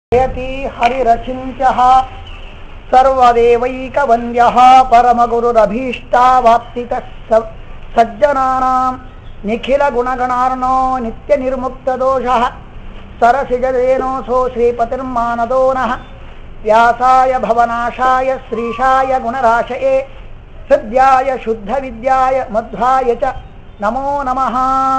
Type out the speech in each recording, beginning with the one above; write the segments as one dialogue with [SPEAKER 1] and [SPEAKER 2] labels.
[SPEAKER 1] ಜಯತಿ ಹರಿರಚಿಂತ್ಯಃ ಸರ್ವದೇವೈಕವಂದ್ಯಃ ಪರಮಗುರುರಭೀಷ್ಟಾವಾಪ್ತಿತಃ ಸ- ಸಜ್ಜನಾನಾಂ ನಿಖಿಲಗುಣಗಣಾರ್ಣೋ ನಿತ್ಯನಿರ್ಮುಕ್ತದೋಷಃ ಸರಸಿಜದೇನೋऽಸೋ ಶ್ರೀಪತಿರ್ಮಾನದೋ ನಃ ವ್ಯಾಸಾಯ ಭವನಾಶಾಯ ಶ್ರೀಶಾಯ ಗುಣರಾಶಯೇ ಹೃದ್ಯಾಯ ಶುದ್ಧವಿದ್ಯಾಯ ಮಧ್ವಾಯ ಚ ನಮೋ ನಮಃ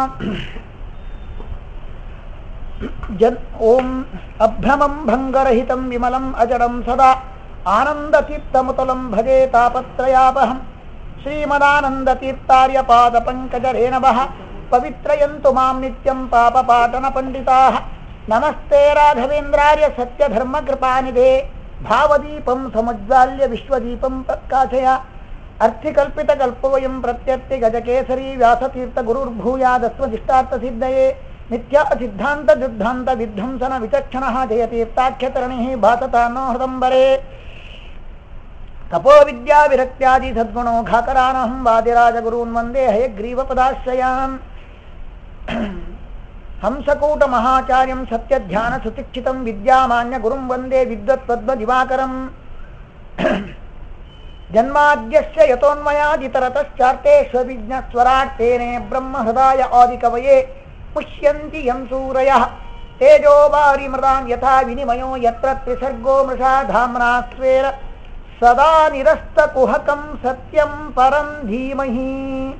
[SPEAKER 1] ಜನ್ ಓಂ ಅಭ್ರಮಂ ಭಂಗರಹಿತಂ ವಿಮಲಂ ಅಜಡಂ ಸದಾ ಆನಂದತೀರ್ಥಮುತಲಂ ಭಜೆ ತಾಪತ್ರಯಾಪಹಂ ಶ್ರೀಮದಾನಂದತೀರ್ಥಾರ್ಯ ಪಾದಪಂಕಜರೇಣವಃ ಪವಿತ್ರಯಂತು ಮಾಂ ನಿತ್ಯಂ ಪಾಪಪಾಟನ ಪಂಡಿತಾಃ ನಮಸ್ತೆ ರಾಘವೇಂದ್ರಾರ್ಯ ಸತ್ಯಧರ್ಮಕೃಪಾನಿಧೆ ಭಾವದೀಪಂ ಸಮುಜ್ವಾಲ್ಯ ವಿಶ್ವದೀಪಂ ಪ್ರಕಾಶಯ ಅರ್ಥಿಕಲ್ಪಿತಕಲ್ಪವಯಂ ಪ್ರತ್ಯರ್ಥಿ ಗಜಕೇಸರಿ ವ್ಯಾಸತೀರ್ಥ ಗುರುರ್ಭೂಯಾದಸ್ವದಿಷ್ಟಾರ್ಥಸಿದ್ಧಯೇ ನಿತ್ಯ ಸಿದ್ಧಾಂತ ದುರ್ಧಾಂತ ವಿಧ್ವಂಸನ ವಿಚಕ್ಷಣ ಜಯತೀರ್ಥಾಖ್ಯತರಣಿ ಭಾಸತಾನೋ ಹೃದಂಬರೆ ತಪೋ ವಿದ್ಯಾ ವಿರಕ್ತ್ಯಾದಿ ಸದ್ಗುಣೋ ಘಾಕರಾನಹಂ ವಾದಿರಾಜಗುರೂನ್ ವಂದೇ ಹಯಗ್ರೀವ ಪದಾಶ್ರಯಾನ್ ಹಂಸಕೂಟ ಮಹಾಚಾರ್ಯಂ ಸತ್ಯಧ್ಯಾನ ಸುಶಿಕ್ಷಿತಂ ವಿದ್ಯಾಮಾನ್ಯ ಗುರುಂ ವಂದೇ ವಿದ್ವತ್ಪದ್ಮ ದಿವಾಕರಂ ಜನ್ಮಾದ್ಯಸ್ಯ ಯತೋನ್ಮಯಾದಿತರತಶ್ಚಾರ್ತೇಷ್ವವಿಜ್ಞಸ್ವರಾಟ್ ಬ್ರಹ್ಮ ಹೃದಯ ಆದಿಕವಯೇ ಪುಷ್ಯಂತಿ ಯಂ ಸೂರಯಃ ತೇಜೋ ವಾರಿಮೃತಾಂ ಯಥಾ ವಿನಿಮಯೋ ಯತ್ರ ತ್ರಿಸರ್ಗೋ ಮೃಷಾ ಧಾಮ್ನಾ ಸ್ವೇರ ಸದಾ ನಿರಸ್ತಕುಹಕಂ ಸತ್ಯಂ ಪರಂ ಧೀಮಹಿ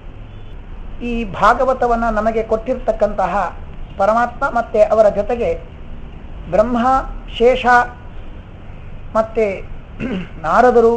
[SPEAKER 1] ಈ ಭಾಗವತವನ್ನು ನಮಗೆ ಕೊಟ್ಟಿರ್ತಕ್ಕಂತಹ ಪರಮಾತ್ಮ ಮತ್ತೆ ಅವರ ಜೊತೆಗೆ ಬ್ರಹ್ಮ ಶೇಷ ಮತ್ತೆ ನಾರದರು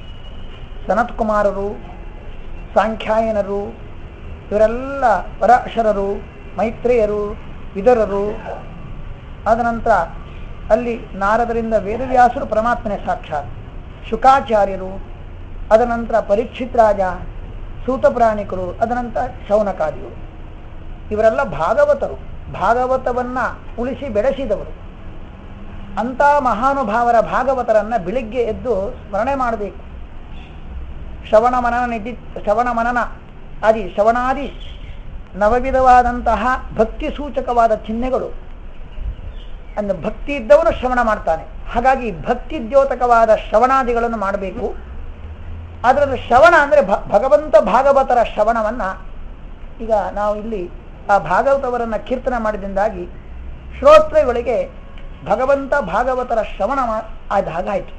[SPEAKER 1] ಸನತ್ಕುಮಾರರು ಸಾಂಖ್ಯಾಯನರು ಇವರೆಲ್ಲ ಪರಾಶರರು ಮೈತ್ರೇಯರು ವಿದರರು ಆದ ನಂತರ ಅಲ್ಲಿ ನಾರದರಿಂದ ವೇದವ್ಯಾಸರು ಪರಮಾತ್ಮನೇ ಸಾಕ್ಷಾತ್ ಶುಕಾಚಾರ್ಯರು ಅದ ನಂತರ ಪರೀಕ್ಷಿತ್ ರಾಜ ಸೂತಪ್ರಾಣಿಕರು ಅದನಂತರ ಶೌನಕಾದಿಗಳು ಇವರೆಲ್ಲ ಭಾಗವತರು ಭಾಗವತವನ್ನ ಉಳಿಸಿ ಬೆಳೆಸಿದವರು ಅಂತ ಮಹಾನುಭಾವರ ಭಾಗವತರನ್ನ ಬೆಳಿಗ್ಗೆ ಎದ್ದು ಸ್ಮರಣೆ ಮಾಡಬೇಕು ಶ್ರವಣ ಮನನ ನಿಧಿ ಶ್ರವಣ ಮನನ ಆದಿ ಶ್ರವಣಾದಿ ನವವಿಧವಾದಂತಹ ಭಕ್ತಿ ಸೂಚಕವಾದ ಚಿಹ್ನೆಗಳು ಅಂದ್ರೆ ಭಕ್ತಿ ಇದ್ದವನು ಶ್ರವಣ ಮಾಡ್ತಾನೆ ಹಾಗಾಗಿ ಭಕ್ತಿ ದ್ಯೋತಕವಾದ ಶ್ರವಣಾದಿಗಳನ್ನು ಮಾಡಬೇಕು ಅದರಲ್ಲಿ ಶ್ರವಣ ಅಂದರೆ ಭ ಭಗವಂತ ಭಾಗವತರ ಶ್ರವಣವನ್ನ ಈಗ ನಾವು ಇಲ್ಲಿ ಆ ಭಾಗವತವರನ್ನ ಕೀರ್ತನೆ ಮಾಡಿದಿಂದಾಗಿ ಶ್ರೋತೃಗಳಿಗೆ ಭಗವಂತ ಭಾಗವತರ ಶ್ರವಣ ಮಾ- ಆದ ಹಾಗಾಯಿತು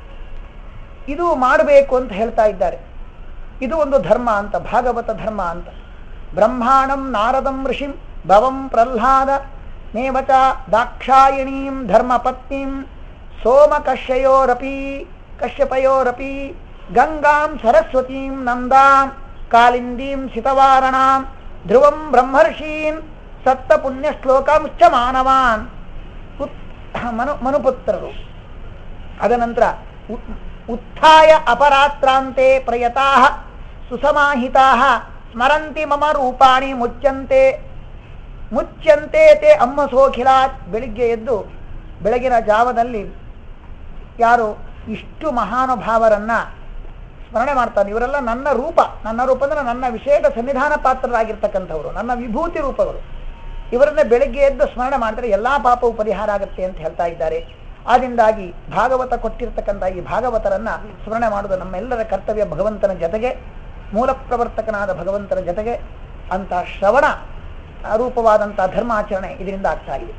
[SPEAKER 1] ಇದು ಮಾಡಬೇಕು ಅಂತ ಹೇಳ್ತಾ ಇದ್ದಾರೆ ಇದು ಒಂದು ಧರ್ಮ ಅಂತ ಭಾಗವತ ಧರ್ಮ ಅಂತ ಬ್ರಹ್ಮಾಣಂ ನಾರದಂ ಋಷಿಂ ಭವಂ ಪ್ರಹ್ಲಾದ ನೇವಚ ದಾಕ್ಷಾಯಿಣೀಂ ಧರ್ಮಪತ್ನೀಂ ಸೋಮಕಶ್ಯಯೋರಪಿ ಕಶ್ಯಪಯೋರಪಿ ಗಂಗಾಂ ಸರಸ್ವತೀಂ ನಂದಾಂ ಕಾಲಿಂದೀಂ ಸಿತವಾರಣಾಂ ಧ್ರುವಂ ಬ್ರಹ್ಮರ್ಷೀನ್ ಸಪ್ತ ಪುಣ್ಯಶ್ಲೋಕಾಂಶ್ಚ ಮಾನವಾನ್ ಉತ್ ಮನು ಮನುಪುತ್ರರು ಅದನಂತರ ಉ- ಉತ್ಥಾಯ ಅಪರಾತ್ರಾಂತೆ ಪ್ರಯತಾ ಸುಸಮಾಹಿತಾ ಸ್ಮರಂತಿ ಮಮ ರೂಪಾಣಿ ಮುಚ್ಚಂತೆ ಮುಚ್ಚಂತೆ ತೇ ಅಮ್ಮ ಸೋಖಿಲಾತ್ ಬೆಳಿಗ್ಗೆ ಎದ್ದು ಬೆಳಗಿನ ಜಾವದಲ್ಲಿ ಯಾರು ಇಷ್ಟು ಮಹಾನುಭಾವರನ್ನ ಸ್ಮರಣೆ ಮಾಡ್ತಾನೆ ಇವರೆಲ್ಲ ನನ್ನ ರೂಪ ನನ್ನ ರೂಪ ಅಂದ್ರೆ ನನ್ನ ವಿಶೇಷ ಸನ್ನಿಧಾನ ಪಾತ್ರರಾಗಿರ್ತಕ್ಕಂಥವ್ರು ನನ್ನ ವಿಭೂತಿ ರೂಪಗಳು ಇವರನ್ನ ಬೆಳಿಗ್ಗೆ ಎದ್ದು ಸ್ಮರಣೆ ಮಾಡಿದ್ರೆ ಎಲ್ಲಾ ಪಾಪವು ಪರಿಹಾರ ಆಗುತ್ತೆ ಅಂತ ಹೇಳ್ತಾ ಇದ್ದಾರೆ ಆದ್ರಿಂದಾಗಿ ಭಾಗವತ ಕೊಟ್ಟಿರ್ತಕ್ಕಂಥ ಈ ಭಾಗವತರನ್ನ ಸ್ಮರಣೆ ಮಾಡುವುದು ನಮ್ಮೆಲ್ಲರ ಕರ್ತವ್ಯ ಭಗವಂತನ ಜೊತೆಗೆ ಮೂಲ ಪ್ರವರ್ತಕನಾದ ಭಗವಂತನ ಜೊತೆಗೆ ಅಂತ ಶ್ರವಣ ರೂಪವಾದಂತಹ ಧರ್ಮಾಚರಣೆ ಇದರಿಂದ ಆಗ್ತಾ ಇದೆ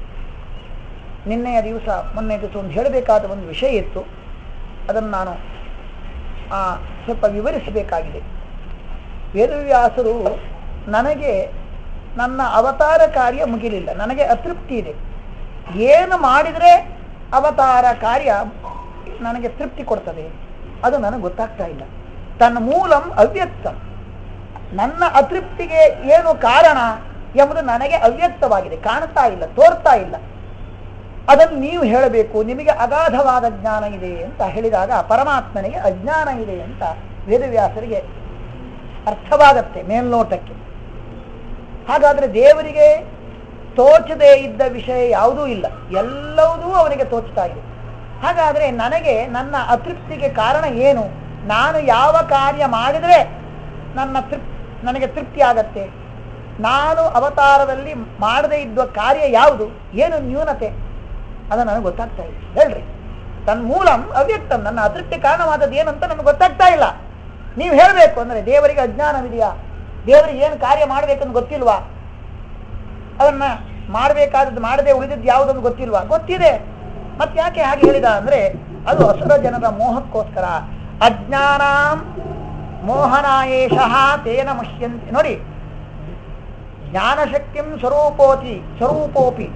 [SPEAKER 1] ನಿನ್ನೆಯ ದಿವಸ ಮೊನ್ನೆ ದಿವಸ ಒಂದು ಹೇಳಬೇಕಾದ ಒಂದು ವಿಷಯ ಇತ್ತು ಅದನ್ನು ನಾನು ಆ, ಸ್ವಲ್ಪ ವಿವರಿಸಬೇಕಾಗಿದೆ ವೇದವ್ಯಾಸರು ನನಗೆ ನನ್ನ ಅವತಾರ ಕಾರ್ಯ ಮುಗಿಲಿಲ್ಲ ನನಗೆ ಅತೃಪ್ತಿ ಇದೆ ಏನು ಮಾಡಿದರೆ ಅವತಾರ ಕಾರ್ಯ ನನಗೆ ತೃಪ್ತಿ ಕೊಡ್ತದೆ ಅದು ನನಗೆ ಗೊತ್ತಾಗ್ತಾ ಇಲ್ಲ ತನ್ನ ಮೂಲಂ ಅವ್ಯಕ್ತಂ ನನ್ನ ಅತೃಪ್ತಿಗೆ ಏನು ಕಾರಣ ಎಂಬುದು ನನಗೆ ಅವ್ಯಕ್ತವಾಗಿದೆ ಕಾಣ್ತಾ ಇಲ್ಲ ತೋರ್ತಾ ಇಲ್ಲ ಅದನ್ನು ನೀವು ಹೇಳಬೇಕು ನಿಮಗೆ ಅಗಾಧವಾದ ಜ್ಞಾನ ಇದೆ ಅಂತ ಹೇಳಿದಾಗ ಪರಮಾತ್ಮನಿಗೆ ಅಜ್ಞಾನ ಇದೆ ಅಂತ ವೇದವ್ಯಾಸರಿಗೆ ಅರ್ಥವಾಗತ್ತೆ ಮೇಲ್ನೋಟಕ್ಕೆ ಹಾಗಾದ್ರೆ ದೇವರಿಗೆ ತೋಚದೇ ಇದ್ದ ವಿಷಯ ಯಾವುದೂ ಇಲ್ಲ ಎಲ್ಲವುದೂ ಅವನಿಗೆ ತೋಚ್ತಾ ಇದೆ ಹಾಗಾದ್ರೆ ನನಗೆ ನನ್ನ ಅತೃಪ್ತಿಗೆ ಕಾರಣ ಏನು ನಾನು ಯಾವ ಕಾರ್ಯ ಮಾಡಿದರೆ ನನ್ನ ತೃಪ್ ನನಗೆ ತೃಪ್ತಿ ಆಗತ್ತೆ ನಾನು ಅವತಾರದಲ್ಲಿ ಮಾಡದೇ ಇದ್ದ ಕಾರ್ಯ ಯಾವುದು ಏನು ನ್ಯೂನತೆ ಅದು ನನಗೆ ಗೊತ್ತಾಗ್ತಾ ಇಲ್ಲ ಹೇಳ್ರಿ ತನ್ನ ಮೂಲಂ ಅವ್ಯಕ್ತಂ ನನ್ನ ಅದೃಷ್ಟಿ ಕಾರಣವಾದದ್ದು ಏನಂತ ನನಗೆ ಗೊತ್ತಾಗ್ತಾ ಇಲ್ಲ ನೀವು ಹೇಳಬೇಕು ಅಂದ್ರೆ ದೇವರಿಗೆ ಅಜ್ಞಾನವಿದೆಯಾ ದೇವರಿಗೆ ಏನು ಕಾರ್ಯ ಮಾಡ್ಬೇಕಂತ ಗೊತ್ತಿಲ್ವಾ ಅದನ್ನ ಮಾಡಬೇಕಾದದ್ದು ಮಾಡದೆ ಉಳಿದಿದ್ದು ಯಾವುದನ್ನು ಗೊತ್ತಿಲ್ವಾ ಗೊತ್ತಿದೆ ಮತ್ತೆ ಯಾಕೆ ಹಾಗೆ ಹೇಳಿದ ಅಂದ್ರೆ ಅದು ಅಸುರ ಜನರ ಮೋಹಕ್ಕೋಸ್ಕರ ಅಜ್ಞಾನ ಮೋಹನಾಯೇಷ ತೇನ ಮುಷ್ಯಂತಿ ನೋಡಿ ಜ್ಞಾನಶಕ್ತಿಂ ಸ್ವರೂಪೋತಿ ಸ್ವರೂಪೋಪಿ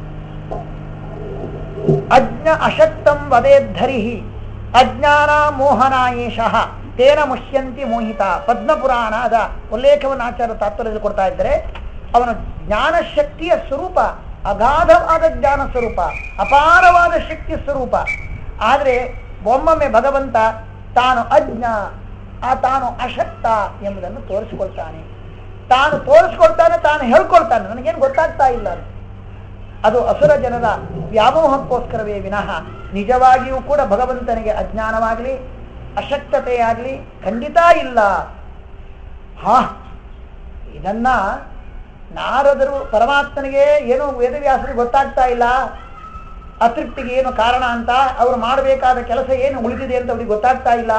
[SPEAKER 1] ಅಜ್ಞ ಅಶಕ್ತಂ ವದೇದ್ಧರಿ ಅಜ್ಞಾನ ಮೋಹನಾಯೇಷ ತೇನ ಮುಷ್ಯಂತಿ ಮೋಹಿತ ಪದ್ಮಪುರಾಣದ ಉಲ್ಲೇಖವನ್ನು ಆಚಾರ್ಯ ತಾತ್ಪರ್ಯದಲ್ಲಿ ಕೊಡ್ತಾ ಇದ್ದಾರೆ ಅವನ ಜ್ಞಾನಶಕ್ತಿಯ ಸ್ವರೂಪ ಅಗಾಧವಾದ ಜ್ಞಾನ ಸ್ವರೂಪ ಅಪಾರವಾದ ಶಕ್ತಿ ಸ್ವರೂಪ ಆದರೆ ಒಮ್ಮೊಮ್ಮೆ ಭಗವಂತ ತಾನು ಅಜ್ಞ ಆ ತಾನು ಅಶಕ್ತ ಎಂಬುದನ್ನು ತೋರಿಸಿಕೊಳ್ತಾನೆ ತಾನು ತೋರಿಸ್ಕೊಳ್ತಾನೆ ತಾನು ಹೇಳ್ಕೊಳ್ತಾನೆ ನನಗೇನು ಗೊತ್ತಾಗ್ತಾ ಇಲ್ಲ ಅಂತ. ಅದು ಅಸುರ ಜನರ ವ್ಯಾಮೋಹಕ್ಕೋಸ್ಕರವೇ ವಿನಃ ನಿಜವಾಗಿಯೂ ಕೂಡ ಭಗವಂತನಿಗೆ ಅಜ್ಞಾನವಾಗಲಿ ಅಶಕ್ತತೆಯಾಗಲಿ ಖಂಡಿತ ಇಲ್ಲ ಹಾ ಇದನ್ನ ನಾರದರು ಪರಮಾತ್ಮನಿಗೆ ಏನು ವೇದವ್ಯಾಸರಿಗೆ ಗೊತ್ತಾಗ್ತಾ ಇಲ್ಲ ಅತೃಪ್ತಿಗೆ ಏನು ಕಾರಣ ಅಂತ ಅವರು ಮಾಡಬೇಕಾದ ಕೆಲಸ ಏನು ಉಳಿದಿದೆ ಅಂತ ಅವ್ರಿಗೆ ಗೊತ್ತಾಗ್ತಾ ಇಲ್ಲ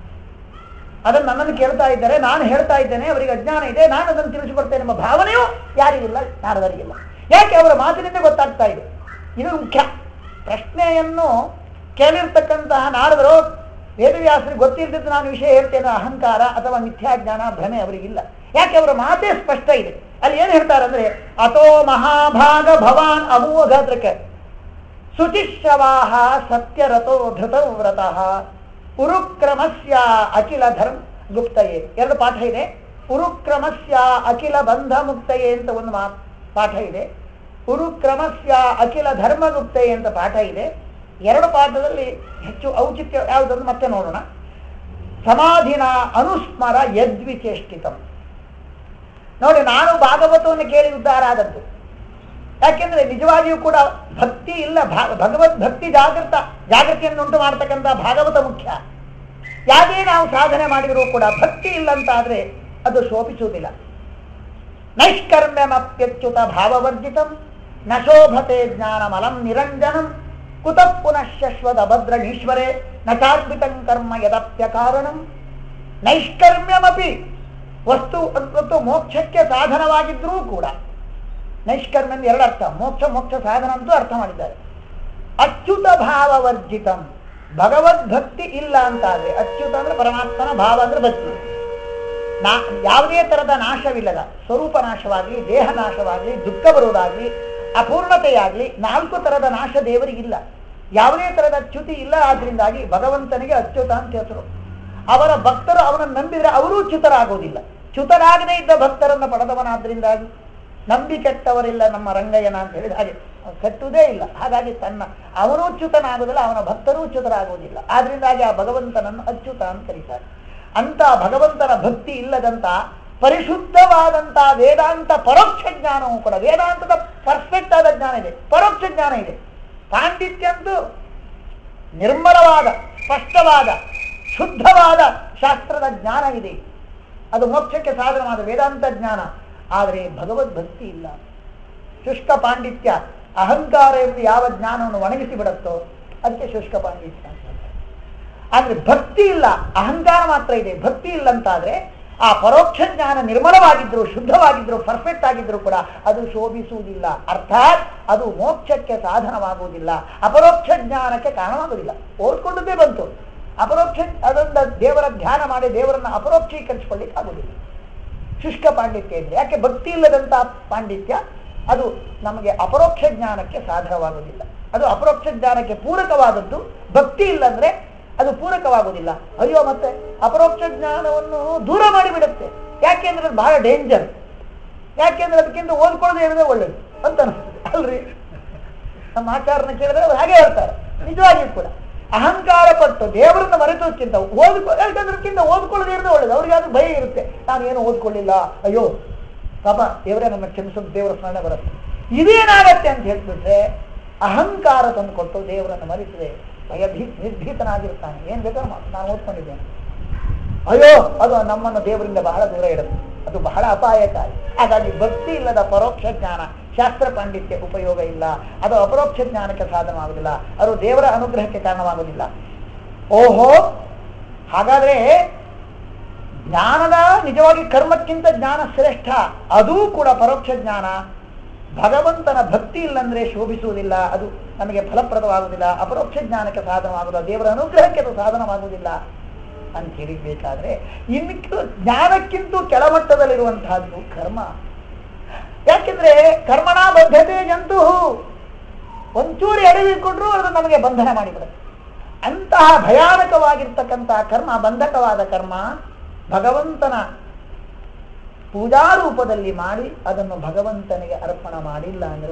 [SPEAKER 1] ಅದನ್ನು ನನ್ನನ್ನು ಕೇಳ್ತಾ ಇದ್ದಾರೆ ನಾನು ಹೇಳ್ತಾ ಇದ್ದೇನೆ ಅವರಿಗೆ ಅಜ್ಞಾನ ಇದೆ ನಾನು ಅದನ್ನು ತಿಳಿಸಿಕೊಡ್ತೇನೆ ಎಂಬ ಭಾವನೆಯೂ ಯಾರಿಗಿಲ್ಲ ನಾರದರಿಗಿಲ್ಲ ಯಾಕೆ ಅವರ ಮಾತಿನಿಂದ ಗೊತ್ತಾಗ್ತಾ ಇದೆ ಇದು ಮುಖ್ಯ ಪ್ರಶ್ನೆಯನ್ನು ಕೇಳಿರ್ತಕ್ಕಂತಹ ನಾರದರು ವೇದವ್ಯಾಸರಿಗೆ ಗೊತ್ತಿಲ್ಲದಿದ್ದು ನಾನು ವಿಷಯ ಹೇಳ್ತೇನೆ ಅಹಂಕಾರ ಅಥವಾ ಮಿಥ್ಯಾಜ್ಞಾನ ಭ್ರಮೆ ಅವರಿಗಿಲ್ಲ ಯಾಕೆ ಅವರ ಮಾತೇ ಸ್ಪಷ್ಟ ಇದೆ ಅಲ್ಲಿ ಏನು ಹೇಳ್ತಾರೆ ಅಂದ್ರೆ ಅಥೋ ಮಹಾಭಾಗ ಭವಾನ್ ಅಮೋಘದ್ರಕ್ಕೆ ಶುಚಿಶ್ರವಾಹ ಸತ್ಯರಥೋ ಧೃತೋ ವ್ರತಃ ಉರುಕ್ರಮಸ್ಯ ಅಖಿಲ ಧರ್ಮ ಗುಪ್ತಯೇ ಎರಡು ಪಾಠ ಇದೆ ಉರುಕ್ರಮಸ್ಯ ಅಖಿಲ ಬಂಧ ಮುಕ್ತಯೇ ಅಂತ ಒಂದು ಮಾ ಪಾಠ ಇದೆ ಉರುಕ್ರಮಸ್ಯ ಅಖಿಲ ಧರ್ಮ ಗುಪ್ತಯೇ ಅಂತ ಪಾಠ ಇದೆ ಎರಡು ಪಾಠದಲ್ಲಿ ಹೆಚ್ಚು ಔಚಿತ್ಯ ಯಾವುದನ್ನು ಮತ್ತೆ ನೋಡೋಣ ಸಮಾಧಿನ ಅನುಸ್ಮರ ಯದ್ವಿಚೇಷ್ಟಿತಂ ನೋಡಿ ನಾನು ಭಾಗವತವನ್ನು ಕೇಳಿ ಉದ್ಧಾರ ಆದದ್ದು ಯಾಕೆಂದ್ರೆ ನಿಜವಾಗಿಯೂ ಕೂಡ ಭಕ್ತಿ ಇಲ್ಲ ಭಾ- ಭಗವದ್ ಭಕ್ತಿ ಜಾಗೃತ ಜಾಗೃತಿಯನ್ನು ಉಂಟು ಮಾಡತಕ್ಕಂಥ ಭಾಗವತ ಮುಖ್ಯ ಯಾವುದೇ ನಾವು ಸಾಧನೆ ಮಾಡಿದರೂ ಕೂಡ ಭಕ್ತಿ ಇಲ್ಲ ಅಂತ ಆದ್ರೆ ಅದು ಶೋಭಿಸುವುದಿಲ್ಲ ನೈಷ್ಕರ್ಮ್ಯಮಪ್ಯಚ್ಯುತ ಭಾವವರ್ಜಿತಂ ನ ಶೋಭತೆ ಜ್ಞಾನಮಲಂ ನಿರಂಜನಂ ಕುತಃ ಪುನಃ ಶಶ್ವತ ಭದ್ರಗೀಶ್ವರೇ ನ ಚಾರ್ಪಿತಂ ಕರ್ಮ ಯದಪ್ಯ ಕಾರಣಂ ನೈಷ್ಕರ್ಮ್ಯಮಪಿ ವಸ್ತು ಮತ್ತು ಮೋಕ್ಷಕ್ಕೆ ಸಾಧನವಾಗಿದ್ರೂ ಕೂಡ ನೈಷ್ಕರ್ಮ್ಯ ಎಂದು ಎರಡು ಅರ್ಥ ಮೋಕ್ಷ ಮೋಕ್ಷ ಸಾಧನ ಅಂತೂ ಅರ್ಥ ಮಾಡಿದ್ದಾರೆ ಅಚ್ಯುತ ಭಾವವರ್ಜಿತಂ ಭಗವದ್ಭಕ್ತಿ ಇಲ್ಲ ಅಂತಾದ್ರೆ ಅಚ್ಯುತ ಅಂದ್ರೆ ಪರಮಾತ್ಮನ ಭಾವ ಅಂದ್ರೆ ಭಕ್ತಿ ನಾ ಯಾವುದೇ ತರದ ನಾಶವಿಲ್ಲದ ಸ್ವರೂಪ ನಾಶವಾಗಲಿ ದೇಹ ನಾಶವಾಗಲಿ ದುಃಖ ಬರುವುದಾಗಲಿ ಅಪೂರ್ಣತೆಯಾಗಲಿ ನಾಲ್ಕು ತರದ ನಾಶ ದೇವರಿಗಿಲ್ಲ ಯಾವುದೇ ತರದ ಚ್ಯುತಿ ಇಲ್ಲ ಆದ್ರಿಂದಾಗಿ ಭಗವಂತನಿಗೆ ಅಚ್ಯುತ ಅಂತ ಹೆಸರು ಅವರ ಭಕ್ತರು ಅವನನ್ನು ನಂಬಿದರೆ ಅವರೂ ಚ್ಯುತರಾಗುವುದಿಲ್ಲ ಚ್ಯುತರಾಗದೇ ಇದ್ದ ಭಕ್ತರನ್ನ ಪಡೆದವನಾದ್ರಿಂದಾಗಿ ನಂಬಿ ಕೆಟ್ಟವರಿಲ್ಲ ನಮ್ಮ ರಂಗಯ್ಯನ ಅಂತ ಹೇಳಿದ ಹಾಗೆ ಅವ್ನು ಕೆಟ್ಟುವುದೇ ಇಲ್ಲ ಹಾಗಾಗಿ ತನ್ನ ಅವನೂ ಚ್ಯುತನಾಗುವುದಿಲ್ಲ ಅವನ ಭಕ್ತರೂ ಚ್ಯುತರಾಗುವುದಿಲ್ಲ ಆದ್ರಿಂದಾಗಿ ಆ ಭಗವಂತನನ್ನು ಅಚ್ಯುತ ಅಂತ ಕರೀತಾರೆ ಅಂತ ಭಗವಂತನ ಭಕ್ತಿ ಇಲ್ಲದಂತ ಪರಿಶುದ್ಧವಾದಂತ ವೇದಾಂತ ಪರೋಕ್ಷ ಜ್ಞಾನವೂ ಕೂಡ ವೇದಾಂತದ ಪರ್ಫೆಕ್ಟ್ ಆದ ಜ್ಞಾನ ಇದೆ ಪರೋಕ್ಷ ಜ್ಞಾನ ಇದೆ ಪಾಂಡಿತ್ಯ ಅಂತೂ ನಿರ್ಮಲವಾದ ಸ್ಪಷ್ಟವಾದ ಶುದ್ಧವಾದ ಶಾಸ್ತ್ರದ ಜ್ಞಾನ ಇದೆ ಅದು ಮೋಕ್ಷಕ್ಕೆ ಸಾಧನವಾದ ವೇದಾಂತ ಜ್ಞಾನ ಆದರೆ ಭಗವದ್ಭಕ್ತಿ ಇಲ್ಲ ಶುಷ್ಕ ಪಾಂಡಿತ್ಯ ಅಹಂಕಾರ ಎಂದು ಯಾವ ಜ್ಞಾನವನ್ನು ಒಣಗಿಸಿ ಬಿಡುತ್ತೋ ಅದಕ್ಕೆ ಶುಷ್ಕ ಪಾಂಡಿತ್ಯ ಅಂತ ಹೇಳ್ತಾರೆ. ಆದ್ರೆ ಭಕ್ತಿ ಇಲ್ಲ ಅಹಂಕಾರ ಮಾತ್ರ ಇದೆ ಭಕ್ತಿ ಇಲ್ಲ ಅಂತಾದ್ರೆ ಆ ಪರೋಕ್ಷ ಜ್ಞಾನ ನಿರ್ಮಲವಾಗಿದ್ರು ಶುದ್ಧವಾಗಿದ್ರು ಪರ್ಫೆಕ್ಟ್ ಆಗಿದ್ರು ಕೂಡ ಅದು ಶೋಭಿಸುವುದಿಲ್ಲ ಅರ್ಥಾತ್ ಅದು ಮೋಕ್ಷಕ್ಕೆ ಸಾಧನವಾಗುವುದಿಲ್ಲ ಅಪರೋಕ್ಷ ಜ್ಞಾನಕ್ಕೆ ಕಾರಣವಾಗುವುದಿಲ್ಲ ಓದ್ಕೊಂಡದ್ದೇ ಬಂತು ಅಪರೋಕ್ಷ ಅದರಿಂದ ದೇವರ ಧ್ಯಾನ ಮಾಡಿ ದೇವರನ್ನ ಅಪರೋಕ್ಷೀಕರಿಸಿಕೊಳ್ಳಿಕ್ಕೆ ಆಗುವುದಿಲ್ಲ ಶುಷ್ಕ ಪಾಂಡಿತ್ಯ ಇದ್ರೆ ಯಾಕೆ ಭಕ್ತಿ ಇಲ್ಲದಂತ ಪಾಂಡಿತ್ಯ ಅದು ನಮಗೆ ಅಪರೋಕ್ಷ ಜ್ಞಾನಕ್ಕೆ ಸಾಧನವಾಗುವುದಿಲ್ಲ ಅದು ಅಪರೋಕ್ಷ ಜ್ಞಾನಕ್ಕೆ ಪೂರಕವಾದದ್ದು ಭಕ್ತಿ ಇಲ್ಲಂದ್ರೆ ಅದು ಪೂರಕವಾಗುವುದಿಲ್ಲ ಅಯ್ಯೋ ಮತ್ತೆ ಅಪರೋಕ್ಷ ಜ್ಞಾನವನ್ನು ದೂರ ಮಾಡಿಬಿಡುತ್ತೆ ಯಾಕೆಂದ್ರೆ ಅದು ಬಹಳ ಡೇಂಜರ್ ಯಾಕೆಂದ್ರೆ ಅದಕ್ಕಿಂತ ಓದ್ಕೊಳ್ಳದೆ ಇರೋದೇ ಒಳ್ಳೇದು ಅಂತ ಅನಿಸ್ತದೆ ಅಲ್ರಿ ನಮ್ಮ ಆಚಾರನ ಕೇಳಿದ್ರೆ ಅವ್ರು ಹಾಗೆ ಹೇಳ್ತಾರೆ ನಿಜವಾಗಿಯೂ ಕೂಡ ಅಹಂಕಾರ ಪಟ್ಟು ದೇವರನ್ನ ಮರೆತೋಕ್ಕಿಂತ ಓದ್ಕೊ ಯಾಕಂದ್ರಕ್ಕಿಂತ ಓದ್ಕೊಳ್ಳದೆ ಇರೋದೇ ಒಳ್ಳೇದು ಅವ್ರಿಗೆ ಅದು ಭಯ ಇರುತ್ತೆ ನಾನು ಏನು ಓದ್ಕೊಳ್ಳಿಲ್ಲ ಅಯ್ಯೋ ಪಾಪ ದೇವರೇ ನಮ್ಮ ಕ್ಷಮಿಸೋದು ದೇವರ ಸ್ಮರಣೆ ಬರುತ್ತೆ ಇದೇನಾಗತ್ತೆ ಅಂತ ಹೇಳ್ಬಿಟ್ರೆ ಅಹಂಕಾರ ತಂದುಕೊಟ್ಟು ದೇವರನ್ನು ಮರೆಸಿದೆ ಭಯಭೀ ನಿರ್ಭೀತನಾಗಿರ್ತಾನೆ ಏನ್ ಬೇಕಾದ್ರೂ ಮಾಡು, ನಾನು ಓದ್ಕೊಂಡಿದ್ದೇನೆ ಅಯ್ಯೋ ಅದು ನಮ್ಮನ್ನು ದೇವರಿಂದ ಬಹಳ ದೂರ ಇಡುತ್ತೆ ಅದು ಬಹಳ ಅಪಾಯಕಾರಿ ಹಾಗಾಗಿ ಭಕ್ತಿ ಇಲ್ಲದ ಪರೋಕ್ಷ ಜ್ಞಾನ ಶಾಸ್ತ್ರ ಪಾಂಡಿತ್ಯ ಉಪಯೋಗ ಇಲ್ಲ ಅದು ಅಪರೋಕ್ಷ ಜ್ಞಾನಕ್ಕೆ ಸಾಧನವಾಗುವುದಿಲ್ಲ ಅದು ದೇವರ ಅನುಗ್ರಹಕ್ಕೆ ಕಾರಣವಾಗುವುದಿಲ್ಲ ಓಹೋ ಹಾಗಾದ್ರೆ ಜ್ಞಾನದ ನಿಜವಾಗಿ ಕರ್ಮಕ್ಕಿಂತ ಜ್ಞಾನ ಶ್ರೇಷ್ಠ ಅದೂ ಕೂಡ ಪರೋಕ್ಷ ಜ್ಞಾನ ಭಗವಂತನ ಭಕ್ತಿ ಇಲ್ಲಂದ್ರೆ ಶೋಭಿಸುವುದಿಲ್ಲ ಅದು ನಮಗೆ ಫಲಪ್ರದವಾಗುವುದಿಲ್ಲ ಅಪರೋಕ್ಷ ಜ್ಞಾನಕ್ಕೆ ಸಾಧನವಾಗುವುದಿಲ್ಲ ದೇವರ ಅನುಗ್ರಹಕ್ಕೆ ಅದು ಸಾಧನವಾಗುವುದಿಲ್ಲ ಅಂತ ಹೇಳಿರ್ಬೇಕಾದ್ರೆ ಇನ್ನು ಜ್ಞಾನಕ್ಕಿಂತ ಕೆಳಮಟ್ಟದಲ್ಲಿರುವಂತಹದ್ದು ಕರ್ಮ ಯಾಕೆಂದ್ರೆ ಕರ್ಮಣ ಬದ್ಧತೆ ಜಂತು ಒಂಚೂರು ಎಡವಿಕೊಂಡ್ರು ಅದು ನಮಗೆ ಬಂಧನ ಮಾಡಿಬಿಡುತ್ತೆ ಅಂತಹ ಭಯಾನಕವಾಗಿರ್ತಕ್ಕಂತಹ ಕರ್ಮ ಬಂಧಕವಾದ ಕರ್ಮ ಭಗವಂತನ ಪೂಜಾ ರೂಪದಲ್ಲಿ ಮಾಡಿ ಅದನ್ನು ಭಗವಂತನಿಗೆ ಅರ್ಪಣ ಮಾಡಿಲ್ಲ ಅಂದ್ರೆ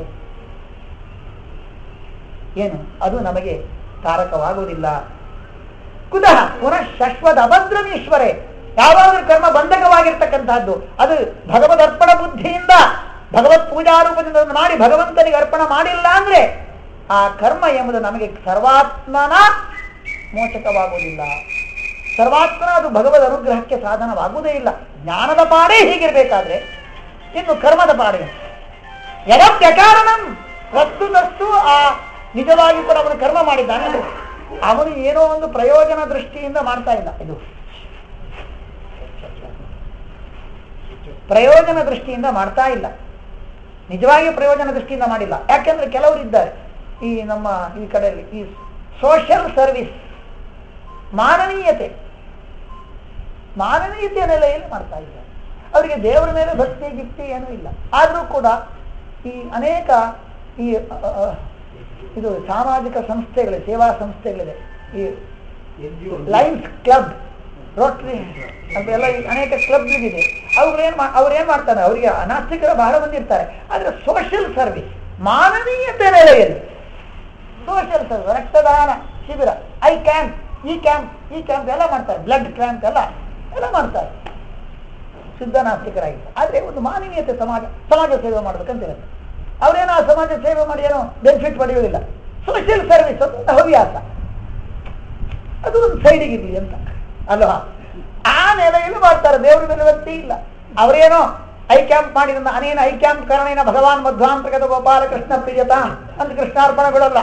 [SPEAKER 1] ಏನು ಅದು ನಮಗೆ ತಾರಕವಾಗುವುದಿಲ್ಲ ಕುತಃ ಪುನಃ ಶಶ್ವತ ಅಭದ್ರಮೀಶ್ವರೇ ಯಾವಾಗಲೂ ಕರ್ಮ ಬಂಧಕವಾಗಿರ್ತಕ್ಕಂತಹದ್ದು ಅದು ಭಗವದ್ ಅರ್ಪಣ ಬುದ್ಧಿಯಿಂದ ಭಗವತ್ ಪೂಜಾ ರೂಪದಿಂದ ಅದನ್ನು ಮಾಡಿ ಭಗವಂತನಿಗೆ ಅರ್ಪಣ ಮಾಡಿಲ್ಲ ಅಂದ್ರೆ ಆ ಕರ್ಮ ಎಂಬುದು ನಮಗೆ ಸರ್ವಾತ್ಮನ ಮೋಚಕವಾಗುವುದಿಲ್ಲ ಸರ್ವಾತ್ಮನ ಅದು ಭಗವದ್ ಅನುಗ್ರಹಕ್ಕೆ ಸಾಧನವಾಗುವುದೇ ಇಲ್ಲ ಜ್ಞಾನದ ಪಾಡೇ ಹೀಗಿರ್ಬೇಕಾದ್ರೆ ಇನ್ನು ಕರ್ಮದ ಪಾಡೆ ಯದಪ್ಯಕಾರಣಂ ವಸ್ತುತಸ್ತು ಆ ನಿಜವಾಗಿ ಕೂಡ ಅವನು ಕರ್ಮ ಮಾಡಿದ್ದಾನೆ ಅಂದ್ರೆ ಅವನು ಏನೋ ಒಂದು ಪ್ರಯೋಜನ ದೃಷ್ಟಿಯಿಂದ ಮಾಡ್ತಾ ಇಲ್ಲ ಇದು ಪ್ರಯೋಜನ ದೃಷ್ಟಿಯಿಂದ ಮಾಡ್ತಾ ಇಲ್ಲ ನಿಜವಾಗಿ ಪ್ರಯೋಜನ ದೃಷ್ಟಿಯಿಂದ ಮಾಡಿಲ್ಲ ಯಾಕೆಂದ್ರೆ ಕೆಲವರು ಇದ್ದಾರೆ ಈ ನಮ್ಮ ಈ ಕಡೆಯಲ್ಲಿ ಈ ಸೋಷಿಯಲ್ ಸರ್ವಿಸ್ ಮಾನವೀಯತೆ ಮಾನವೀಯತೆಯ ನೆಲೆಯಲ್ಲಿ ಮಾಡ್ತಾ ಇದ್ದಾರೆ ಅವರಿಗೆ ದೇವರ ಮೇಲೆ ಭಕ್ತಿ ಗಿಕ್ತಿ ಏನೂ ಇಲ್ಲ ಆದರೂ ಕೂಡ ಈ ಅನೇಕ ಈ ಅ, ಅ, ಇದು ಸಾಮಾಜಿಕ ಸಂಸ್ಥೆಗಳು ಸೇವಾ ಸಂಸ್ಥೆಗಳಿದೆ ಈ ಲೈನ್ಸ್ ಕ್ಲಬ್ ರೋಟ್ರಿ ಅಂತೆಲ್ಲ ಈ ಅನೇಕ ಕ್ಲಬ್ಗಳಿದೆ ಅವ್ರೇನ್ ಮಾ ಅವ್ರೇನ್ ಮಾಡ್ತಾರೆ ಅವರಿಗೆ ಅನಾಸ್ತಿಕರ ಬಹಳ ಮಂದಿ ಇರ್ತಾರೆ ಆದ್ರೆ ಸೋಷಿಯಲ್ ಸರ್ವಿಸ್ ಮಾನವೀಯತೆ ನೆಲೆಯಲ್ಲಿ ಸೋಷಿಯಲ್ ಸರ್ವಿಸ್ ರಕ್ತದಾನ ಶಿಬಿರ ಐ ಕ್ಯಾಂಪ್ ಈ ಕ್ಯಾಂಪ್ ಈ ಕ್ಯಾಂಪ್ ಎಲ್ಲ ಮಾಡ್ತಾರೆ ಬ್ಲಡ್ ಕ್ಯಾಂಪ್ ಎಲ್ಲ ಎಲ್ಲ ಮಾಡ್ತಾರೆ ಶುದ್ಧ ನಾಸ್ತಿಕರಾಗಿದ್ದಾರೆ ಆದ್ರೆ ಒಂದು ಮಾನವೀಯತೆ ಸಮಾಜ ಸಮಾಜ ಸೇವೆ ಮಾಡ್ಬೇಕಂತ ಇರುತ್ತೆ ಅವರೇನೋ ಆ ಸಮಾಜ ಸೇವೆ ಮಾಡಿ ಏನೋ ಬೆನಿಫಿಟ್ ಪಡೆಯುವುದಿಲ್ಲ ಸೋಷಿಯಲ್ ಸರ್ವಿಸ್ ಅದು ಹವ್ಯಾಸ ಅದು ಒಂದು ಸೈಡಿಗೆ ಇರ್ಲಿ ಅಂತ ಅಲ್ವಾ ಆ ನೆಲೆಯಲ್ಲಿ ಮಾಡ್ತಾರೆ ದೇವರ ಮೇಲೆ ವ್ಯಕ್ತಿ ಇಲ್ಲ ಅವರೇನೋ ಐ ಕ್ಯಾಂಪ್ ಮಾಡಿದ ಅನೇನ ಐ ಕ್ಯಾಂಪ್ ಕರಣೇನ ಭಗವಾನ್ ಮಧ್ವಾಂತರ್ಗತ ಗೋಪಾಲ ಕೃಷ್ಣ ಪ್ರಿಯತ ಅಂತ ಕೃಷ್ಣಾರ್ಪಣ ಬಿಡಲ್ಲ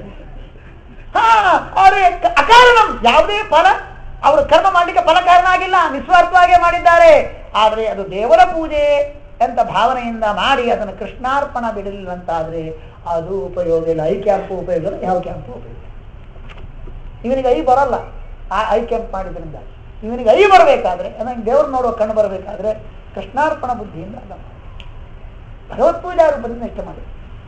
[SPEAKER 1] ಹಾ ಅವರೇ ಅಕಾರಣಂ ಯಾವುದೇ ಫಲ ಅವರು ಕರ್ಮ ಮಾಡ್ಲಿಕ್ಕೆ ಫಲ ಕಾರಣ ಆಗಿಲ್ಲ ನಿಸ್ವಾರ್ಥವಾಗಿ ಮಾಡಿದ್ದಾರೆ ಆದ್ರೆ ಅದು ದೇವರ ಪೂಜೆ ಅಂತ ಭಾವನೆಯಿಂದ ಮಾಡಿ ಅದನ್ನು ಕೃಷ್ಣಾರ್ಪಣ ಬಿಡಲಿಲ್ಲಂತಾದ್ರೆ ಅದು ಉಪಯೋಗ ಇಲ್ಲ ಐ ಕ್ಯಾಂಪು ಉಪಯೋಗ ಇಲ್ಲ ಯಾವ ಕ್ಯಾಂಪು ಉಪಯೋಗ ಇಲ್ಲ. ಇವನಿಗೆ ಐ ಬರಲ್ಲ ಆ ಐ ಕ್ಯಾಂಪ್ ಮಾಡಿದ್ರಿಂದ ಇವನಿಗೆ ಐ ಬರಬೇಕಾದ್ರೆ ನನಗೆ ದೇವ್ರು ನೋಡುವ ಕಣ್ಣು ಬರಬೇಕಾದ್ರೆ ಕೃಷ್ಣಾರ್ಪಣ ಬುದ್ಧಿಯಿಂದ ಅದನ್ನು ಮಾಡಿ. ಭಗವತ್ ಪೂಜಾ ರೂಪದಿಂದ ಇಷ್ಟ ಮಾಡಿ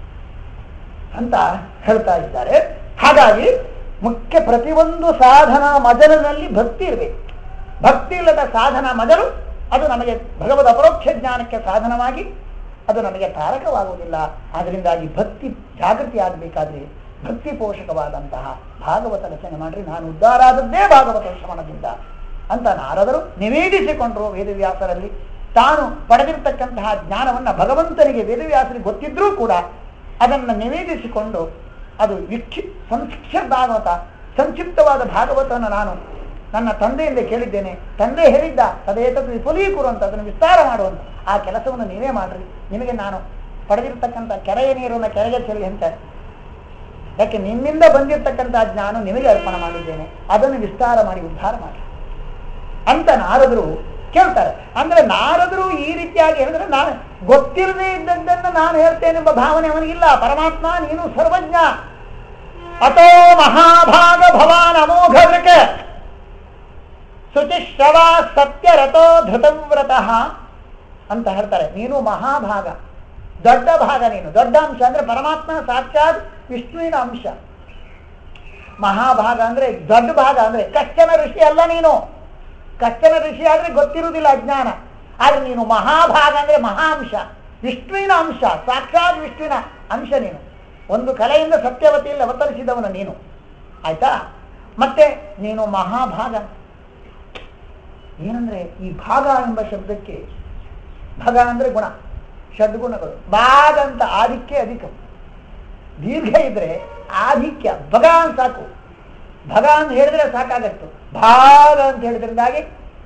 [SPEAKER 1] ಅಂತ ಹೇಳ್ತಾ ಇದ್ದಾರೆ ಹಾಗಾಗಿ ಮುಖ್ಯ ಪ್ರತಿಯೊಂದು ಸಾಧನ ಮಜಲಿನಲ್ಲಿ ಭಕ್ತಿ ಇರಬೇಕು ಭಕ್ತಿ ಇಲ್ಲದ ಸಾಧನ ಮಜಲು ಅದು ನಮಗೆ ಭಗವದ್ ಅಪರೋಕ್ಷ ಜ್ಞಾನಕ್ಕೆ ಸಾಧನವಾಗಿ ಅದು ನಮಗೆ ತಾರಕವಾಗುವುದಿಲ್ಲ ಆದ್ರಿಂದಾಗಿ ಭಕ್ತಿ ಜಾಗೃತಿ ಆಗಬೇಕಾದ್ರೆ ಭಕ್ತಿ ಪೋಷಕವಾದಂತಹ ಭಾಗವತ ರಚನೆ ಮಾಡ್ರಿ ನಾನು ಉದ್ಧಾರಾದದ್ದೇ ಭಾಗವತ ಶ್ರವಣದಿಂದ ಅಂತ ನಾರದರು ನಿವೇದಿಸಿಕೊಂಡ್ರು ವೇದವ್ಯಾಸರಲ್ಲಿ ತಾನು ಪಡೆದಿರ್ತಕ್ಕಂತಹ ಜ್ಞಾನವನ್ನ ಭಗವಂತನಿಗೆ ವೇದವ್ಯಾಸರಿಗೆ ಗೊತ್ತಿದ್ರೂ ಕೂಡ ಅದನ್ನು ನಿವೇದಿಸಿಕೊಂಡು ಅದು ವಿಕ್ಷಿ ಸಂಕ್ಷಿಪ್ತ ಭಾಗವತ ಸಂಕ್ಷಿಪ್ತವಾದ ಭಾಗವತವನ್ನು ನಾನು ನನ್ನ ತಂದೆಯಿಂದ ಕೇಳಿದ್ದೇನೆ ತಂದೆ ಹೇಳಿದ್ದ ತದೇತದ್ದು ವಿಪುಲೀಕರು ಅಂತ ಅದನ್ನು ವಿಸ್ತಾರ ಮಾಡುವಂತ ಆ ಕೆಲಸವನ್ನು ನೀವೇ ಮಾಡ್ರಿ ನಿಮಗೆ ನಾನು ಪಡೆದಿರ್ತಕ್ಕಂಥ ಕೆರೆಯ ನೀರನ್ನು ಕೆರೆಗೆ ಚೆಲ್ಲಿ ಅಂತಾರೆ ಯಾಕೆ ನಿಮ್ಮಿಂದ ಬಂದಿರತಕ್ಕಂತಹ ಜ್ಞಾನ ನಿಮಗೆ ಅರ್ಪಣೆ ಮಾಡಿದ್ದೇನೆ ಅದನ್ನು ವಿಸ್ತಾರ ಮಾಡಿ ಉದ್ಧಾರ ಮಾಡಿ ಅಂತ ನಾರದರು ಕೇಳ್ತಾರೆ ಅಂದ್ರೆ ನಾರದರು ಈ ರೀತಿಯಾಗಿ ಹೇಳಿದ್ರೆ ನಾನು ಗೊತ್ತಿರದೇ ಇದ್ದದ್ದನ್ನು ನಾನು ಹೇಳ್ತೇನೆ ಎಂಬ ಭಾವನೆ ಅವನಿಗಿಲ್ಲ ಪರಮಾತ್ಮ ನೀನು ಸರ್ವಜ್ಞ ಅತೋ ಮಹಾಭಾಗ ಭವಾನ್ ಅಮೋಘ ವೃಕ ಶುಚಿಶ್ರವ ಸತ್ಯರಥೋ ಧೃತವ್ರತಃ ಅಂತ ಹೇಳ್ತಾರೆ ನೀನು ಮಹಾಭಾಗ ದೊಡ್ಡ ಭಾಗ ನೀನು ದೊಡ್ಡ ಅಂಶ ಅಂದ್ರೆ ಪರಮಾತ್ಮನ ಸಾಕ್ಷಾತ್ ವಿಷ್ಣುವಿನ ಅಂಶ ಮಹಾಭಾಗ ಅಂದ್ರೆ ದೊಡ್ಡ ಭಾಗ ಅಂದ್ರೆ ಕಚ್ಚನ ಋಷಿ ಅಲ್ಲ ನೀನು ಕಚ್ಚನ ಋಷಿ ಆದ್ರೆ ಗೊತ್ತಿರುವುದಿಲ್ಲ ಅಜ್ಞಾನ ಆದ್ರೆ ನೀನು ಮಹಾಭಾಗ ಅಂದ್ರೆ ಮಹಾಂಶ ವಿಷ್ಣುವಿನ ಅಂಶ ಸಾಕ್ಷಾತ್ ವಿಷ್ಣುವಿನ ಅಂಶ ನೀನು ಒಂದು ಕಲೆಯಿಂದ ಸತ್ಯವತಿಯಲ್ಲಿ ಅವತರಿಸಿದವನು ನೀನು ಆಯ್ತಾ ಮತ್ತೆ ನೀನು ಮಹಾಭಾಗ ಏನಂದ್ರೆ ಈ ಭಾಗ ಎಂಬ ಶಬ್ದಕ್ಕೆ ಭಗ ಅಂದ್ರೆ ಗುಣ ಷಡ್ಗುಣಗಳು ಭಾಗ ಅಂತ ಆಧಿಕ್ಯ ಅಧಿಕ ದೀರ್ಘ ಇದ್ರೆ ಆಧಿಕ್ಯ ಭಗ ಅಂತ ಸಾಕು ಭಗ ಅಂತ ಹೇಳಿದ್ರೆ ಸಾಕಾಗತ್ತು ಭಾಗ ಅಂತ ಹೇಳಿದ್ರಿಂದಾಗಿ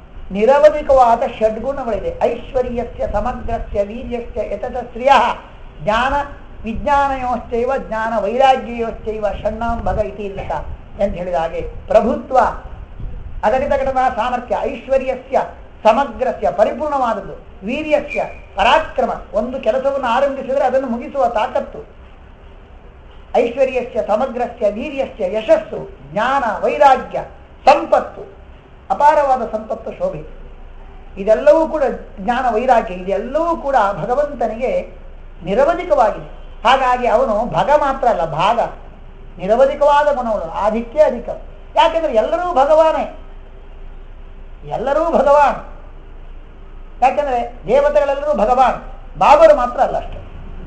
[SPEAKER 1] ನಿರವಧಿಕವಾದ ಷಡ್ಗುಣಗಳಿದೆ ಐಶ್ವರ್ಯಸ್ಯ ಸಮಗ್ರಸ್ಯ ವೀರ್ಯಸ್ಯ ಯತತ ಶ್ರಿಯ ಜ್ಞಾನ ವಿಜ್ಞಾನಯೋಶ್ಚೈವ ಜ್ಞಾನ ವೈರಾಗ್ಯಯೋಶ್ಚೈವ ಷಣ್ಣಾಂ ಭಗ ಇತಿ ಇಲ್ಲಕ ಅಂತ ಹೇಳಿದ ಹಾಗೆ ಪ್ರಭುತ್ವ ಅಗಣಿತ ಘಟನಾ ಸಾಮರ್ಥ್ಯ ಐಶ್ವರ್ಯಸ್ಯ ಸಮಗ್ರಸ್ಯ ಪರಿಪೂರ್ಣವಾದದ್ದು ವೀರ್ಯಸ್ಯ ಪರಾಕ್ರಮ ಒಂದು ಕೆಲಸವನ್ನು ಆರಂಭಿಸಿದರೆ ಅದನ್ನು ಮುಗಿಸುವ ತಾಕತ್ತು ಐಶ್ವರ್ಯಸ್ಯ ಸಮಗ್ರಸ್ಯ ವೀರ್ಯಸ್ಯ ಯಶಸ್ಸು ಜ್ಞಾನ ವೈರಾಗ್ಯ ಸಂಪತ್ತು ಅಪಾರವಾದ ಸಂಪತ್ತು ಶೋಭೆ ಇದೆಲ್ಲವೂ ಕೂಡ ಜ್ಞಾನ ವೈರಾಗ್ಯ ಇದೆಲ್ಲವೂ ಕೂಡ ಭಗವಂತನಿಗೆ ನಿರವಧಿಕವಾಗಿದೆ ಹಾಗಾಗಿ ಅವನು ಭಗ ಮಾತ್ರ ಅಲ್ಲ ಭಾಗ ನಿರವಧಿಕವಾದ ಗುಣಗಳು ಆಧಿಕ್ಯ ಅಧಿಕ ಯಾಕೆಂದ್ರೆ ಎಲ್ಲರೂ ಭಗವಾನೇ ಎಲ್ಲರೂ ಭಗವಾನ್ ಯಾಕೆಂದ್ರೆ ದೇವತೆಗಳೆಲ್ಲರೂ ಭಗವಾನ್ ಬಾಬರು ಮಾತ್ರ ಅಲ್ಲ ಅಷ್ಟೇ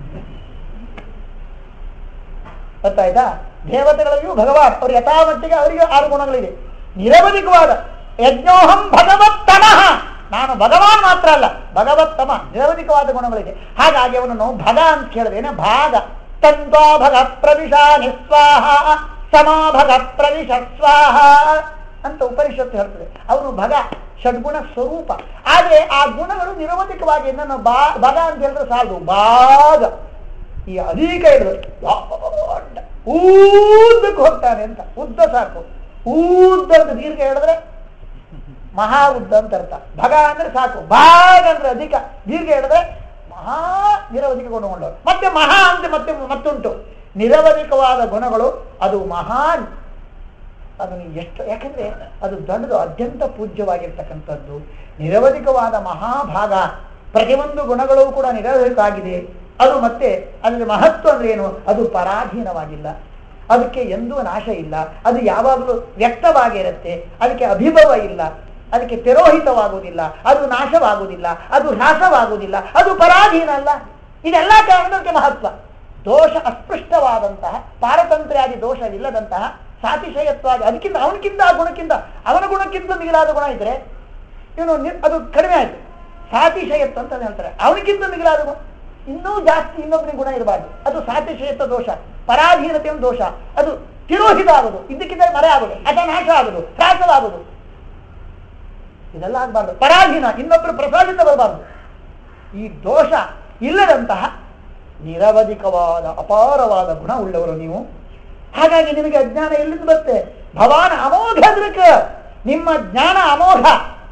[SPEAKER 1] ಗೊತ್ತಾಯ್ತಾ ದೇವತೆಗಳಿಗೂ ಭಗವಾನ್ ಅವ್ರು ಯಥಾಮಟ್ಟಿಗೆ ಅವರಿಗೆ ಆರು ಗುಣಗಳಿದೆ ನಿರವಧಿಕವಾದ ಯಜ್ಞೋಹಂ ಭಗವತ್ತಮಃ ನಾನು ಭಗವಾನ್ ಮಾತ್ರ ಅಲ್ಲ ಭಗವತ್ತಮ ನಿರವಧಿಕವಾದ ಗುಣಗಳಿದೆ ಹಾಗಾಗಿ ಅವನನ್ನು ಭಗ ಅಂತ ಕೇಳಿದೇನೆ ಭಾಗ ತಂತ್ವಾ ಭಗ ಪ್ರವಿಶ ನಿಸ್ವಾಹ ಸಮಾ ಭಗ ಪ್ರವಿಶ ಸ್ವಾಹ ಅಂತ ಉಪನಿಷತ್ತು ಹೇಳ್ತದೆ ಅವನು ಭಗ ಷಡ್ಗುಣ ಸ್ವರೂಪ ಆದ್ರೆ ಆ ಗುಣಗಳು ನಿರವಧಿಕವಾಗಿ ನನ್ನ ಬಾ ಭಗ ಅಂತ ಹೇಳಿದ್ರೆ ಸಾಲದು ಭಾಗ ಈ ಅಧಿಕ ಹೇಳಿದ್ರು ದೊಡ್ಡ ಉದ್ದಕ್ಕೆ ಹೋಗ್ತಾನೆ ಅಂತ ಉದ್ದ ಸಾಕು ಉದ್ದ ಅಂತ ದೀರ್ಘ ಹೇಳಿದ್ರೆ ಮಹಾ ಉದ್ದ ಅಂತ ಅರ್ಥ ಭಗ ಅಂದ್ರೆ ಸಾಕು ಭಾಗ ಅಂದ್ರೆ ಅಧಿಕ ದೀರ್ಘ ಹೇಳಿದ್ರೆ ಮಹಾ ನಿರವಧಿಕ ಗುಣಗೊಂಡವರು ಮತ್ತೆ ಮಹಾ ಅಂತ ಮತ್ತೆ ಮತ್ತುಂಟು ನಿರವಧಿಕವಾದ ಗುಣಗಳು ಅದು ಮಹಾನ್ ಅದು ನೀವು ಎಷ್ಟು ಯಾಕಂದ್ರೆ ಅದು ದೊಡ್ಡದು ಅತ್ಯಂತ ಪೂಜ್ಯವಾಗಿರ್ತಕ್ಕಂಥದ್ದು ನಿರವಧಿಕವಾದ ಮಹಾಭಾಗ ಪ್ರತಿಯೊಂದು ಗುಣಗಳು ಕೂಡ ನಿರವಧಿಕ ಆಗಿದೆ ಅದು ಮತ್ತೆ ಅದರ ಮಹತ್ವ ಅಂದ್ರೆ ಏನು ಅದು ಪರಾಧೀನವಾಗಿಲ್ಲ ಅದಕ್ಕೆ ಎಂದೂ ನಾಶ ಇಲ್ಲ ಅದು ಯಾವಾಗಲೂ ವ್ಯಕ್ತವಾಗಿರುತ್ತೆ ಅದಕ್ಕೆ ಅಭಿಭವ ಇಲ್ಲ ಅದಕ್ಕೆ ತಿರೋಹಿತವಾಗುವುದಿಲ್ಲ ಅದು ನಾಶವಾಗುವುದಿಲ್ಲ ಅದು ಹ್ರಾಸವಾಗುವುದಿಲ್ಲ ಅದು ಪರಾಧೀನ ಅಲ್ಲ ಇದೆಲ್ಲ ಕಾರಣಕ್ಕೆ ಮಹತ್ವ ದೋಷ ಅಸ್ಪೃಷ್ಟವಾದಂತಹ ಪಾರತಂತ್ರ್ಯಾದಿ ದೋಷವಿಲ್ಲದಂತಹ ಸಾತಿಶಯತ್ವಾಗಿ ಅದಕ್ಕಿಂತ ಅವನಕ್ಕಿಂತ ಆ ಗುಣಕ್ಕಿಂತ ಅವನ ಗುಣಕ್ಕಿಂತ ಮಿಗಿಲಾದ ಗುಣ ಇದ್ರೆ ಇವನು ನಿ- ಅದು ಕಡಿಮೆ ಆಯ್ತು ಸಾತಿಶಯತ್ವ ಅಂತ ಹೇಳ್ತಾರೆ ಅವನಿಗಿಂತ ಮಿಗಿಲಾದ ಗುಣ ಇನ್ನೂ ಜಾಸ್ತಿ ಇನ್ನೊಬ್ಬನಿಗೆ ಗುಣ ಇರಬಾರ್ದು ಅದು ಸಾತಿಶಯತ್ವ ದೋಷ ಪರಾಧೀನತೆಯ ದೋಷ ಅದು ತಿರೋಹಿತ ಆಗುದು ಇದಕ್ಕಿಂತ ಮರೆ ಆಗುದು ಅಥವಾ ನಾಶ ಆಗುದು ಹ್ರಾಸವಾಗುದು ಇದೆಲ್ಲ ಆಗಬಾರ್ದು ಪರಾಧೀನ ಇನ್ನೊಬ್ಬರು ಪ್ರಸಾದಿತ ಬರಬಾರ್ದು ಈ ದೋಷ ಇಲ್ಲದಂತಹ ನಿರವಧಿಕವಾದ ಅಪಾರವಾದ ಗುಣ ಉಳ್ಳವರು ನೀವು ಹಾಗಾಗಿ ನಿಮಗೆ ಅಜ್ಞಾನ ಎಲ್ಲಿಂದ ಬರುತ್ತೆ ಭವಾನ್ ಅಮೋಘ ದೃಕ್ ನಿಮ್ಮ ಜ್ಞಾನ ಅಮೋಘ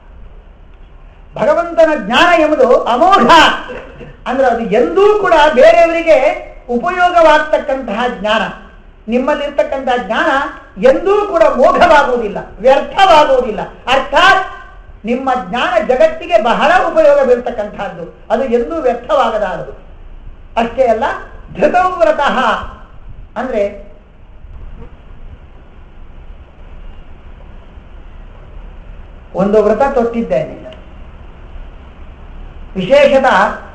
[SPEAKER 1] ಭಗವಂತನ ಜ್ಞಾನ ಎಂಬುದು ಅಮೋಘ ಅಂದ್ರೆ ಅದು ಎಂದೂ ಕೂಡ ಬೇರೆಯವರಿಗೆ ಉಪಯೋಗವಾಗ್ತಕ್ಕಂತಹ ಜ್ಞಾನ ನಿಮ್ಮಲ್ಲಿರ್ತಕ್ಕಂತಹ ಜ್ಞಾನ ಎಂದೂ ಕೂಡ ಮೋಘವಾಗುವುದಿಲ್ಲ ವ್ಯರ್ಥವಾಗುವುದಿಲ್ಲ ಅರ್ಥಾತ್ ನಿಮ್ಮ ಜ್ಞಾನ ಜಗತ್ತಿಗೆ ಬಹಳ ಉಪಯೋಗ ಬೀಳ್ತಕ್ಕಂತಹದ್ದು ಅದು ಎಂದೂ ವ್ಯರ್ಥವಾಗದಾರದು ಅಷ್ಟೇ ಅಲ್ಲ ಧೃತವ್ರತಃ ಅಂದ್ರೆ ಒಂದು ವ್ರತ ತೊಟ್ಟಿದ್ದೇನೆ ವಿಶೇಷತಃ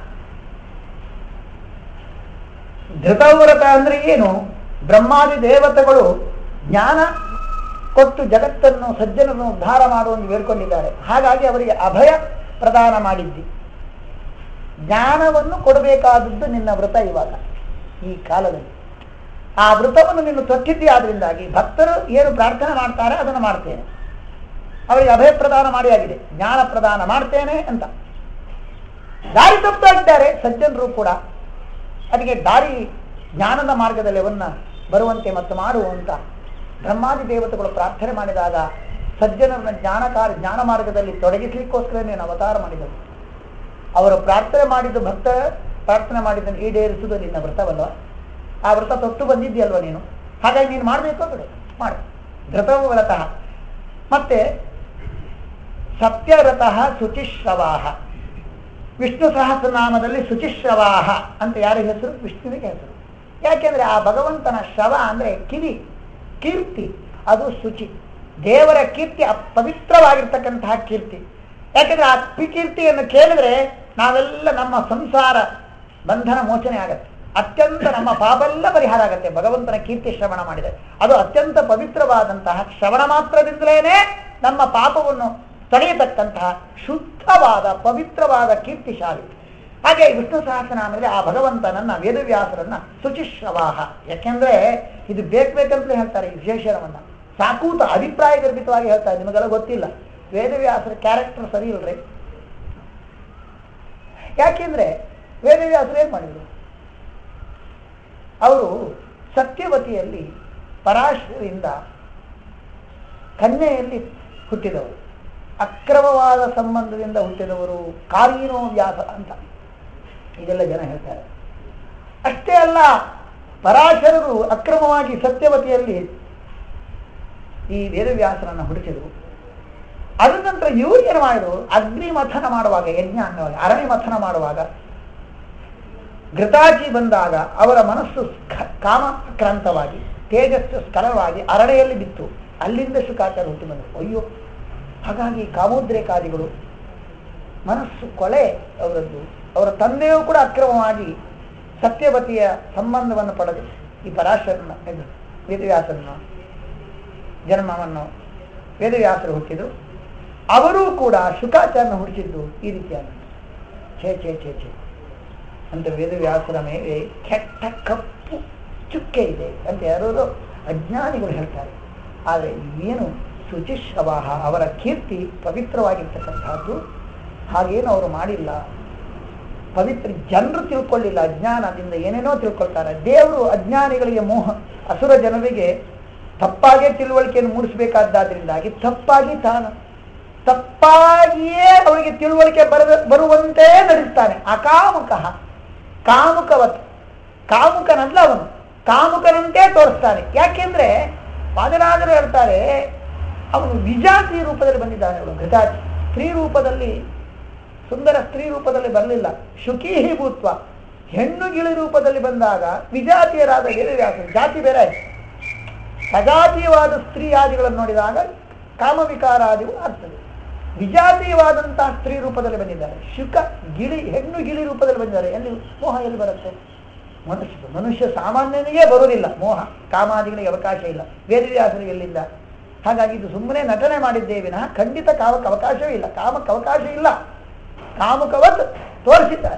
[SPEAKER 1] ಧೃತವ್ರತ ಅಂದ್ರೆ ಏನು ಬ್ರಹ್ಮಾದಿ ದೇವತೆಗಳು ಜ್ಞಾನ ಕೊಟ್ಟು ಜಗತ್ತನ್ನು ಸಜ್ಜನನ್ನು ಉದ್ಧಾರ ಮಾಡುವಂತೆ ಬೇಡ್ಕೊಂಡಿದ್ದಾರೆ ಹಾಗಾಗಿ ಅವರಿಗೆ ಅಭಯ ಪ್ರದಾನ ಮಾಡಿದ್ದಿ ಜ್ಞಾನವನ್ನು ಕೊಡಬೇಕಾದದ್ದು ನಿನ್ನ ವ್ರತ ಇವಾಗ ಈ ಕಾಲದಲ್ಲಿ ಆ ವ್ರತವನ್ನು ನೀನು ತೊಟ್ಟಿದ್ದಿ ಆದ್ರಿಂದಾಗಿ ಭಕ್ತರು ಏನು ಪ್ರಾರ್ಥನೆ ಮಾಡ್ತಾರೆ ಅದನ್ನು ಮಾಡ್ತೇನೆ ಅವರಿಗೆ ಅಭಯ ಪ್ರದಾನ ಮಾಡಿ ಆಗಿದೆ ಜ್ಞಾನ ಪ್ರದಾನ ಮಾಡ್ತೇನೆ ಅಂತ ದಾರಿ ತಪ್ತಾ ಇದ್ದಾರೆ ಸಜ್ಜನರು ಕೂಡ ಅದಕ್ಕೆ ದಾರಿ ಜ್ಞಾನದ ಮಾರ್ಗದಲ್ಲಿ ಅವನ್ನ ಬರುವಂತೆ ಮತ್ತು ಮಾಡುವಂತ ಬ್ರಹ್ಮಾದಿ ದೇವತೆಗಳು ಪ್ರಾರ್ಥನೆ ಮಾಡಿದಾಗ ಸಜ್ಜನರನ್ನ ಜ್ಞಾನಕಾರ ಜ್ಞಾನ ಮಾರ್ಗದಲ್ಲಿ ತೊಡಗಿಸಲಿಕ್ಕೋಸ್ಕರ ನೀನು ಅವತಾರ ಮಾಡಿದರು ಅವರು ಪ್ರಾರ್ಥನೆ ಮಾಡಿದ್ದು ಭಕ್ತ ಪ್ರಾರ್ಥನೆ ಮಾಡಿದ್ದನ್ನು ಈಡೇರಿಸುವುದು ನಿನ್ನ ವ್ರತವಲ್ವ ಆ ವ್ರತ ತೊಟ್ಟು ಬಂದಿದ್ದೀಯಲ್ವ ನೀನು ಹಾಗಾಗಿ ನೀನು ಮಾಡಬೇಕು ಬಿಡು ಮಾಡು ಧೃತವು ವ್ರತಃ ಮತ್ತೆ ಸತ್ಯವ್ರತಃ ಶುಚಿಶ್ರವಾಹ ವಿಷ್ಣು ಸಹಸ್ರನಾಮದಲ್ಲಿ ಶುಚಿಶ್ರವಾಹ ಅಂತ ಯಾರ ಹೆಸರು ವಿಷ್ಣುವಿಗೆ ಹೆಸರು ಯಾಕೆಂದ್ರೆ ಆ ಭಗವಂತನ ಶ್ರವ ಅಂದ್ರೆ ಕಿವಿ ಕೀರ್ತಿ ಅದು ಶುಚಿ ದೇವರ ಕೀರ್ತಿ ಅ- ಪವಿತ್ರವಾಗಿರ್ತಕ್ಕಂತಹ ಕೀರ್ತಿ ಯಾಕೆಂದ್ರೆ ಆ ಪಿ- ಕೀರ್ತಿಯನ್ನು ಕೇಳಿದ್ರೆ ನಾವೆಲ್ಲ ನಮ್ಮ ಸಂಸಾರ ಬಂಧನ ಮೋಚನೆ ಆಗತ್ತೆ ಅತ್ಯಂತ ನಮ್ಮ ಪಾಪೆಲ್ಲ ಪರಿಹಾರ ಆಗತ್ತೆ ಭಗವಂತನ ಕೀರ್ತಿ ಶ್ರವಣ ಮಾಡಿದರೆ ಅದು ಅತ್ಯಂತ ಪವಿತ್ರವಾದಂತಹ ಶ್ರವಣ ಮಾತ್ರದಿಂದಲೇನೆ ನಮ್ಮ ಪಾಪವನ್ನು ತಡೆಯತಕ್ಕಂತಹ ಶುದ್ಧವಾದ ಪವಿತ್ರವಾದ ಕೀರ್ತಿಶಾಲಿ ಹಾಗೆ ವಿಷ್ಣು ಸಹಸ್ರನಾಮದಲ್ಲಿ ಆ ಭಗವಂತನನ್ನ ವೇದವ್ಯಾಸರನ್ನ ಶುಚಿಶ್ರವಾಹ ಯಾಕೆಂದ್ರೆ ಇದು ಬೇಕು ಬೇಕಂತಲೇ ಹೇಳ್ತಾರೆ ಈ ವಿಶೇಷಣವನ್ನ ಸಾಕೂತ ಅಭಿಪ್ರಾಯ ಗರ್ಭಿತವಾಗಿ ಹೇಳ್ತಾರೆ ನಿಮಗೆಲ್ಲ ಗೊತ್ತಿಲ್ಲ ವೇದವ್ಯಾಸರ ಕ್ಯಾರೆಕ್ಟರ್ ಸರಿ ಇಲ್ರಿ ಯಾಕೆಂದ್ರೆ ವೇದವ್ಯಾಸರು ಏನ್ ಮಾಡಿದ್ರು ಅವರು ಸತ್ಯವತಿಯಲ್ಲಿ ಪರಾಶರಿಂದ ಕನ್ಯೆಯಲ್ಲಿ ಹುಟ್ಟಿದವರು ಅಕ್ರಮವಾದ ಸಂಬಂಧದಿಂದ ಹುಟ್ಟಿದವರು ಕಾಲೀನೋ ವ್ಯಾಸ ಅಂತ ಇದೆಲ್ಲ ಜನ ಹೇಳ್ತಾರೆ ಅಷ್ಟೇ ಅಲ್ಲ ಪರಾಶರರು ಅಕ್ರಮವಾಗಿ ಸತ್ಯವತಿಯಲ್ಲಿ ಈ ವೇದವ್ಯಾಸರನ್ನು ಹುಡುಕಿದರು ಅದ ನಂತರ ಇವರು ಏನು ಮಾಡಿದ್ರು ಅಗ್ನಿ ಮಥನ ಮಾಡುವಾಗ ಯಜ್ಞ ಅನ್ನುವಾಗ ಅರಣಿ ಮಥನ ಮಾಡುವಾಗ ಘೃತಾಚಿ ಬಂದಾಗ ಅವರ ಮನಸ್ಸು ಸ್ಖ- ಕಾಮಾಕ್ರಾಂತವಾಗಿ ತೇಜಸ್ಸು ಸ್ಖಲವಾಗಿ ಅರಳೆಯಲ್ಲಿ ಬಿತ್ತು ಅಲ್ಲಿಂದ ಶುಕಾಚಾರ ಹುಟ್ಟಿ ಬಂದರು ಅಯ್ಯೋ ಹಾಗಾಗಿ ಕಾಮೋದ್ರೇಕಾದಿಗಳು ಮನಸ್ಸು ಕೊಳೆ ಅವರದ್ದು ಅವರ ತಂದೆಯೂ ಕೂಡ ಅಕ್ರಮವಾಗಿ ಸತ್ಯವತಿಯ ಸಂಬಂಧವನ್ನು ಪಡೆದು ಈ ಪರಾಶರನ ಇದು ವೇದವ್ಯಾಸರನ್ನ ಜನ್ಮವನ್ನು ವೇದವ್ಯಾಸರು ಹುಟ್ಟಿದ್ರು ಅವರೂ ಕೂಡ ಶುಕಾಚಾರನ ಹುಟ್ಟಿದ್ದು ಈ ರೀತಿಯಾದ ಛೇ ಛೇ ಛೇ ಛೇ ಅಂತ ವೇದವ್ಯಾಸರ ಮೇಲೆ ಕೆಟ್ಟ ಕಪ್ಪು ಚುಕ್ಕೆ ಇದೆ ಅಂತ ಯಾರು ಅಜ್ಞಾನಿಗಳು ಹೇಳ್ತಾರೆ ಆದರೆ ಏನು ಶುಚಿಶ್ರವಾಹ ಅವರ ಕೀರ್ತಿ ಪವಿತ್ರವಾಗಿರ್ತಕ್ಕಂಥದ್ದು ಹಾಗೇನು ಅವರು ಮಾಡಿಲ್ಲ ಪವಿತ್ರ ಜನರು ತಿಳ್ಕೊಳ್ಳಿಲ್ಲ ಅಜ್ಞಾನದಿಂದ ಏನೇನೋ ತಿಳ್ಕೊಳ್ತಾರೆ ದೇವರು ಅಜ್ಞಾನಿಗಳಿಗೆ ಮೋಹ ಅಸುರ ಜನರಿಗೆ ತಪ್ಪಾಗೇ ತಿಳುವಳಿಕೆಯನ್ನು ಮೂಡಿಸಬೇಕಾದ್ದಾದ್ರಿಂದಾಗಿ ತಪ್ಪಾಗಿ ತಾನು ತಪ್ಪಾಗಿಯೇ ಅವರಿಗೆ ತಿಳುವಳಿಕೆ ಬರದ ಬರುವಂತೆ ನಡೆಸ್ತಾನೆ ಅಕಾಮುಕ ಕಾಮುಕವತ್ ಕಾಮುಕನಲ್ಲ ಅವನು ಕಾಮುಕನಂತೆ ತೋರಿಸ್ತಾನೆ ಯಾಕೆಂದ್ರೆ ಪಾದರಾಜರು ಹೇಳ್ತಾರೆ ಅವನು ವಿಜಾತಿ ರೂಪದಲ್ಲಿ ಬಂದಿದ್ದಾನೆ ಅವನು ಘಟಾತಿ ಸ್ತ್ರೀ ರೂಪದಲ್ಲಿ ಸುಂದರ ಸ್ತ್ರೀ ರೂಪದಲ್ಲಿ ಬರಲಿಲ್ಲ ಶುಕೀಹಿ ಭೂತ್ವ ಹೆಣ್ಣು ಗಿಳಿ ರೂಪದಲ್ಲಿ ಬಂದಾಗ ವಿಜಾತಿಯರಾದ ವೇದವ್ಯಾಸ ಜಾತಿ ಬೇರೆ ಆಯ್ತು ಸಜಾತೀಯವಾದ ಸ್ತ್ರೀ ಆದಿಗಳನ್ನು ನೋಡಿದಾಗ ಕಾಮವಿಕಾರಾದಿಗಳು ಆಗ್ತದೆ ವಿಜಾತೀಯವಾದಂತಹ ಸ್ತ್ರೀ ರೂಪದಲ್ಲಿ ಬಂದಿದ್ದಾರೆ ಶುಕ ಗಿಳಿ ಹೆಣ್ಣು ಗಿಳಿ ರೂಪದಲ್ಲಿ ಬಂದಿದ್ದಾರೆ ಎಲ್ಲಿ ಮೋಹ ಎಲ್ಲಿ ಬರುತ್ತೆ ಮನುಷ್ಯ ಮನುಷ್ಯ ಸಾಮಾನ್ಯನಿಗೆ ಬರುವುದಿಲ್ಲ ಮೋಹ ಕಾಮಾದಿಗಳಿಗೆ ಅವಕಾಶ ಇಲ್ಲ ವೇದವ್ಯಾಸರಿಗೆ ಎಲ್ಲಿಂದ ಹಾಗಾಗಿ ಇದು ಸುಮ್ಮನೆ ನಟನೆ ಮಾಡಿದ್ದೇ ವಿನಃ ಖಂಡಿತ ಕಾಮಕ್ಕೆ ಅವಕಾಶವೇ ಇಲ್ಲ ಕಾಮಕ್ಕೆ ಅವಕಾಶ ಇಲ್ಲ ಕಾಮುಕವತ್ ತೋರಿಸಿದ್ದಾರೆ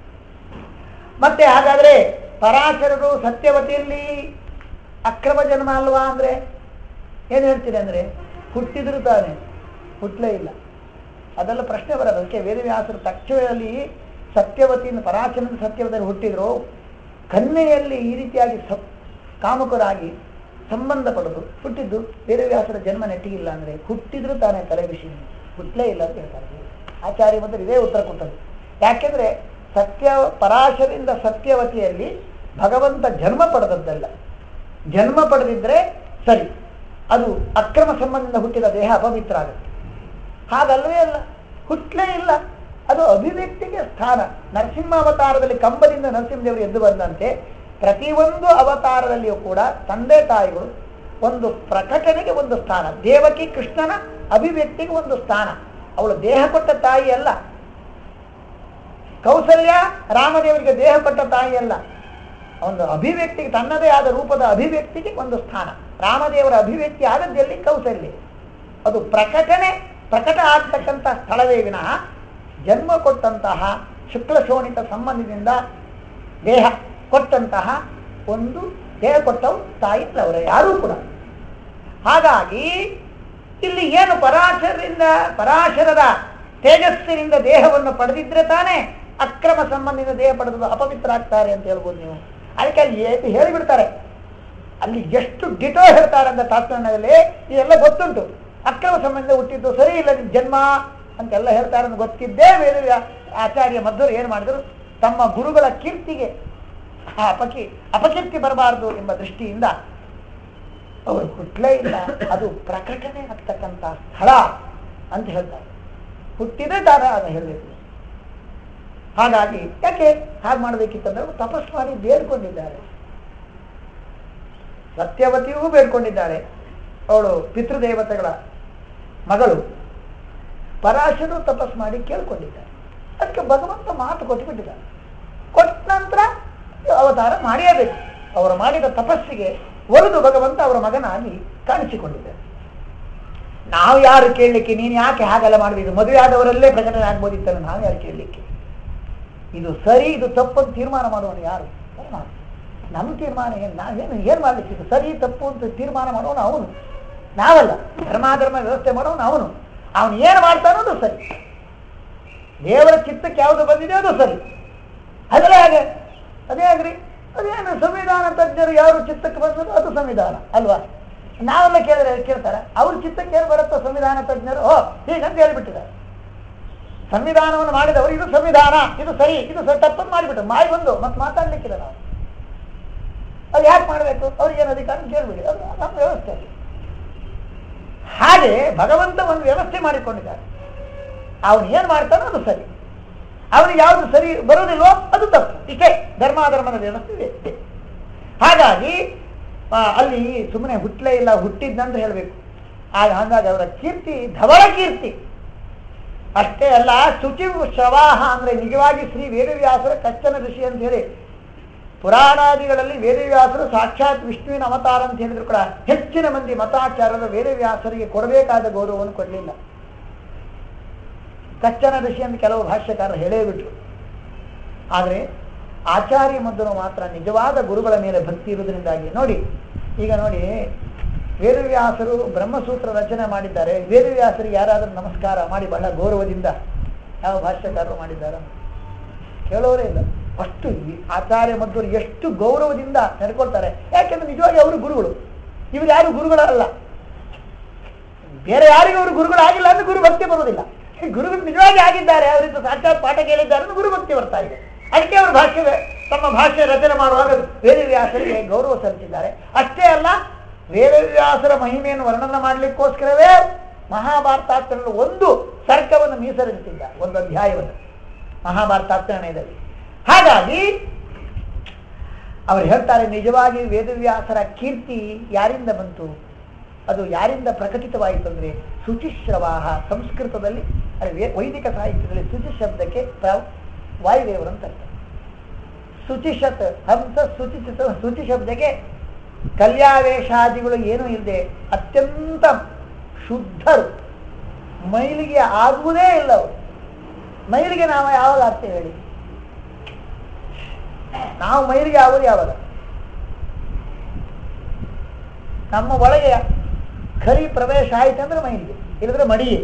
[SPEAKER 1] ಮತ್ತೆ ಹಾಗಾದ್ರೆ ಪರಾಶರರು ಸತ್ಯವತಿಯಲ್ಲಿ ಅಕ್ರಮ ಜನ್ಮ ಅಲ್ವಾ ಅಂದ್ರೆ ಏನ್ ಹೇಳ್ತೀರಿ ಅಂದ್ರೆ ಹುಟ್ಟಿದ್ರು ತಾನೆ ಹುಟ್ಟಲೇ ಇಲ್ಲ ಅದೆಲ್ಲ ಪ್ರಶ್ನೆ ಬರೋದು ಅದಕ್ಕೆ ವೇದವ್ಯಾಸರು ತಕ್ಷಣದಲ್ಲಿ ಸತ್ಯವತಿಯಿಂದ ಪರಾಶರನ ಸತ್ಯವತಿಯಲ್ಲಿ ಹುಟ್ಟಿದ್ರು ಕನ್ಯೆಯಲ್ಲಿ ಈ ರೀತಿಯಾಗಿ ಸ ಕಾಮುಕರಾಗಿ ಸಂಬಂಧ ಪಡೆದು ಹುಟ್ಟಿದ್ದು ವೇದವ್ಯಾಸರ ಜನ್ಮ ನೆಟ್ಟಿಗಿಲ್ಲ ಅಂದ್ರೆ ಹುಟ್ಟಿದ್ರು ತಾನೇ ತಲೆ ಬಿಸಿ ಹುಟ್ಟಲೇ ಇಲ್ಲ ಅಂತ ಹೇಳ್ತಾರೆ ಆಚಾರ್ಯ ಮತ್ತು ಇದೇ ಉತ್ತರ ಕೊಟ್ಟದ್ದು ಯಾಕೆಂದ್ರೆ ಸತ್ಯ ಪರಾಶರಿಂದ ಸತ್ಯವತಿಯಲ್ಲಿ ಭಗವಂತ ಜನ್ಮ ಪಡೆದದ್ದಲ್ಲ ಜನ್ಮ ಪಡೆದಿದ್ರೆ ಸರಿ ಅದು ಅಕ್ರಮ ಸಂಬಂಧದಿಂದ ಹುಟ್ಟಿದ ದೇಹ ಅಪವಿತ್ರ ಆಗುತ್ತೆ ಹಾಗಲ್ಲವೇ ಅಲ್ಲ ಹುಟ್ಟಲೇ ಇಲ್ಲ ಅದು ಅಭಿವ್ಯಕ್ತಿಗೆ ಸ್ಥಾನ ನರಸಿಂಹ ಅವತಾರದಲ್ಲಿ ಕಂಬದಿಂದ ನರಸಿಂಹದೇವರು ಎದ್ದು ಬಂದಂತೆ ಪ್ರತಿಯೊಂದು ಅವತಾರದಲ್ಲಿಯೂ ಕೂಡ ತಂದೆ ತಾಯಿಗಳು ಒಂದು ಪ್ರಕಟಣೆಗೆ ಒಂದು ಸ್ಥಾನ ದೇವಕಿ ಕೃಷ್ಣನ ಅಭಿವ್ಯಕ್ತಿಗೆ ಒಂದು ಸ್ಥಾನ ಅವಳು ದೇಹ ಕೊಟ್ಟ ತಾಯಿ ಅಲ್ಲ ಕೌಸಲ್ಯ ರಾಮದೇವರಿಗೆ ದೇಹ ಕೊಟ್ಟ ತಾಯಿ ಅಲ್ಲ ಒಂದು ಅಭಿವ್ಯಕ್ತಿಗೆ ತನ್ನದೇ ಆದ ರೂಪದ ಅಭಿವ್ಯಕ್ತಿಗೆ ಒಂದು ಸ್ಥಾನ ರಾಮದೇವರ ಅಭಿವ್ಯಕ್ತಿ ಆದದ್ದಲ್ಲಿ ಕೌಸಲ್ಯ ಅದು ಪ್ರಕಟಣೆ ಪ್ರಕಟ ಆಗ್ತಕ್ಕಂಥ ಸ್ಥಳವೇ ವಿನಃ ಜನ್ಮ ಕೊಟ್ಟಂತಹ ಶುಕ್ಲ ಶೋಣಿತ ಸಂಬಂಧದಿಂದ ದೇಹ ಕೊಟ್ಟಂತಹ ಒಂದು ದೇಹ ಕೊಟ್ಟವು ತಾಯಿ ಅವರ ಯಾರೂ ಕೂಡ ಹಾಗಾಗಿ ಇಲ್ಲಿ ಏನು ಪರಾಶರರಿಂದ ಪರಾಶರದ ತೇಜಸ್ಸಿನಿಂದ ದೇಹವನ್ನು ಪಡೆದಿದ್ರೆ ತಾನೇ ಅಕ್ರಮ ಸಂಬಂಧದಿಂದ ದೇಹ ಪಡೆದು ಅಪವಿತ್ರ ಆಗ್ತಾರೆ ಅಂತ ಹೇಳ್ಬೋದು ನೀವು ಅದಕ್ಕೆ ಅಲ್ಲಿ ಏ- ಹೇಳಿಬಿಡ್ತಾರೆ ಅಲ್ಲಿ ಎಷ್ಟು ಡಿಟೋ ಹೇಳ್ತಾರೆ ಅಂತ ತಾತ್ಪರ್ಯದಲ್ಲಿ ಇದೆಲ್ಲ ಗೊತ್ತುಂಟು ಅಕ್ರಮ ಸಂಬಂಧ ಹುಟ್ಟಿದ್ದು ಸರಿ ಇಲ್ಲ ನಿನ್ ಜನ್ಮ ಅಂತೆಲ್ಲ ಹೇಳ್ತಾರೆ ಅಂತ ಗೊತ್ತಿದ್ದೇ ವೇದ ಆಚಾರ್ಯ ಮಧ್ವರು ಏನು ಮಾಡಿದ್ರು ತಮ್ಮ ಗುರುಗಳ ಕೀರ್ತಿಗೆ ಆ ಅಪಕಿ ಅಪಕೀರ್ತಿ ಬರಬಾರದು ಎಂಬ ದೃಷ್ಟಿಯಿಂದ ಅವರು ಹುಟ್ಟಲೇ ಇಲ್ಲ ಅದು ಪ್ರಕಟಣೆ ಆಗ್ತಕ್ಕಂಥ ಸ್ಥಳ ಅಂತ ಹೇಳ್ತಾರೆ ಹುಟ್ಟಿದ್ರೆ ತಾನ ಅದನ್ನು ಹೇಳಬೇಕು ಹಾಗಾಗಿ ಯಾಕೆ ಹಾಗೆ ಮಾಡಬೇಕಿತ್ತಂದ್ರೆ ಅವ್ರು ತಪಸ್ ಮಾಡಿ ಬೇಡ್ಕೊಂಡಿದ್ದಾರೆ ಸತ್ಯವತಿಯೂ ಬೇಡ್ಕೊಂಡಿದ್ದಾರೆ ಅವಳು ಪಿತೃದೇವತೆಗಳ ಮಗಳು ಪರಾಶರು ತಪಸ್ ಮಾಡಿ ಕೇಳ್ಕೊಂಡಿದ್ದಾರೆ ಅದಕ್ಕೆ ಭಗವಂತ ಮಾತು ಕೊಟ್ಟುಬಿಟ್ಟಿದ್ದಾರೆ ಕೊಟ್ಟ ನಂತರ ಅವತಾರ ಮಾಡಿಯಬೇಕು ಅವರು ಮಾಡಿದ ತಪಸ್ಸಿಗೆ ಒಲಿದು ಭಗವಂತ ಅವರ ಮಗನಾಗಿ ಕಾಣಿಸಿಕೊಂಡಿದ್ದಾರೆ ನಾವು ಯಾರು ಕೇಳಲಿಕ್ಕೆ ನೀನು ಯಾಕೆ ಹಾಗೆಲ್ಲ ಮಾಡಬೇಕು ಮದುವೆ ಆದವರಲ್ಲೇ ಪ್ರಕಟಣೆ ಆಗ್ಬೋದಿತ್ತಲ್ಲ ನಾವು ಯಾರು ಕೇಳಲಿಕ್ಕೆ ಇದು ಸರಿ ಇದು ತಪ್ಪು ಅಂತ ತೀರ್ಮಾನ ಮಾಡುವನು ಯಾರು ಪರಮಾತ್ಮ. ನಮ್ಮ ತೀರ್ಮಾನ ಏನು ನಾವೇನು ಏನು ಮಾಡ್ಲಿಕ್ಕೆ ಇದು ಸರಿ ತಪ್ಪು ಅಂತ ತೀರ್ಮಾನ ಮಾಡೋನು ಅವನು ನಾವಲ್ಲ ಧರ್ಮಾಧರ್ಮ ವ್ಯವಸ್ಥೆ ಮಾಡೋನು ಅವನು ಅವನು ಏನು ಮಾಡ್ತಾನೋ ಅದು ಸರಿ ದೇವರ ಚಿತ್ತಕ್ಕೆ ಯಾವುದು ಬಂದಿದೆ ಅದು ಸರಿ ಅದೆಲ್ಲ ಹಾಗೆ ಅದೇ ಆಗ್ರಿ ಅದೇನು ಸಂವಿಧಾನ ತಜ್ಞರು ಯಾರು ಚಿತ್ತಕ್ಕೆ ಬಂದರು ಅದು ಸಂವಿಧಾನ ಅಲ್ವಾ ನಾವೆಲ್ಲ ಕೇಳಿದ್ರೆ ಕೇಳ್ತಾರೆ ಅವ್ರ ಚಿತ್ತಕ್ಕೆ ಏನು ಬರುತ್ತೋ ಸಂವಿಧಾನ ತಜ್ಞರು ಓ ಹೀಗಂತ ಹೇಳ್ಬಿಟ್ಟಿದ್ದಾರೆ ಸಂವಿಧಾನವನ್ನು ಮಾಡಿದವರು ಇದು ಸಂವಿಧಾನ ಇದು ಸರಿ ಇದು ಸ- ತಪ್ಪನ್ನು ಮಾಡಿಬಿಟ್ಟು ಮಾಯಿ ಬಂದು ಮತ್ತೆ ಮಾತಾಡ್ಲಿಕ್ಕಿಲ್ಲ ನಾವು ಅದು ಯಾಕೆ ಮಾಡಬೇಕು ಅವ್ರಿಗೇನು ಅಧಿಕಾರ ಕೇಳ್ಬಿಡಿ ಅದು ನಮ್ಮ ವ್ಯವಸ್ಥೆ ಅದು. ಹಾಗೆ ಭಗವಂತ ಒಂದು ವ್ಯವಸ್ಥೆ ಮಾಡಿಕೊಂಡಿದ್ದಾರೆ ಅವನು ಏನು ಮಾಡ್ತಾನೋ ಅದು ಸರಿ ಅವನಿಗೆ ಯಾವುದು ಸರಿ ಬರೋದಿಲ್ವೋ ಅದು ತಪ್ಪು ಇಷ್ಟೇ ಧರ್ಮಾಧರ್ಮದ ವ್ಯವಸ್ಥೆ ಇದೆ ಹಾಗಾಗಿ ಆ, ಅಲ್ಲಿ ಸುಮ್ಮನೆ ಹುಟ್ಟಲೇ ಇಲ್ಲ ಹುಟ್ಟಿದ್ದಂತ ಹೇಳಬೇಕು ಹಾಗಾಗಿ ಅವರ ಕೀರ್ತಿ ಧವಳ ಕೀರ್ತಿ ಅಷ್ಟೇ ಅಲ್ಲ ಶುಚಿ ಶವಾಹ ಅಂದ್ರೆ ನಿಜವಾಗಿ ಶ್ರೀ ವೇದವ್ಯಾಸರ ಕಚ್ಚನ ಋಷಿ ಅಂತ ಹೇಳಿ ಪುರಾಣಾದಿಗಳಲ್ಲಿ ವೇದವ್ಯಾಸರು ಸಾಕ್ಷಾತ್ ವಿಷ್ಣುವಿನ ಅವತಾರ ಅಂತ ಹೇಳಿದ್ರು ಕೂಡ ಹೆಚ್ಚಿನ ಮಂದಿ ಮತಾಚಾರ್ಯರು ವೇದವ್ಯಾಸರಿಗೆ ಕೊಡಬೇಕಾದ ಗೌರವವನ್ನು ಕೊಡಲಿಲ್ಲ ಕಚ್ಚನ ಋಷಿ ಅಂತ ಕೆಲವು ಭಾಷ್ಯಕಾರರು ಹೇಳೇ ಬಿಟ್ರು ಆದರೆ ಆಚಾರ್ಯ ಮದ್ದನು ಮಾತ್ರ ನಿಜವಾದ ಗುರುಗಳ ಮೇಲೆ ಭಕ್ತಿ ಇರುವುದರಿಂದಾಗಿ ನೋಡಿ ಈಗ ನೋಡಿ ವೇದವ್ಯಾಸರು ಬ್ರಹ್ಮಸೂತ್ರ ರಚನೆ ಮಾಡಿದ್ದಾರೆ ವೇದವ್ಯಾಸರಿಗೆ ಯಾರಾದರೂ ನಮಸ್ಕಾರ ಮಾಡಿ ಬಹಳ ಗೌರವದಿಂದ ಯಾವ ಭಾಷ್ಯಕಾರರು ಮಾಡಿದ್ದಾರೆ ಕೇಳೋರೇ ಇಲ್ಲ ಅಷ್ಟು ಈ ಆಚಾರ್ಯ ಮಧ್ವರು ಎಷ್ಟು ಗೌರವದಿಂದ ನಡ್ಕೊಳ್ತಾರೆ ಯಾಕೆಂದ್ರೆ ನಿಜವಾಗಿ ಅವರು ಗುರುಗಳು ಇವರು ಯಾರು ಗುರುಗಳಲ್ಲ ಬೇರೆ ಯಾರಿಗೂ ಅವರು ಗುರುಗಳಾಗಿಲ್ಲ ಅಂದ್ರೆ ಗುರು ಭಕ್ತಿ ಬರುವುದಿಲ್ಲ ಗುರುಗಳು ನಿಜವಾಗಿ ಆಗಿದ್ದಾರೆ ಅವರಿಂದ ಸಾಕ್ಷಾತ್ ಪಾಠ ಕೇಳಿದ್ದಾರೆ ಅಂದ್ರೆ ಗುರು ಭಕ್ತಿ ಬರ್ತಾ ಇದೆ ಅದಕ್ಕೆ ಅವರು ಭಾಷ್ಯ ತಮ್ಮ ಭಾಷೆ ರಚನೆ ಮಾಡುವಾಗ ವೇದವ್ಯಾಸರಿಗೆ ಗೌರವ ಸಲ್ಲಿಸಿದ್ದಾರೆ ಅಷ್ಟೇ ಅಲ್ಲ ವೇದವ್ಯಾಸರ ಮಹಿಮೆಯನ್ನು ವರ್ಣನೆ ಮಾಡಲಿಕ್ಕೋಸ್ಕರವೇ ಮಹಾಭಾರತಾತ್ಮರಲ್ಲಿ ಒಂದು ಸರ್ಕವನ್ನು ಮೀಸಲಿಟ್ಟಿದ್ದ ಒಂದು ಅಧ್ಯಾಯವನ್ನು ಮಹಾಭಾರತಾತ್ಮರಣಯದಲ್ಲಿ ಹಾಗಾಗಿ ಅವರು ಹೇಳ್ತಾರೆ ನಿಜವಾಗಿ ವೇದವ್ಯಾಸರ ಕೀರ್ತಿ ಯಾರಿಂದ ಬಂತು ಅದು ಯಾರಿಂದ ಪ್ರಕಟಿತವಾಯಿತು ಅಂದ್ರೆ ಶುಚಿಶ್ರವಾಹ ಸಂಸ್ಕೃತದಲ್ಲಿ ಅದೇ ವೇ- ವೈದಿಕ ಸಾಹಿತ್ಯದಲ್ಲಿ ಶುಚಿ ಶಬ್ದಕ್ಕೆ ಪ್ರ- ವಾಯುದೇವರಂತ ಅರ್ಥ ಶುಚಿಶತ್ ಹಂಸ ಶುಚಿಚಿತ ಶುಚಿ ಶಬ್ದಕ್ಕೆ ಕಲ್ಯಾವೇಶಾದಿಗಳು ಏನೂ ಇಲ್ಲದೆ ಅತ್ಯಂತ ಶುದ್ಧರು ಮೈಲಿಗೆ ಆಗುವುದೇ ಇಲ್ಲ ಅವರು ಮೈಲಿಗೆ ನಾವು ಯಾವಾಗ ಆಗ್ತೇವೆ ಹೇಳಿ ನಾವು ಮೈಲಿಗೆ ಆಗೋದು ಯಾವಾಗ ನಮ್ಮ ಒಳಗೆ ಖರಿ ಪ್ರವೇಶ ಆಯ್ತು ಅಂದ್ರೆ ಮೈಲಿಗೆ ಇಲ್ಲದ್ರೆ ಮಡಿಯೇ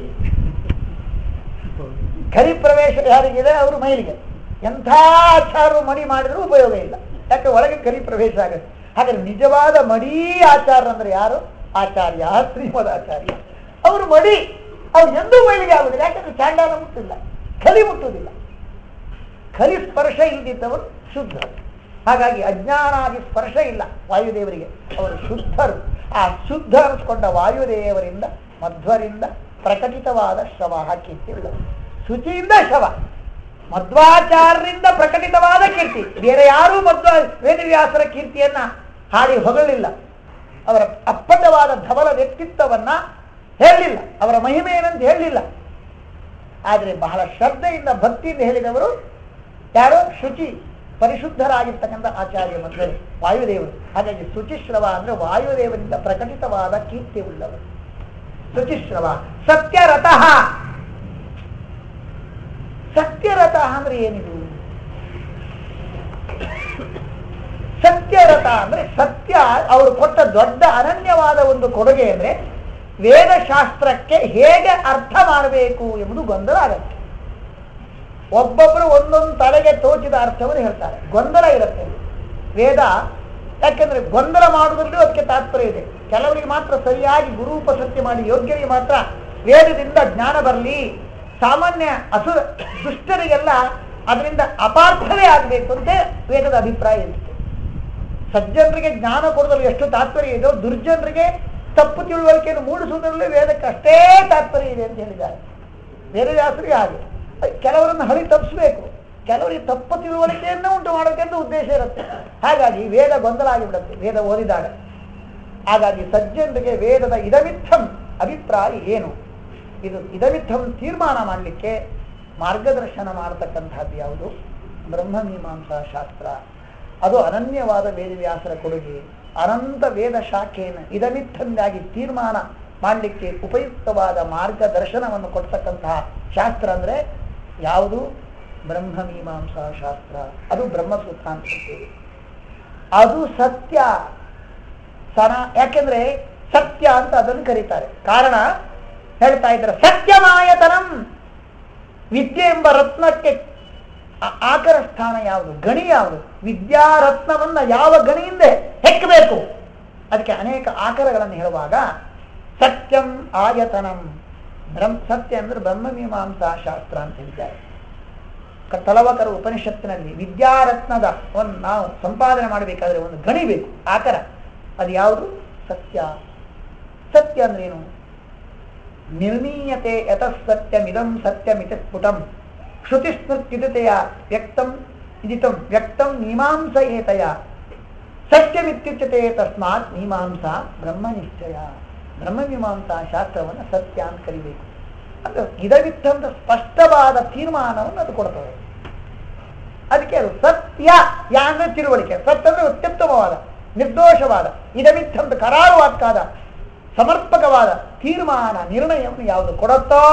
[SPEAKER 1] ಖರಿ ಪ್ರವೇಶ ಯಾರಿಗಿದೆ ಅವರು ಮೈಲಿಗೆ ಎಂಥ ಆಚಾರರು ಮಡಿ ಮಾಡಿದ್ರೂ ಉಪಯೋಗ ಇಲ್ಲ ಯಾಕೆ ಒಳಗೆ ಕರಿ ಪ್ರವೇಶ ಆಗುತ್ತೆ ಹಾಗಾದ್ರೆ ನಿಜವಾದ ಮಡಿ ಆಚಾರ ಅಂದ್ರೆ ಯಾರು ಆಚಾರ್ಯ ಶ್ರೀಮದ್ ಆಚಾರ್ಯ ಅವರು ಮಡಿ ಅವ್ರು ಎಂದೂ ಮೈಲಿಗೆ ಆಗುದಿಲ್ಲ ಯಾಕಂದ್ರೆ ಚಾಂಡಾಲ ಮುಟ್ಟಿಲ್ಲ ಕಲಿ ಮುಟ್ಟುವುದಿಲ್ಲ ಕಲಿ ಸ್ಪರ್ಶ ಇಲ್ದಿದ್ದವರು ಶುದ್ಧರು ಹಾಗಾಗಿ ಅಜ್ಞಾನಾದಿ ಸ್ಪರ್ಶ ಇಲ್ಲ ವಾಯುದೇವರಿಗೆ ಅವರು ಶುದ್ಧರು ಆ ಶುದ್ಧ ಅನಿಸ್ಕೊಂಡ ವಾಯುದೇವರಿಂದ ಮಧ್ವರಿಂದ ಪ್ರಕಟಿತವಾದ ಶವ ಕೀರ್ತಿಯುಳ್ಳವರು ಶುಚಿಯಿಂದ ಶವ ಮಧ್ವಾಚಾರ್ಯರಿಂದ ಪ್ರಕಟಿತವಾದ ಕೀರ್ತಿ ಬೇರೆ ಯಾರೂ ಮಧ್ವ ವೇದವ್ಯಾಸರ ಕೀರ್ತಿಯನ್ನ ಹಾಡಿ ಹೊಗಳಿಲ್ಲ ಅವರ ಅಪ್ಪಟವಾದ ಧವಲ ವ್ಯಕ್ತಿತ್ವವನ್ನ ಹೇಳಲಿಲ್ಲ ಅವರ ಮಹಿಮೆ ಏನಂತ ಹೇಳಲಿಲ್ಲ ಆದರೆ ಬಹಳ ಶ್ರದ್ಧೆಯಿಂದ ಭಕ್ತಿಯಿಂದ ಹೇಳಿದವರು ಯಾರು ಶುಚಿ ಪರಿಶುದ್ಧರಾಗಿರ್ತಕ್ಕಂಥ ಆಚಾರ್ಯ ಮಂದರು ವಾಯುದೇವರು ಹಾಗಾಗಿ ಶುಚಿಶ್ರವ ಅಂದ್ರೆ ವಾಯುದೇವರಿಂದ ಪ್ರಕಟಿತವಾದ ಕೀರ್ತಿ ಉಳ್ಳವರು ಶುಚಿಶ್ರವ ಸತ್ಯರಥಃ ಸತ್ಯರಥ ಅಂದ್ರೆ ಏನಿದು ಸತ್ಯರಥ ಅಂದ್ರೆ ಸತ್ಯ ಅವರು ಕೊಟ್ಟ ದೊಡ್ಡ ಅನನ್ಯವಾದ ಒಂದು ಕೊಡುಗೆ ಅಂದ್ರೆ ವೇದಶಾಸ್ತ್ರಕ್ಕೆ ಹೇಗೆ ಅರ್ಥ ಮಾಡಬೇಕು ಎಂಬುದು ಗೊಂದಲ ಆಗತ್ತೆ ಒಬ್ಬೊಬ್ಬರು ಒಂದೊಂದು ತಲೆಗೆ ತೋಚಿದ ಅರ್ಥವನ್ನು ಹೇಳ್ತಾರೆ ಗೊಂದಲ ಇರುತ್ತೆ ವೇದ ಯಾಕೆಂದ್ರೆ ಗೊಂದಲ ಮಾಡುವುದರಲ್ಲೂ ಅದಕ್ಕೆ ತಾತ್ಪರ್ಯ ಇದೆ ಕೆಲವರಿಗೆ ಮಾತ್ರ ಸರಿಯಾಗಿ ಗುರೂಪಸತ್ಯ ಮಾಡಿ ಯೋಗ್ಯರಿಗೆ ಮಾತ್ರ ವೇದದಿಂದ ಜ್ಞಾನ ಬರಲಿ ಸಾಮಾನ್ಯ ಅಸು ದುಷ್ಟರಿಗೆಲ್ಲ ಅದರಿಂದ ಅಪಾರ್ಥವೇ ಆಗಬೇಕು ಅಂತ ವೇದದ ಅಭಿಪ್ರಾಯ ಇರುತ್ತೆ ಸಜ್ಜನರಿಗೆ ಜ್ಞಾನ ಕೊಡೋದ್ರಲ್ಲಿ ಎಷ್ಟು ತಾತ್ಪರ್ಯ ಇದೆಯೋ ದುರ್ಜನರಿಗೆ ತಪ್ಪು ತಿಳುವಳಿಕೆಯನ್ನು ಮೂಡಿಸುವುದರಲ್ಲಿ ವೇದಕ್ಕೆ ಅಷ್ಟೇ ತಾತ್ಪರ್ಯ ಇದೆ ಅಂತ ಹೇಳಿದ್ದಾರೆ ವೇದವ್ಯಾಸರಿಗೆ ಹಾಗೆ ಕೆಲವರನ್ನು ಹಳಿ ತಪ್ಪಿಸ್ಬೇಕು ಕೆಲವರಿಗೆ ತಪ್ಪು ತಿಳುವಳಿಕೆಯನ್ನು ಉಂಟು ಮಾಡೋಕೆಂದು ಉದ್ದೇಶ ಇರುತ್ತೆ ಹಾಗಾಗಿ ವೇದ ಗೊಂದಲ ಆಗಿಬಿಡುತ್ತೆ ವೇದ ಓದಿದಾಗ ಹಾಗಾಗಿ ಸಜ್ಜನರಿಗೆ ವೇದದ ಇದಮಿತ್ತಂ ಅಭಿಪ್ರಾಯ ಏನು ಇದು ಇದಮಿತ್ತಂ ತೀರ್ಮಾನ ಮಾಡಲಿಕ್ಕೆ ಮಾರ್ಗದರ್ಶನ ಮಾಡತಕ್ಕಂಥದ್ದು ಯಾವುದು ಬ್ರಹ್ಮಮೀಮಾಂಸಾ ಶಾಸ್ತ್ರ ಅದು ಅನನ್ಯವಾದ ವೇದವ್ಯಾಸರ ಕೊಡುಗೆ ಅನಂತ ವೇದ ಶಾಖೆಯನ್ನು ಇದಮಿತ್ತಂದಾಗಿ ತೀರ್ಮಾನ ಮಾಡಲಿಕ್ಕೆ ಉಪಯುಕ್ತವಾದ ಮಾರ್ಗದರ್ಶನವನ್ನು ಕೊಡ್ತಕ್ಕಂತಹ ಶಾಸ್ತ್ರ ಅಂದ್ರೆ ಯಾವುದು ಬ್ರಹ್ಮಮೀಮಾಂಸಾ ಶಾಸ್ತ್ರ ಅದು ಬ್ರಹ್ಮಸೂತ್ರ ಅಂತ ಹೇಳ್ತೀವಿ ಅದು ಸತ್ಯ ಸನ ಯಾಕೆಂದ್ರೆ ಸತ್ಯ ಅಂತ ಅದನ್ನು ಕರೀತಾರೆ ಕಾರಣ ಹೇಳ್ತಾ ಇದ್ದಾರೆ ಸತ್ಯಮಾಯತನಂ ವಿದ್ಯೆ ಎಂಬ ರತ್ನಕ್ಕೆ ಆ- ಆಕರ ಸ್ಥಾನ ಯಾವುದು ಗಣಿ ಯಾವುದು ವಿದ್ಯಾರತ್ನವನ್ನ ಯಾವ ಗಣಿಯಿಂದ ಹೆಕ್ಕಬೇಕು ಅದಕ್ಕೆ ಅನೇಕ ಆಕರಗಳನ್ನು ಹೇಳುವಾಗ ಸತ್ಯಂ ಆಯತನಂ ಬ್ರಹ್ಮ ಸತ್ಯ ಅಂದ್ರೆ ಬ್ರಹ್ಮಮೀಮಾಂಸಾ ಶಾಸ್ತ್ರ ಅಂತ ಹೇಳಿದ್ದಾರೆ ಕ- ತಲವಕರ ಉಪನಿಷತ್ತಿನಲ್ಲಿ ವಿದ್ಯಾರತ್ನದ ಒಂದು ನಾವು ಸಂಪಾದನೆ ಮಾಡಬೇಕಾದ್ರೆ ಒಂದು ಗಣಿ ಬೇಕು ಆಕರ ಅದು ಯಾವುದು ಸತ್ಯ ಸತ್ಯ ಅಂದ್ರೇನು ನಿರ್ಣೀಯತೆ ಯತಃ ಸತ್ಯಮಿದಂ ಸತ್ಯಮಿತಿ ಸ್ಫುಟಂ ಶ್ರುತಿಸ್ಮೃತ್ಯುತೆಯ ವ್ಯಕ್ತಂ ಇದಿತಂ ವ್ಯಕ್ತಂ ಮೀಮಾಂಸ ಏತಯ ಸತ್ಯಮಿತ್ಯುಚ್ಯತೆ ತಸ್ಮಾತ್ ಮೀಮಾಂಸಾ ಬ್ರಹ್ಮ ನಿಶ್ಚಯ ಬ್ರಹ್ಮಮೀಮಾಂಸಾ ಶಾಸ್ತ್ರವನ್ನು ಸತ್ಯ ಅಂತ ಕರಿಬೇಕು ಅದು ಇದವಿತ್ತಂತ ಸ್ಪಷ್ಟವಾದ ತೀರ್ಮಾನವನ್ನು ಅದು ಕೊಡ್ತದೆ ಅದಕ್ಕೆ ಅದು ಸತ್ಯ ಯಾ ಅಂದ್ರೆ ತಿಳುವಳಿಕೆ ಸತ್ಯ ಅಂದ್ರೆ ಅತ್ಯುತ್ತಮವಾದ ನಿರ್ದೋಷವಾದ ಇದವಿತ್ತಂತ ಕರಾರುವಾಕ್ಕಾದ ಸಮರ್ಪಕವಾದ ತೀರ್ಮಾನ ನಿರ್ಣಯವನ್ನು ಯಾವುದು ಕೊಡುತ್ತೋ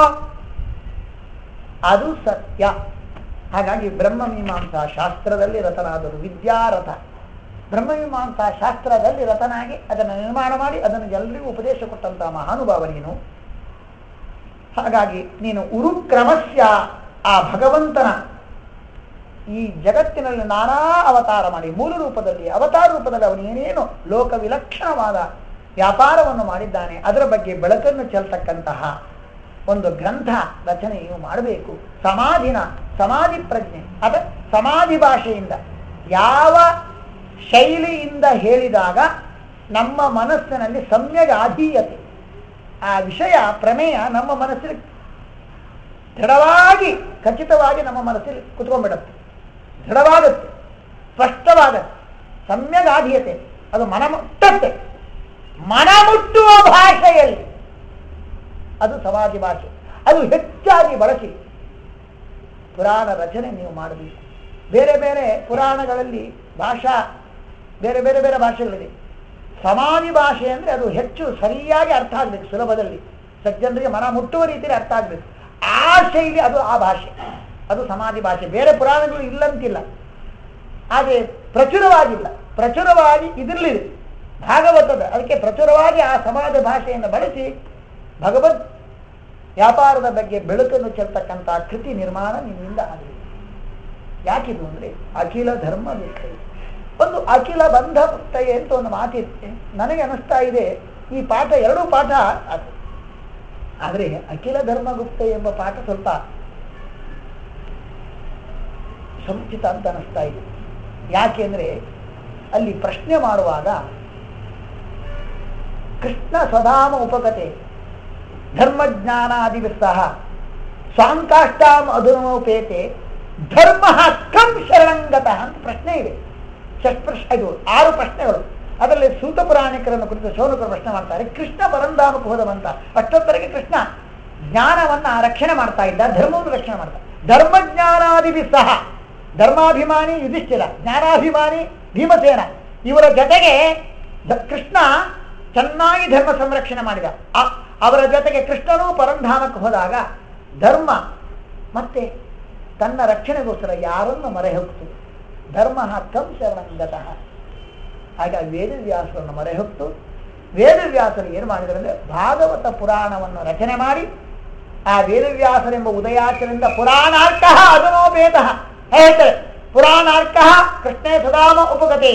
[SPEAKER 1] ಅದು ಸತ್ಯ ಹಾಗಾಗಿ ಬ್ರಹ್ಮಮೀಮಾಂಸಾ ಶಾಸ್ತ್ರದಲ್ಲಿ ರತನಾದರು ವಿದ್ಯಾರಥ ಬ್ರಹ್ಮಮೀಮಾಂಸಾ ಶಾಸ್ತ್ರದಲ್ಲಿ ರತನಾಗಿ ಅದನ್ನು ನಿರ್ಮಾಣ ಮಾಡಿ ಅದನ್ನು ಎಲ್ಲರಿಗೂ ಉಪದೇಶ ಕೊಟ್ಟಂತಹ ಮಹಾನುಭಾವ ನೀನು ಹಾಗಾಗಿ ನೀನು ಉರುಕ್ರಮಸ್ಯ ಆ ಭಗವಂತನ ಈ ಜಗತ್ತಿನಲ್ಲಿ ನಾನಾ ಅವತಾರ ಮಾಡಿ ಮೂಲ ರೂಪದಲ್ಲಿ ಅವತಾರ ರೂಪದಲ್ಲಿ ಅವನು ಏನೇನು ಲೋಕ ವಿಲಕ್ಷಣವಾದ ವ್ಯಾಪಾರವನ್ನು ಮಾಡಿದ್ದಾನೆ ಅದರ ಬಗ್ಗೆ ಬೆಳಕನ್ನು ಚೆಲ್ತಕ್ಕಂತಹ ಒಂದು ಗ್ರಂಥ ರಚನೆಯು ಮಾಡಬೇಕು ಸಮಾಧಿನ ಸಮಾಧಿ ಪ್ರಜ್ಞೆ ಅದ ಸಮಾಧಿ ಭಾಷೆಯಿಂದ ಯಾವ ಶೈಲಿಯಿಂದ ಹೇಳಿದಾಗ ನಮ್ಮ ಮನಸ್ಸಿನಲ್ಲಿ ಸಮ್ಯಗ ಆಧೀಯತೆ ಆ ವಿಷಯ ಪ್ರಮೇಯ ನಮ್ಮ ಮನಸ್ಸಿಗೆ ದೃಢವಾಗಿ ಖಚಿತವಾಗಿ ನಮ್ಮ ಮನಸ್ಸಲ್ಲಿ ಕುತ್ಕೊಂಡ್ಬಿಡುತ್ತೆ ದೃಢವಾಗುತ್ತೆ ಸ್ಪಷ್ಟವಾಗುತ್ತೆ ಸಮ್ಯಗಾಧೀಯತೆ ಅದು ಮನ ಮುಟ್ಟತ್ತೆ ಮನ ಮುಟ್ಟುವ ಭಾಷೆಯಲ್ಲಿ ಅದು ಸಮಾಧಿ ಭಾಷೆ ಅದು ಹೆಚ್ಚಾಗಿ ಬಳಸಿ ಪುರಾಣ ರಚನೆ ನೀವು ಮಾಡಬೇಕು ಬೇರೆ ಬೇರೆ ಪುರಾಣಗಳಲ್ಲಿ ಭಾಷಾ ಬೇರೆ ಬೇರೆ ಬೇರೆ ಭಾಷೆಗಳಿದೆ ಸಮಾಧಿ ಭಾಷೆ ಅಂದರೆ ಅದು ಹೆಚ್ಚು ಸರಿಯಾಗಿ ಅರ್ಥ ಆಗಬೇಕು ಸುಲಭದಲ್ಲಿ ಸಜ್ಜನರಿಗೆ ಮನ ಮುಟ್ಟುವ ರೀತಿಯಲ್ಲಿ ಅರ್ಥ ಆಗಬೇಕು ಆ ಶೈಲಿ ಅದು ಆ ಭಾಷೆ ಅದು ಸಮಾಧಿ ಭಾಷೆ ಬೇರೆ ಪುರಾಣಗಳು ಇಲ್ಲಂತಿಲ್ಲ ಆದರೆ ಪ್ರಚುರವಾಗಿಲ್ಲ ಪ್ರಚುರವಾಗಿ ಇದರಲ್ಲಿದೆ ಭಾಗವತದ ಅದಕ್ಕೆ ಪ್ರಚುರವಾಗಿ ಆ ಸಮಾಜ ಭಾಷೆಯನ್ನು ಬಳಸಿ ಭಗವದ್ ವ್ಯಾಪಾರದ ಬಗ್ಗೆ ಬೆಳಕನ್ನು ಚೆಲ್ತಕ್ಕಂಥ ಕೃತಿ ನಿರ್ಮಾಣ ನಿಮ್ಮಿಂದ ಆಗಲಿ ಯಾಕಿದು ಅಂದರೆ ಅಖಿಲ ಧರ್ಮ ಮುಕ್ತಯೆ ಒಂದು ಅಖಿಲ ಬಂಧ ಮುಕ್ತಯೆ ಅಂತ ಒಂದು ಮಾತಿದೆ ನನಗೆ ಅನಿಸ್ತಾ ಇದೆ ಈ ಪಾಠ ಎರಡೂ ಪಾಠ ಅದು ಆದರೆ ಅಖಿಲ ಧರ್ಮ ಗುಪ್ತ ಎಂಬ ಪಾಠ ಸ್ವಲ್ಪ ಸಂಚಿತ ಅಂತ ಅನಿಸ್ತಾ ಇದೆ ಯಾಕೆಂದ್ರೆ ಅಲ್ಲಿ ಪ್ರಶ್ನೆ ಮಾಡುವಾಗ ಕೃಷ್ಣ ಸ್ವಧಾಮ ಉಪಕತೆ ಧರ್ಮಜ್ಞಾನಾದಿವಿಸ್ಸಹ ಸ್ವಾಂಕಾಷ್ಟಾಂ ಅಧುನೋಪೇತೆ ಧರ್ಮ ಕಂ ಶರಣಂಗತಃ ಅಂತ ಪ್ರಶ್ನೆ ಇದೆ ಷಟ್ಪ್ರಶ್ನೆ ಇದು ಆರು ಪ್ರಶ್ನೆಗಳು ಅದರಲ್ಲಿ ಸೂತ ಪುರಾಣಿಕರನ್ನು ಕುರಿತು ಶೌನಕರು ಪ್ರಶ್ನೆ ಮಾಡ್ತಾರೆ ಕೃಷ್ಣ ಪರಂಧಾಮಕ್ಕೆ ಹೋದವಂತ ಅಷ್ಟೊತ್ತರೆಗೆ ಕೃಷ್ಣ ಜ್ಞಾನವನ್ನ ರಕ್ಷಣೆ ಮಾಡ್ತಾ ಇದ್ದ ಧರ್ಮವನ್ನು ರಕ್ಷಣೆ ಮಾಡ್ತಾ ಧರ್ಮಜ್ಞಾನಾದಿಭಿ ಸಹ ಧರ್ಮಾಭಿಮಾನಿ ಯುಧಿಷ್ಠಿರ ಜ್ಞಾನಾಭಿಮಾನಿ ಭೀಮಸೇನ ಇವರ ಜೊತೆಗೆ ದ- ಕೃಷ್ಣ ಚೆನ್ನಾಗಿ ಧರ್ಮ ಸಂರಕ್ಷಣೆ ಮಾಡಿದ ಆ- ಅವರ ಜೊತೆಗೆ ಕೃಷ್ಣನೂ ಪರಂಧಾಮಕ್ಕೆ ಹೋದಾಗ ಧರ್ಮ ಮತ್ತೆ ತನ್ನ ರಕ್ಷಣೆಗೋಸ್ಕರ ಯಾರನ್ನು ಮರೆ ಹೋಗ್ತು ಧರ್ಮ ಕಂ ಶರಣಂಗತಃ ಆಗ ವೇದವ್ಯಾಸರನ್ನು ಮರೆ ಹೊತ್ತು ವೇದವ್ಯಾಸರು ಏನು ಮಾಡಿದ್ರು ಅಂದ್ರೆ ಭಾಗವತ ಪುರಾಣವನ್ನು ರಚನೆ ಮಾಡಿ ಆ ವೇದವ್ಯಾಸರೆಂಬ ಉದಯಾಚರಿಂದ ಪುರಾಣಾರ್ಕ ಅದನೋಪೇತ ಹೇಳ್ತಾರೆ ಪುರಾಣಾರ್ಕ ಕೃಷ್ಣೇ ಸದಾಮ ಉಪಗತೆ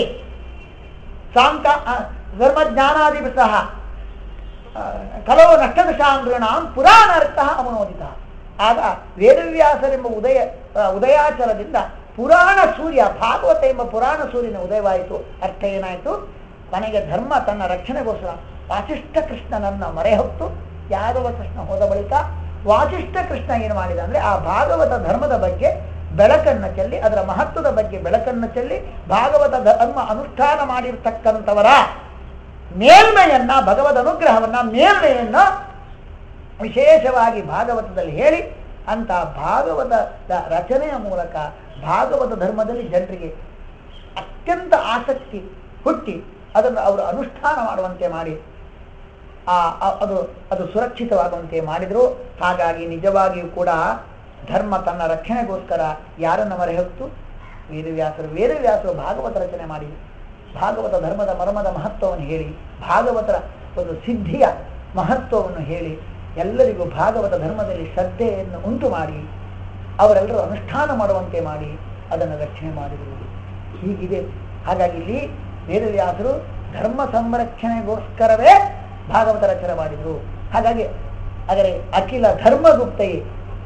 [SPEAKER 1] ಸಾಂಕ ಧರ್ಮಜ್ಞಾನಾದಿಭಿ ಸಹ ಆ, ಕಲವು ನಷ್ಟದಶಾಂಧ್ರಣಾಂ ಪುರಾಣಾರ್ಥ ಅಮನೋದಿತ ಆಗ ವೇದವ್ಯಾಸರೆಂಬ ಉದಯ ಆ, ಉದಯಾಚರದಿಂದ ಪುರಾಣ ಸೂರ್ಯ ಭಾಗವತ ಎಂಬ ಪುರಾಣ ಸೂರ್ಯನ ಉದಯವಾಯಿತು ಅರ್ಥ ಏನಾಯಿತು ತನಗೆ ಧರ್ಮ ತನ್ನ ರಕ್ಷಣೆಗೋಸ್ಕರ ವಾಸಿಷ್ಠ ಕೃಷ್ಣನನ್ನ ಮರೆ ಹೊತ್ತು ಯಾದವ ಕೃಷ್ಣ ಹೋದ ಬಳಿಕ ವಾಸಿಷ್ಠ ಕೃಷ್ಣ ಏನು ಮಾಡಿದ ಅಂದ್ರೆ ಆ ಭಾಗವತ ಧರ್ಮದ ಬಗ್ಗೆ ಬೆಳಕನ್ನು ಚೆಲ್ಲಿ ಅದರ ಮಹತ್ವದ ಬಗ್ಗೆ ಬೆಳಕನ್ನು ಚೆಲ್ಲಿ ಭಾಗವತ ಧರ್ಮ ಅನುಷ್ಠಾನ ಮಾಡಿರ್ತಕ್ಕಂಥವರ ಮೇಲ್ಮೆಯನ್ನ ಭಗವದ್ ಅನುಗ್ರಹವನ್ನ ಮೇಲ್ಮೆಯನ್ನ ವಿಶೇಷವಾಗಿ ಭಾಗವತದಲ್ಲಿ ಹೇಳಿ ಅಂತ ಭಾಗವತದ ರಚನೆಯ ಮೂಲಕ ಭಾಗವತ ಧರ್ಮದಲ್ಲಿ ಜನರಿಗೆ ಅತ್ಯಂತ ಆಸಕ್ತಿ ಹುಟ್ಟಿ ಅದನ್ನು ಅವರು ಅನುಷ್ಠಾನ ಮಾಡುವಂತೆ ಮಾಡಿ ಆ ಆ- ಅದು ಅದು ಸುರಕ್ಷಿತವಾಗುವಂತೆ ಮಾಡಿದ್ರು ಹಾಗಾಗಿ ನಿಜವಾಗಿಯೂ ಕೂಡ ಧರ್ಮ ತನ್ನ ರಕ್ಷಣೆಗೋಸ್ಕರ ಯಾರನ್ನು ಮರೆ ಹೊತ್ತು ವೇದವ್ಯಾಸರು ವೇದವ್ಯಾಸರು ಭಾಗವತ ರಚನೆ ಮಾಡಿ ಭಾಗವತ ಧರ್ಮದ ಮರ್ಮದ ಮಹತ್ವವನ್ನು ಹೇಳಿ ಭಾಗವತರ ಒಂದು ಸಿದ್ಧಿಯ ಮಹತ್ವವನ್ನು ಹೇಳಿ ಎಲ್ಲರಿಗೂ ಭಾಗವತ ಧರ್ಮದಲ್ಲಿ ಶ್ರದ್ಧೆಯನ್ನು ಉಂಟು ಮಾಡಿ ಅವರೆಲ್ಲರೂ ಅನುಷ್ಠಾನ ಮಾಡುವಂತೆ ಮಾಡಿ ಅದನ್ನು ರಕ್ಷಣೆ ಮಾಡಿದರು ಹೀಗಿದೆ ಹಾಗಾಗಿ ಇಲ್ಲಿ ವೇದವ್ಯಾಸರು ಧರ್ಮ ಸಂರಕ್ಷಣೆಗೋಸ್ಕರವೇ ಭಾಗವತ ರಚನೆ ಮಾಡಿದರು ಹಾಗಾಗಿ ಆದರೆ ಅಖಿಲ ಧರ್ಮಗುಪ್ತಯೇ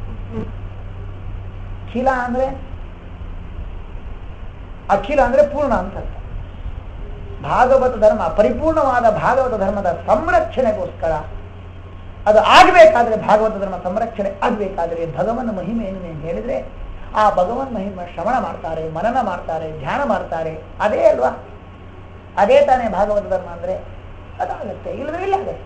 [SPEAKER 1] ಖಿಲ ಅಂದ್ರೆ ಅಖಿಲ ಅಂದ್ರೆ ಪೂರ್ಣ ಅಂತ ಅರ್ಥ. ಭಾಗವತ ಧರ್ಮ ಪರಿಪೂರ್ಣವಾದ ಭಾಗವತ ಧರ್ಮದ ಸಂರಕ್ಷಣೆಗೋಸ್ಕರ ಅದು ಆಗಬೇಕಾದ್ರೆ ಭಾಗವತ ಧರ್ಮ ಸಂರಕ್ಷಣೆ ಆಗಬೇಕಾದ್ರೆ ಭಗವನ್ ಮಹಿಮೆಯನ್ನು ನೀವು ಹೇಳಿದ್ರೆ ಆ ಭಗವನ್ ಮಹಿಮೆ ಶ್ರವಣ ಮಾಡ್ತಾರೆ ಮನನ ಮಾಡ್ತಾರೆ ಧ್ಯಾನ ಮಾಡ್ತಾರೆ ಅದೇ ಅಲ್ವಾ ಅದೇ ತಾನೇ ಭಾಗವತ ಧರ್ಮ ಅಂದ್ರೆ ಅದಾಗತ್ತೆ ಇಲ್ಲದ್ರೆ ಇಲ್ಲ ಆಗತ್ತೆ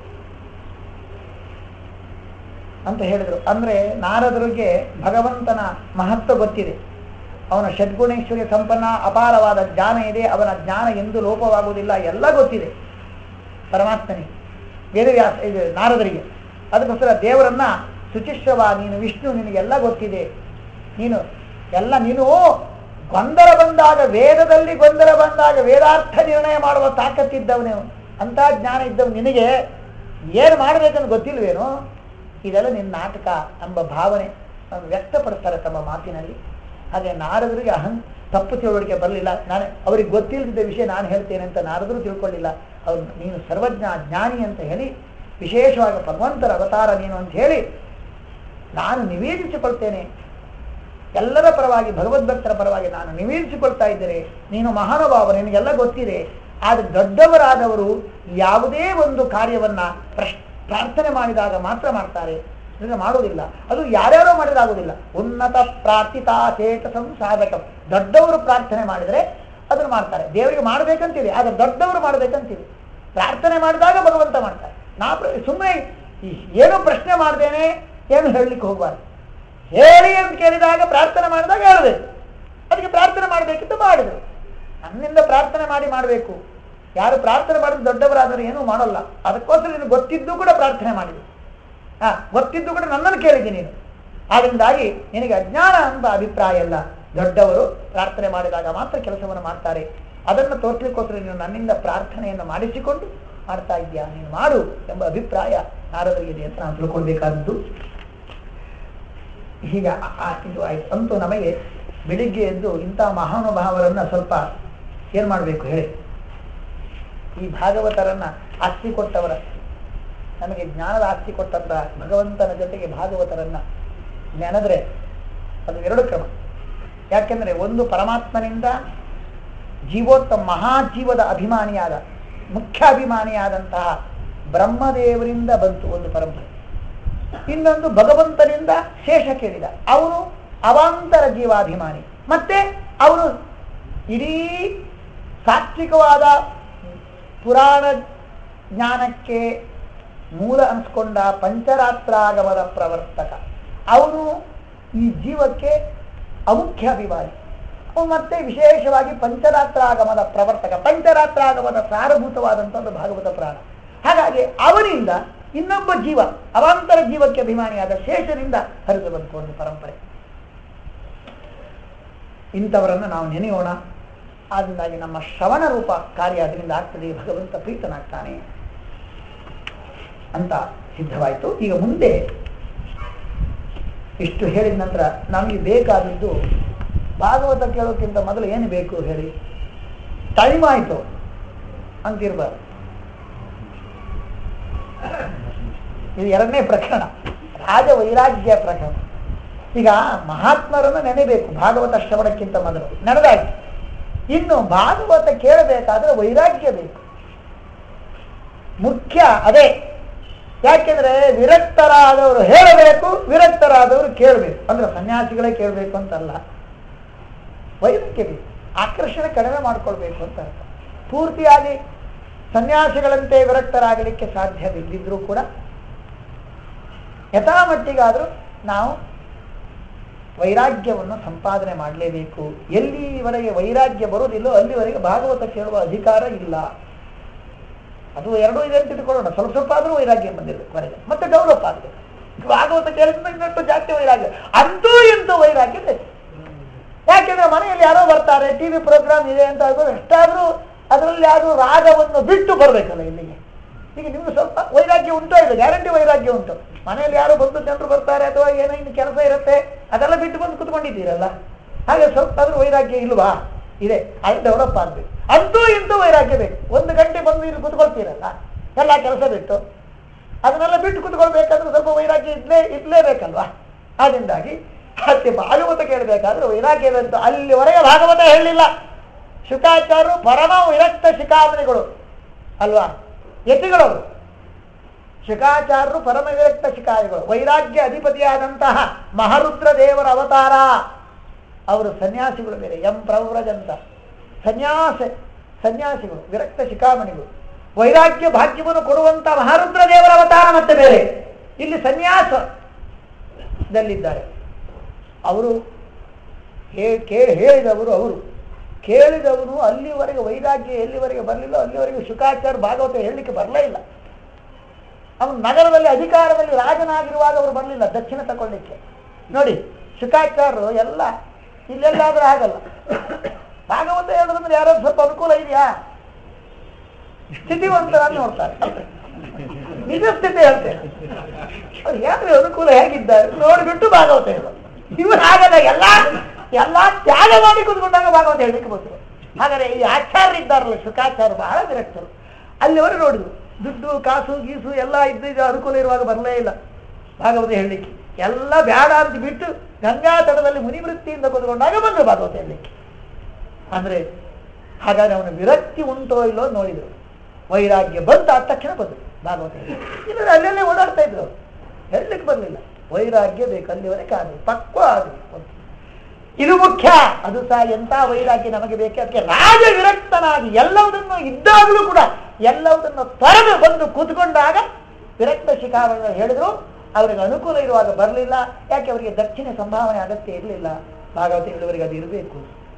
[SPEAKER 1] ಅಂತ ಹೇಳಿದ್ರು ಅಂದ್ರೆ ನಾರದರಿಗೆ ಭಗವಂತನ ಮಹತ್ವ ಗೊತ್ತಿದೆ ಅವನ ಷಡ್ಗುಣೇಶ್ವರ್ಯ ಸಂಪನ್ನ ಅಪಾರವಾದ ಜ್ಞಾನ ಇದೆ ಅವನ ಜ್ಞಾನ ಎಂದು ಲೋಪವಾಗುವುದಿಲ್ಲ ಎಲ್ಲ ಗೊತ್ತಿದೆ ಪರಮಾತ್ಮನಿಗೆ ವೇದವ್ಯಾಸ ಇದು ನಾರದರಿಗೆ ಅದಕ್ಕೋಸ್ಕರ ದೇವರನ್ನ ಶುಚಿಶ್ರವ ನೀನು ವಿಷ್ಣು ನಿನಗೆಲ್ಲ ಗೊತ್ತಿದೆ ನೀನು ಎಲ್ಲ ನೀನು ಗೊಂದಲ ಬಂದಾಗ ವೇದದಲ್ಲಿ ಗೊಂದಲ ಬಂದಾಗ ವೇದಾರ್ಥ ನಿರ್ಣಯ ಮಾಡುವ ತಾಕತ್ತಿದ್ದವನು ಅಂತ ಜ್ಞಾನ ಇದ್ದವ ನಿನಗೆ ಏನು ಮಾಡಬೇಕಂತ ಗೊತ್ತಿಲ್ವೇನೋ ಇದೆಲ್ಲ ನಿನ್ನ ನಾಟಕ ಎಂಬ ಭಾವನೆ ಅವ್ರು ವ್ಯಕ್ತಪಡಿಸ್ತಾರೆ ತಮ್ಮ ಮಾತಿನಲ್ಲಿ ಹಾಗೆ ನಾರದರಿಗೆ ಅಹಂ ತಪ್ಪು ತಿಳುವಳಿಕೆ ಬರಲಿಲ್ಲ ನಾನು ಅವ್ರಿಗೆ ಗೊತ್ತಿಲ್ಲದ ವಿಷಯ ನಾನು ಹೇಳ್ತೇನೆ ಅಂತ ನಾರದರು ತಿಳ್ಕೊಳ್ಳಿಲ್ಲ ಅವ್ರು ನೀನು ಸರ್ವಜ್ಞ ಜ್ಞಾನಿ ಅಂತ ಹೇಳಿ ವಿಶೇಷವಾಗಿ ಭಗವಂತರ ಅವತಾರ ನೀನು ಅಂತ ಹೇಳಿ ನಾನು ನಿವೇದಿಸಿಕೊಳ್ತೇನೆ ಎಲ್ಲರ ಪರವಾಗಿ ಭಗವದ್ಭಕ್ತರ ಪರವಾಗಿ ನಾನು ನಿವೇದಿಸಿಕೊಳ್ತಾ ಇದ್ದೇನೆ ನೀನು ಮಹಾನುಭಾವ ನಿನಗೆಲ್ಲ ಗೊತ್ತಿದೆ ಆದರೆ ದೊಡ್ಡವರಾದವರು ಯಾವುದೇ ಒಂದು ಕಾರ್ಯವನ್ನ ಪ್ರಶ್ ಪ್ರಾರ್ಥನೆ ಮಾಡಿದಾಗ ಮಾತ್ರ ಮಾಡ್ತಾರೆ ಇದನ್ನ ಮಾಡುವುದಿಲ್ಲ ಅದು ಯಾರ್ಯಾರೋ ಮಾಡಿದಾಗುವುದಿಲ್ಲ ಉನ್ನತ ಪ್ರಾರ್ಥಿತಾ ಚೇತಸಂ ಸಾಧಕಂ ದೊಡ್ಡವರು ಪ್ರಾರ್ಥನೆ ಮಾಡಿದರೆ ಅದನ್ನು ಮಾಡ್ತಾರೆ ದೇವರಿಗೆ ಮಾಡಬೇಕಂತೀವಿ ಆದರೆ ದೊಡ್ಡವರು ಮಾಡಬೇಕಂತೀವಿ ಪ್ರಾರ್ಥನೆ ಮಾಡಿದಾಗ ಭಗವಂತ ಮಾಡ್ತಾರೆ ನಾ ಸುಮ್ಮನೆ ಏನೋ ಪ್ರಶ್ನೆ ಮಾಡ್ದೇನೆ ಏನು ಹೇಳಲಿಕ್ಕೆ ಹೋಗಬಾರ್ದು ಹೇಳಿ ಅಂತ ಕೇಳಿದಾಗ ಪ್ರಾರ್ಥನೆ ಮಾಡಿದಾಗ ಹೇಳಬೇಕು ಅದಕ್ಕೆ ಪ್ರಾರ್ಥನೆ ಮಾಡಬೇಕಿತ್ತು ಮಾಡಿದ್ರು ನನ್ನಿಂದ ಪ್ರಾರ್ಥನೆ ಮಾಡಿ ಮಾಡಬೇಕು ಯಾರು ಪ್ರಾರ್ಥನೆ ಮಾಡಿದ್ರೆ ದೊಡ್ಡವರಾದರೂ ಏನೂ ಮಾಡೋಲ್ಲ ಅದಕ್ಕೋಸ್ಕರ ನೀನು ಗೊತ್ತಿದ್ದು ಕೂಡ ಪ್ರಾರ್ಥನೆ ಮಾಡಿದೆ ಹಾ ಗೊತ್ತಿದ್ದು ಕೂಡ ನನ್ನನ್ನು ಕೇಳಿದ್ದೀನಿ ನೀನು ಆದ್ದರಿಂದಾಗಿ ನಿನಗೆ ಅಜ್ಞಾನ ಅಂತ ಅಭಿಪ್ರಾಯ ಅಲ್ಲ ದೊಡ್ಡವರು ಪ್ರಾರ್ಥನೆ ಮಾಡಿದಾಗ ಮಾತ್ರ ಕೆಲಸವನ್ನು ಮಾಡ್ತಾರೆ ಅದನ್ನು ತೋರಿಸಲಿಕ್ಕೋಸ್ಕರ ನೀನು ನನ್ನಿಂದ ಪ್ರಾರ್ಥನೆಯನ್ನು ಮಾಡಿಸಿಕೊಂಡು ಮಾಡ್ತಾ ಇದ್ದೀಯಾ ನೀನು ಮಾಡು ಎಂಬ ಅಭಿಪ್ರಾಯ ನಾರದರಿಗೆ ಅಂತ ನಾವು ತಿಳ್ಕೊಳ್ಬೇಕಾದದ್ದು ಹೀಗ ಆ- ಆ- ಇದು ಆಯ್ತು ಅಂತೂ ನಮಗೆ ಬೆಳಿಗ್ಗೆ ಎದ್ದು ಇಂಥ ಮಹಾನುಭಾವರನ್ನ ಸ್ವಲ್ಪ ಏನ್ ಮಾಡಬೇಕು ಹೇಳಿ ಈ ಭಾಗವತರನ್ನ ಆಸ್ತಿ ಕೊಟ್ಟವರ ನಮಗೆ ಜ್ಞಾನದ ಆಸ್ತಿ ಕೊಟ್ಟಂತ ಭಗವಂತನ ಜೊತೆಗೆ ಭಾಗವತರನ್ನ ನೆನೆದ್ರೆ ಅದು ಎರಡು ಕ್ರಮ ಯಾಕೆಂದ್ರೆ ಒಂದು ಪರಮಾತ್ಮನಿಂದ ಜೀವೋತ್ತಮ ಮಹಾಜೀವದ ಅಭಿಮಾನಿಯಾದ ಮುಖ್ಯ ಅಭಿಮಾನಿಯಾದಂತಹ ಬ್ರಹ್ಮದೇವರಿಂದ ಬಂತು ಒಂದು ಪರಂಪರೆ ಇನ್ನೊಂದು ಭಗವಂತನಿಂದ ಶೇಷ ಕೇಳಿದ ಅವನು ಅವಾಂತರ ಜೀವಾಭಿಮಾನಿ ಮತ್ತೆ ಅವನು ಇಡೀ ಸಾತ್ವಿಕವಾದ ಪುರಾಣ ಜ್ಞಾನಕ್ಕೆ ಮೂಲ ಅನಿಸ್ಕೊಂಡ ಪಂಚರಾತ್ರಾಗಮದ ಪ್ರವರ್ತಕ ಅವನು ಈ ಜೀವಕ್ಕೆ ಅಮುಖ್ಯ ಅಭಿಮಾನಿ ಅವನು ಮತ್ತೆ ವಿಶೇಷವಾಗಿ ಪಂಚರಾತ್ರಾಗಮದ ಪ್ರವರ್ತಕ ಪಂಚರಾತ್ರಾಗಮದ ಸಾರಭೂತವಾದಂಥ ಒಂದು ಭಾಗವತ ಪುರಾಣ ಹಾಗಾಗಿ ಅವನಿಂದ ಇನ್ನೊಬ್ಬ ಜೀವ ಅವಾಂತರ ಜೀವಕ್ಕೆ ಅಭಿಮಾನಿಯಾದ ಶೇಷನಿಂದ ಹರಿದು ಬಂತು ಒಂದು ಪರಂಪರೆ ಇಂಥವರನ್ನು ನಾವು ನೆನೆಯೋಣ ಆದ್ದರಿಂದಾಗಿ ನಮ್ಮ ಶ್ರವಣ ರೂಪ ಕಾರ್ಯ ಅದರಿಂದ ಆಗ್ತದೆ ಭಗವಂತ ಪ್ರೀತನಾಗ್ತಾನೆ ಅಂತ ಸಿದ್ಧವಾಯಿತು ಈಗ ಮುಂದೆ ಇಷ್ಟು ಹೇಳಿದ ನಂತರ ನಮಗೆ ಬೇಕಾದದ್ದು ಭಾಗವತ ಕೇಳೋಕ್ಕಿಂತ ಮೊದಲು ಏನು ಬೇಕು ಹೇಳಿ ಟೈಮ್ ಆಯಿತು ಅಂತಿರ್ಬಾರ್ದು ಇದು ಎರಡನೇ ಪ್ರಕರಣ ರಾಜ ವೈರಾಗ್ಯ ಪ್ರಕರಣ ಈಗ ಮಹಾತ್ಮರನ್ನು ನೆನೆಬೇಕು ಭಾಗವತ ಶ್ರವಣಕ್ಕಿಂತ ಮೊದಲು ನಡೆದಾಯ್ತು ಇನ್ನು ಭಾಗವತ ಕೇಳಬೇಕಾದ್ರೆ ವೈರಾಗ್ಯ ಬೇಕು ಮುಖ್ಯ ಅದೇ ಯಾಕೆಂದ್ರೆ ವಿರಕ್ತರಾದವರು ಹೇಳಬೇಕು ವಿರಕ್ತರಾದವರು ಕೇಳಬೇಕು ಅಂದ್ರೆ ಸನ್ಯಾಸಿಗಳೇ ಕೇಳಬೇಕು ಅಂತಲ್ಲ ವೈರಾಗ್ಯ ಬೇಕು ಆಕರ್ಷಣೆ ಕಡಿಮೆ ಮಾಡ್ಕೊಳ್ಬೇಕು ಅಂತ ಅರ್ಥ ಪೂರ್ತಿಯಾಗಿ ಸನ್ಯಾಸಿಗಳಂತೆ ವಿರಕ್ತರಾಗಲಿಕ್ಕೆ ಸಾಧ್ಯವಿದ್ದಿದ್ರೂ ಕೂಡ ಯಥಾಮಟ್ಟಿಗಾದರೂ ನಾವು ವೈರಾಗ್ಯವನ್ನು ಸಂಪಾದನೆ ಮಾಡಲೇಬೇಕು ಎಲ್ಲಿವರೆಗೆ ವೈರಾಗ್ಯ ಬರುವುದಿಲ್ಲೋ ಅಲ್ಲಿವರೆಗೆ ಭಾಗವತ ಕೇಳುವ ಅಧಿಕಾರ ಇಲ್ಲ ಅದು ಎರಡೂ ಇದೆ ಅಂತ ಇಟ್ಕೊಳ್ಳೋಣ ಸ್ವಲ್ಪ ಸ್ವಲ್ಪ ಆದರೂ ವೈರಾಗ್ಯ ಬಂದಿರಬೇಕು ಹೊರಗೆ ಮತ್ತೆ ಡೆವಲಪ್ ಆಗಬೇಕು ಭಾಗವತ ಕೇಳಿದ ಇನ್ನಷ್ಟು ಜಾಸ್ತಿ ವೈರಾಗ್ಯ ಅಂತೂ ಇಂತೂ ವೈರಾಗ್ಯ ಬೇಕು ಯಾಕೆಂದ್ರೆ ಮನೆಯಲ್ಲಿ ಯಾರೋ ಬರ್ತಾರೆ ಟಿವಿ ಪ್ರೋಗ್ರಾಮ್ ಇದೆ ಅಂತ ಆದ್ರೂ ಎಷ್ಟಾದ್ರೂ ಅದರಲ್ಲಿ ಯಾರು ರಾಗವನ್ನು ಬಿಟ್ಟು ಬರಬೇಕಲ್ಲ ಇಲ್ಲಿಗೆ ಈಗ ನಿಮ್ಗೆ ಸ್ವಲ್ಪ ವೈರಾಗ್ಯ ಉಂಟು ಇದು ಗ್ಯಾರಂಟಿ ವೈರಾಗ್ಯ ಉಂಟು ಮನೆಯಲ್ಲಿ ಯಾರು ಬಂದು ಜನರು ಬರ್ತಾರೆ ಅಥವಾ ಏನೋ ಇನ್ನು ಕೆಲಸ ಇರುತ್ತೆ ಅದೆಲ್ಲ ಬಿಟ್ಟು ಬಂದು ಕುತ್ಕೊಂಡಿದ್ದೀರಲ್ಲ ಹಾಗೆ ಸ್ವಲ್ಪ ಆದ್ರೂ ವೈರಾಗ್ಯ ಇಲ್ವಾ ಇದೆ ಅದು ಡೆವಲಪ್ ಆಗ್ಬೇಕು ಅಂತೂ ಇಂತೂ ವೈರಾಗ್ಯ ಬೇಕು ಒಂದು ಗಂಟೆ ಬಂದು ಇಲ್ಲಿ ಕುತ್ಕೊಳ್ತೀರಲ್ಲ ಎಲ್ಲ ಕೆಲಸ ಬಿಟ್ಟು ಅದನ್ನೆಲ್ಲ ಬಿಟ್ಟು ಕುತ್ಕೊಳ್ಬೇಕಾದ್ರೆ ಸ್ವಲ್ಪ ವೈರಾಗ್ಯ ಇದ್ಲೇ ಇದ್ಲೇಬೇಕಲ್ವಾ ಆದ್ರಿಂದಾಗಿ ಅದಕ್ಕೆ ಭಾಗವತ ಕೇಳಬೇಕಾದ್ರೆ ವೈರಾಗ್ಯದಂತೂ ಅಲ್ಲಿವರೆಗೆ ಭಾಗವತ ಹೇಳಲಿಲ್ಲ ಶುಕಾಚಾರ್ಯರು ಪರಮ ವಿರಕ್ತ ಶಿಖಾಮಣಿಗಳು ಅಲ್ವಾ ಯತಿಗಳವರು ಶುಕಾಚಾರ್ಯರು ಪರಮ ವಿರಕ್ತ ಶಿಕಾರಿಗಳು ವೈರಾಗ್ಯ ಅಧಿಪತಿಯಾದಂತಹ ಮಹರುದ್ರ ದೇವರ ಅವತಾರ ಅವರು ಸನ್ಯಾಸಿಗಳು ಬೇರೆ ಎಂ ಪ್ರವ್ರಜಂತ ಸನ್ಯಾಸ ಸನ್ಯಾಸಿಗಳು ವಿರಕ್ತ ಶಿಖಾಮಣಿಗಳು ವೈರಾಗ್ಯ ಭಾಗ್ಯವನ್ನು ಕೊಡುವಂತ ಮಹಾರುದ್ರ ದೇವರ ಅವತಾರ ಮತ್ತೆ ಬೇರೆ ಇಲ್ಲಿ ಸನ್ಯಾಸದಲ್ಲಿದ್ದಾರೆ ಅವರು ಹೇ ಕೇಳಿ ಹೇಳಿದವರು ಅವರು ಕೇಳಿದವನು ಅಲ್ಲಿವರೆಗೆ ವೈರಾಗ್ಯ ಎಲ್ಲಿವರೆಗೆ ಬರಲಿಲ್ಲ ಅಲ್ಲಿವರೆಗೆ ಶುಕಾಚಾರ್ಯ ಭಾಗವತ ಹೇಳಲಿಕ್ಕೆ ಬರಲೇ ಇಲ್ಲ ಅವನು ನಗರದಲ್ಲಿ ಅಧಿಕಾರದಲ್ಲಿ ರಾಜನಾಗಿರುವಾಗ ಅವರು ಬರಲಿಲ್ಲ ದಕ್ಷಿಣ ತಗೊಳ್ಳಿಕ್ಕೆ ನೋಡಿ ಶುಕಾಚಾರ್ಯರು ಎಲ್ಲ ಇಲ್ಲೆಲ್ಲಾದ್ರೂ ಆಗಲ್ಲ ಭಾಗವತ ಹೇಳೋದಂದ್ರೆ ಯಾರೋ ಸ್ವಲ್ಪ ಅನುಕೂಲ ಇದೆಯಾ ಸ್ಥಿತಿವಂತರನ್ನು ನೋಡ್ತಾರೆ ನಿಜ ಸ್ಥಿತಿ ಹೇಳ್ತೇನೆ ಅವ್ರು ಯಾರು ಅನುಕೂಲ ಹೇಗಿದ್ದಾರೆ ನೋಡಿಬಿಟ್ಟು ಭಾಗವತ ಹೇಳೋದು ಇವರು ಆಗಲ್ಲ ಎಲ್ಲ ಎಲ್ಲ ತ್ಯಾಗ ಮಾಡಿ ಕುತ್ಕೊಂಡಾಗ ಭಾಗವತ ಹೇಳಲಿಕ್ಕೆ ಬಂದರು ಹಾಗಾದ್ರೆ ಈ ಆಚಾರ್ಯ ಇದ್ದಾರಲ್ಲ ಶುಕಾಚಾರ್ಯ ಬಹಳ ವಿರಕ್ತರು ಅಲ್ಲಿವರು ನೋಡಿದ್ರು ದುಡ್ಡು ಕಾಸು ಗೀಸು ಎಲ್ಲ ಇದ್ದಿದ್ದು ಅನುಕೂಲ ಇರುವಾಗ ಬರಲೇ ಇಲ್ಲ ಭಾಗವತ ಹೇಳಲಿಕ್ಕೆ ಎಲ್ಲ ಬೇಡ ಅಂತ ಬಿಟ್ಟು ಗಂಗಾ ತಟದಲ್ಲಿ ಮುನಿವೃತ್ತಿಯಿಂದ ಕುತ್ಕೊಂಡಾಗ ಬಂದರು ಭಾಗವತ ಹೇಳಲಿಕ್ಕೆ ಅಂದ್ರೆ ಹಾಗಾದ್ರೆ ಅವನ ವಿರಕ್ತಿ ಉಂಟೋ ಇಲ್ಲೋ ನೋಡಿದ್ರು ವೈರಾಗ್ಯ ಬಂತ ಆದ ತಕ್ಷಣ ಬಂದರು ಭಾಗವತ ಹೇಳಲಿಕ್ಕೆ ಇಲ್ಲದ್ರೆ ಅಲ್ಲೆಲ್ಲೇ ಓಡಾಡ್ತಾ ಇದ್ರು ಅವ್ರು. ಹೇಳಲಿಕ್ಕೆ ಬರಲಿಲ್ಲ ವೈರಾಗ್ಯ ಬೇಕು ಅಲ್ಲಿವರೆಗೆ ಆದ್ರು ಪಕ್ವ ಆದ್ರು ಇದು ಮುಖ್ಯ ಅದು ಸಹ ಎಂತ ವೈರಾಗ್ಯ ನಮಗೆ ಬೇಕು ಅದಕ್ಕೆ ರಾಜ ವಿರಕ್ತನಾಗಿ ಎಲ್ಲವುದನ್ನು ಇದ್ದಾಗಲೂ ಕೂಡ ಎಲ್ಲವುದನ್ನು ತೊರೆದು ಬಂದು ಕೂತ್ಕೊಂಡಾಗ ವಿರಕ್ತ ಶಿಖಾವನ್ನು ಹೇಳಿದ್ರು ಅವರಿಗೆ ಅನುಕೂಲ ಇರುವಾಗ ಬರಲಿಲ್ಲ ಯಾಕೆ ಅವರಿಗೆ ದಕ್ಷಿಣ ಸಂಭಾವನೆ ಅಗತ್ಯ ಇರಲಿಲ್ಲ ಭಾಗವತ ಹೇಳುವವರಿಗೆ ಅದು ಇರಬೇಕು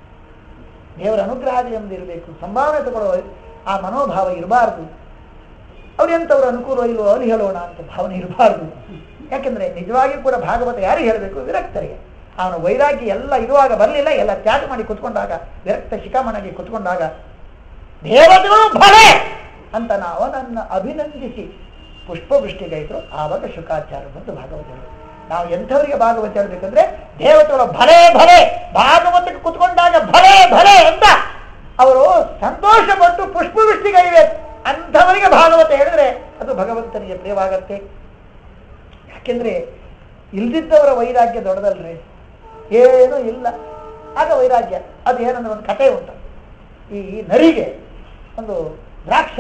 [SPEAKER 1] ದೇವರ ಅನುಗ್ರಹದಲ್ಲಿ ಒಂದು ಇರಬೇಕು ಸಂಭಾವನೆ ತಗೊಳ್ಳೋ ಆ ಮನೋಭಾವ ಇರಬಾರ್ದು ಅವ್ರು ಎಂಥವ್ರು ಅನುಕೂಲ ಇಲ್ವೋ ಅಲ್ಲಿ ಹೇಳೋಣ ಅಂತ ಭಾವನೆ ಇರಬಾರ್ದು ಯಾಕೆಂದ್ರೆ ನಿಜವಾಗಿಯೂ ಕೂಡ ಭಾಗವತ ಯಾರಿಗೆ ಹೇಳಬೇಕು ವಿರಕ್ತರಿಗೆ ಅವನ ವೈರಾಗ್ಯ ಎಲ್ಲ ಇರುವಾಗ ಬರಲಿಲ್ಲ ಎಲ್ಲ ತ್ಯಾಗ ಮಾಡಿ ಕುತ್ಕೊಂಡಾಗ ವಿರಕ್ತ ಶಿಖಾಮಣಗಿ ಕುತ್ಕೊಂಡಾಗ ದೇವತೆಗಳು ಭಲೆ ಅಂತ ನಾವು ಅವನನ್ನು ಅಭಿನಂದಿಸಿ ಪುಷ್ಪವೃಷ್ಟಿಗೈತರು ಆವಾಗ ಶುಕಾಚಾರ್ಯ ಬಂದು ಭಾಗವತ ಹೇಳಿದ್ರು. ನಾವು ಎಂಥವರಿಗೆ ಭಾಗವತ ಹೇಳ್ಬೇಕಂದ್ರೆ ದೇವತೆಗಳು ಭಲೆ ಭಲೆ ಭಾಗವತಕ್ಕೆ ಕುತ್ಕೊಂಡಾಗ ಭಲೆ ಭಲೆ ಅಂತ ಅವರು ಸಂತೋಷ ಪಟ್ಟು ಪುಷ್ಪವೃಷ್ಟಿಗೈಬೇಕು ಅಂಥವರಿಗೆ ಭಾಗವತ ಹೇಳಿದ್ರೆ ಅದು ಭಗವಂತನಿಗೆ ಪ್ರಿಯವಾಗತ್ತೆ ಯಾಕೆಂದ್ರೆ ಇಲ್ದಿದ್ದವರ ವೈರಾಗ್ಯ ದೊಡ್ಡದಲ್ರಿ ಏನೂ ಇಲ್ಲ ಆಗ ವೈರಾಗ್ಯ ಅದು ಏನಂದ್ರೆ ಒಂದು ಕಥೆ ಉಂಟು ಈ ಈ ನರಿಗೆ ಒಂದು ದ್ರಾಕ್ಷ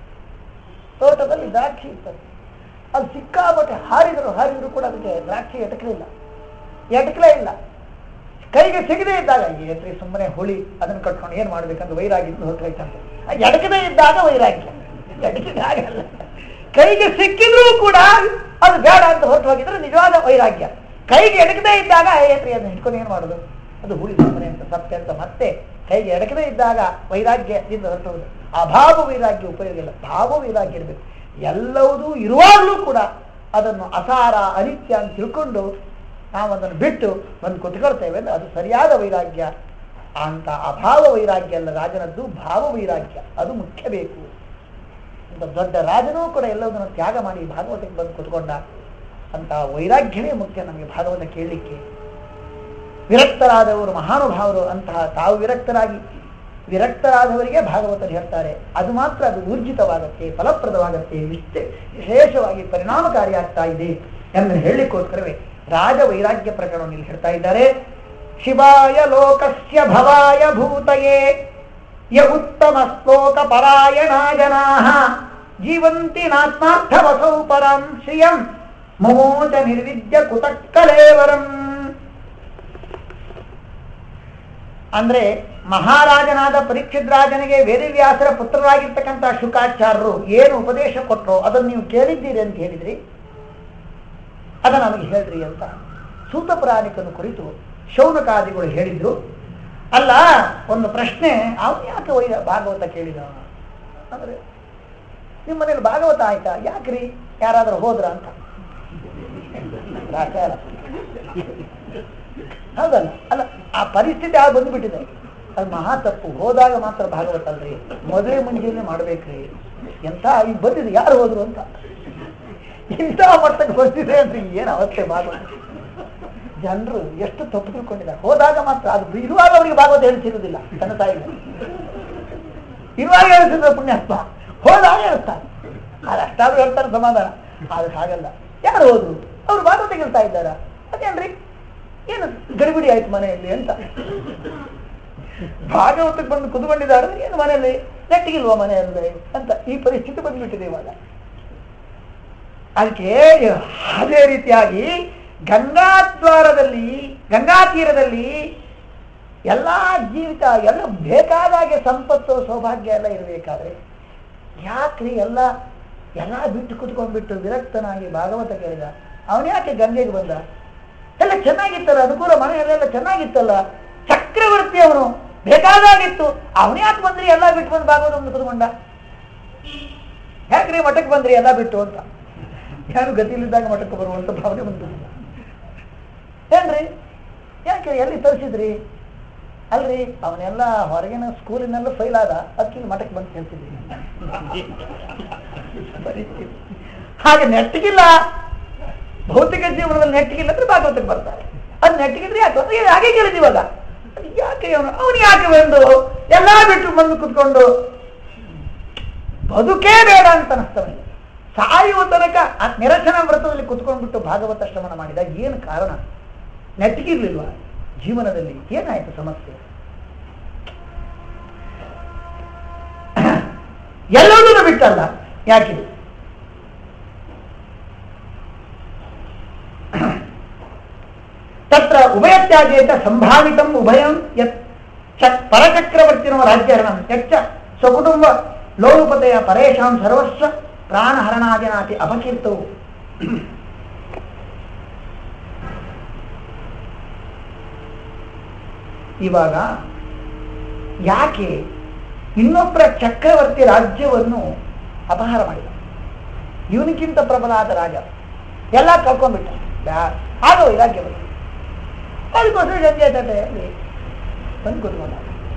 [SPEAKER 1] ತೋಟದಲ್ಲಿ ದ್ರಾಕ್ಷಿ ಇರ್ತದೆ ಅದು ಸಿಕ್ಕಾಪಟ್ಟೆ ಹಾರಿದ್ರು ಹಾರಿದ್ರು ಕೂಡ ಅದಕ್ಕೆ ದ್ರಾಕ್ಷಿ ಎಟಕಲಿಲ್ಲ ಎಟಕಲೇ ಇಲ್ಲ ಕೈಗೆ ಸಿಗದೇ ಇದ್ದಾಗ ಏನ್ರಿ ಸುಮ್ಮನೆ ಹುಳಿ ಅದನ್ನು ಕಟ್ಕೊಂಡು ಏನ್ ಮಾಡ್ಬೇಕಂತ ವೈರಾಗ್ಯ ಹೊರಟೋಯ್ತಂತೆ ಎಡಕದೇ ಇದ್ದಾಗ ವೈರಾಗ್ಯ ಎಡಕಿದಾಗ ಅಲ್ಲ. ಕೈಗೆ ಸಿಕ್ಕಿದ್ರೂ ಕೂಡ ಅದು ಬೇಡ ಅಂತ ಹೊರಟು ಹೋಗಿದ್ರೆ ನಿಜವಾದ ವೈರಾಗ್ಯ ಕೈಗೆ ಎಡಕದೇ ಇದ್ದಾಗ ಏನ್ರಿ ಅದನ್ನ ಹಿಡ್ಕೊಂಡು ಏನ್ ಮಾಡುದು ಅದು ಹುಳಿ ಸುಮ್ಮನೆ ಅಂತ ಸತ್ಯ ಅಂತ ಮತ್ತೆ ಕೈಗೆ ಎಡಕದೇ ಇದ್ದಾಗ ವೈರಾಗ್ಯದಿಂದ ಹೊರಟೋದು ಅಭಾವ ವೈರಾಗ್ಯ ಉಪಯೋಗ ಇಲ್ಲ ಭಾವ ವೈರಾಗ್ಯ ಇರಬೇಕು ಎಲ್ಲವುದೂ ಇರುವಾಗಲೂ ಕೂಡ ಅದನ್ನು ಅಸಾರ ಅನಿತ್ಯ ಅಂತ ತಿಳ್ಕೊಂಡು ನಾವು ಅದನ್ನು ಬಿಟ್ಟು ಬಂದು ಕುತ್ಕೊಳ್ತೇವೆ ಅಂದ್ರೆ ಅದು ಸರಿಯಾದ ವೈರಾಗ್ಯ ಅಂತ ಅಭಾವ ವೈರಾಗ್ಯ ಅಲ್ಲ ರಾಜನದ್ದು ಭಾವ ವೈರಾಗ್ಯ ಅದು ಮುಖ್ಯ ಬೇಕು ಅಂತ ದೊಡ್ಡ ರಾಜನೂ ಕೂಡ ಎಲ್ಲದನ್ನು ತ್ಯಾಗ ಮಾಡಿ ಭಾಗವತಕ್ಕೆ ಬಂದು ಕುತ್ಕೊಂಡ ಅಂತ ವೈರಾಗ್ಯವೇ ಮುಖ್ಯ ನಮಗೆ ಭಾಗವತ ಕೇಳಲಿಕ್ಕೆ ವಿರಕ್ತರಾದವರು ಮಹಾನುಭಾವರು ಅಂತಹ ತಾವು ವಿರಕ್ತರಾಗಿ ವಿರಕ್ತರಾದವರಿಗೆ ಭಾಗವತರು ಹೇಳ್ತಾರೆ ಅದು ಮಾತ್ರ ಅದು ಊರ್ಜಿತವಾಗತ್ತೆ ಫಲಪ್ರದವಾಗತ್ತೆ ವಿಶೇ ವಿಶೇಷವಾಗಿ ಪರಿಣಾಮಕಾರಿಯಾಗ್ತಾ ಇದೆ ಎಂದು ಹೇಳಲಿಕ್ಕೋಸ್ಕರವೇ ರಾಜ ವೈರಾಗ್ಯ ಪ್ರಕರಣವನ್ನು ಇಲ್ಲಿ ಹೇಳ್ತಾ ಇದ್ದಾರೆ ಶಿವಾಯ ಲೋಕಸ್ಯ ಭವಾಯ ಭೂತಯೇ ಯ ಉತ್ತಮ ಶ್ಲೋಕ ಪರಾಯಣಾ ಜನಾ ಜೀವಂತಿ ನಾತ್ಮಾರ್ಥವಸೌ ಪರಂ ಶ್ರಿಯಂ ಮಮೋಚ ನಿರ್ವಿದ್ಯ ಕುತಕ್ಕಲೇವರಂ ಅಂದ್ರೆ ಮಹಾರಾಜನಾದ ಪರೀಕ್ಷಿತ್ ರಾಜನಿಗೆ ವೇದವ್ಯಾಸರ ಪುತ್ರರಾಗಿರ್ತಕ್ಕಂಥ ಶುಕಾಚಾರ್ಯರು ಏನು ಉಪದೇಶ ಕೊಟ್ಟರು ಅದನ್ನು ನೀವು ಕೇಳಿದ್ದೀರಿ ಅಂತ ಹೇಳಿದ್ರಿ ಅದ ನಮಗೆ ಹೇಳ್ರಿ ಅಂತ ಸೂತ ಪುರಾಣಿಕನ ಕುರಿತು ಶೌನಕಾದಿಗಳು ಹೇಳಿದ್ರು ಅಲ್ಲ ಒಂದು ಪ್ರಶ್ನೆ ಅವನು ಯಾಕೆ ಒಯ್ದ ಭಾಗವತ ಕೇಳಿದ ಅಂದ್ರೆ ನಿಮ್ಮ ಮನೇಲಿ ಭಾಗವತ ಆಯ್ತಾ ಯಾಕ್ರಿ ಯಾರಾದ್ರೂ ಹೋದ್ರ ಅಂತ ರಾಚಾರ ಹೌದಲ್ಲ ಅಲ್ಲ ಆ ಪರಿಸ್ಥಿತಿ ಆಗ ಬಂದ್ಬಿಟ್ಟಿದೆ ಅದು ಮಹಾ ತಪ್ಪು ಹೋದಾಗ ಮಾತ್ರ ಭಾಗವತ ಅಲ್ರಿ ಮದುವೆ ಮುಂಜಾನೆ ಮಾಡ್ಬೇಕ್ರಿ ಎಂತ ಈಗ ಬಂದಿದೆ ಯಾರು ಹೋದ್ರು ಅಂತ ಇಂಥ ಮಟ್ಟಕ್ಕೆ ಬಂದಿದೆ ಅಂದ್ರೆ ಏನು ಅವಸ್ಥೆ ಭಾಗವತ ಜನರು ಎಷ್ಟು ತಪ್ಪು ತಿಳ್ಕೊಂಡಿದ್ದಾರೆ ಹೋದಾಗ ಮಾತ್ರ ಅದು ಇರುವಾಗ ಅವರಿಗೆ ಭಾಗವತ ಹೇಳ್ತಿರುವುದಿಲ್ಲ ತನ್ನ ತಾಯಿಗೆ ಇರುವಾಗ ಹೇಳ್ತಿದ್ರೆ ಪುಣ್ಯಾತ್ಮ ಹೋದಾಗ ಹೇಳ್ತಾರೆ ಅದು ಅಷ್ಟಾದ್ರೂ ಹೇಳ್ತಾರೆ ಸಮಾಧಾನ ಆದ್ರೆ ಹಾಗಲ್ಲ ಯಾರು ಹೋದ್ರು ಅವ್ರು ಭಾಗವತ ಹೇಳ್ತಾ ಇದ್ದಾರ ಅದೇನ್ರಿ ಏನು ಗಡಿಬಿಡಿ ಆಯ್ತು ಮನೆಯಲ್ಲಿ ಅಂತ ಭಾಗವತಕ್ಕೆ ಬಂದು ಕುತ್ಕೊಂಡಿದ್ದಾರೆ ಏನು ಮನೆಯಲ್ಲಿ ನೆಟ್ಟಿಗಿಲ್ವಾ ಮನೆಯಲ್ಲಿ ಅಂತ ಈ ಪರಿಸ್ಥಿತಿ ಬಂದ್ಬಿಟ್ಟಿದೆ ಇವಾಗ ಅದಕ್ಕೆ ಅದೇ ರೀತಿಯಾಗಿ ಗಂಗಾದ್ವಾರದಲ್ಲಿ ಗಂಗಾ ತೀರದಲ್ಲಿ ಎಲ್ಲ ಜೀವಿತ ಎಲ್ಲ ಬೇಕಾದಾಗೆ ಸಂಪತ್ತು ಸೌಭಾಗ್ಯ ಎಲ್ಲ ಇರಬೇಕಾದ್ರೆ ಯಾಕ್ರಿ ಎಲ್ಲ ಎಲ್ಲ ಬಿಟ್ಟು ಕುತ್ಕೊಂಡ್ಬಿಟ್ಟು ವಿರಕ್ತನಾಗಿ ಭಾಗವತ ಕೇಳಿದ ಅವನ್ಯಾಕೆ ಗಂಗೆಗೆ ಬಂದ ಎಲ್ಲ ಚೆನ್ನಾಗಿತ್ತಲ್ಲ ಅನುಕೂಲ ಮನೆಯಲ್ಲೆಲ್ಲ ಚೆನ್ನಾಗಿತ್ತಲ್ಲ ಚಕ್ರವರ್ತಿ ಅವನು ಬೇಕಾದಾಗಿತ್ತು ಅವನ್ಯಾಕೆ ಬಂದ್ರಿ ಎಲ್ಲ ಬಿಟ್ಟು ಬಂದು ಭಾಗವತ ಒಂದು ಕುತ್ಕೊಂಡ ಯಾಕ್ರಿ ಮಠಕ್ಕೆ ಬಂದ್ರಿ ಎಲ್ಲ ಬಿಟ್ಟು ಅಂತ ಯಾರು ಗತಿಲಿದ್ದಾಗ ಮಠಕ್ಕೆ ಬರುವಂತ ಭಾವನೆ ಬಂತು ಏನ್ರಿ ಯಾಕೆ ಎಲ್ಲಿ ತರಿಸಿದ್ರಿ ಅಲ್ರಿ ಅವನೆಲ್ಲ ಹೊರಗಿನ ಸ್ಕೂಲಿನೆಲ್ಲ ಫೈಲ್ ಆದ ಅದಕ್ಕೆ ಮಠಕ್ಕೆ ಬಂದು ಕೇಳ್ತಿದ್ವಿ ಪರಿಸ್ಥಿತಿ. ಹಾಗೆ ನೆಟ್ಟಿಗಿಲ್ಲ ಭೌತಿಕ ಜೀವನದಲ್ಲಿ ನೆಟ್ಟಿಗಿಲ್ಲ ಅಂದ್ರೆ ಭಾಗವತಕ್ಕೆ ಬರ್ತಾರೆ ಅದು ನೆಟ್ಟಿಗಿದ್ರೆ ಯಾಕೆ ಅಂದ್ರೆ ಹಾಗೆ ಕೇಳಿದೀವಲ್ಲ ಅದು ಯಾಕೆ ಅವನು ಅವನು ಯಾಕೆ ಬಂದು ಎಲ್ಲಾ ಬಿಟ್ಟು ಬಂದು ಕುತ್ಕೊಂಡು ಬದುಕೇ ಬೇಡ ಅಂತ ಅನಿಸ್ತವನಿಗೆ ಸಾಯುವ ತನಕ ಆ ನಿರಸನ ವ್ರತದಲ್ಲಿ ಕುತ್ಕೊಂಡ್ಬಿಟ್ಟು ಭಾಗವತ ಶ್ರವಣ ಮಾಡಿದಾಗ ಏನು ಕಾರಣ ನೆಟ್ಟಿಗಿರ್ಲಿಲ್ವಾ ಜೀವನದಲ್ಲಿ ಏನಾಯ್ತು ಸಮಸ್ಯೆ ಎಲ್ಲವನ್ನೂ ಬಿಟ್ಟಲ್ಲ ಯಾಕೆ ತತ್ರ ಉಭಯತ್ಯಾಗೇತ ಸಂಭಾವಿತಂ ಉಭಯಂ ಯತ್ ಚ- ಪರಚಕ್ರವರ್ತಿನೋ ರಾಜ್ಯಹರಣಂ ಯಚ್ಚ ಸ್ವಕುಟುಂಬ ಲೋಲುಪತೆಯ ಪರೇಶಾಂ ಸರ್ವಸ್ವ ಪ್ರಾಣಹರಣಾದಿನಾತಿ ಅಪಕೀರ್ತವು ಇವಾಗ ಯಾಕೆ ಇನ್ನೊಬ್ಬರ ಚಕ್ರವರ್ತಿ ರಾಜ್ಯವನ್ನು ಅಪಹಾರ ಮಾಡಿದ ಇವನಿಗಿಂತ ಪ್ರಬಲಾದ ರಾಜ ಎಲ್ಲ ಕಳ್ಕೊಂಡ್ಬಿಟ್ಟ ಬ್ಯಾ- ಆಗೋ ರಾಜ್ಯ ಬಂತು ಅದಕ್ಕೋಸ್ಕರ ಗಂಗೆ ತಟೆಯಲ್ಲಿ ಬಂದು ಕೂತ್ಕೊಂಡ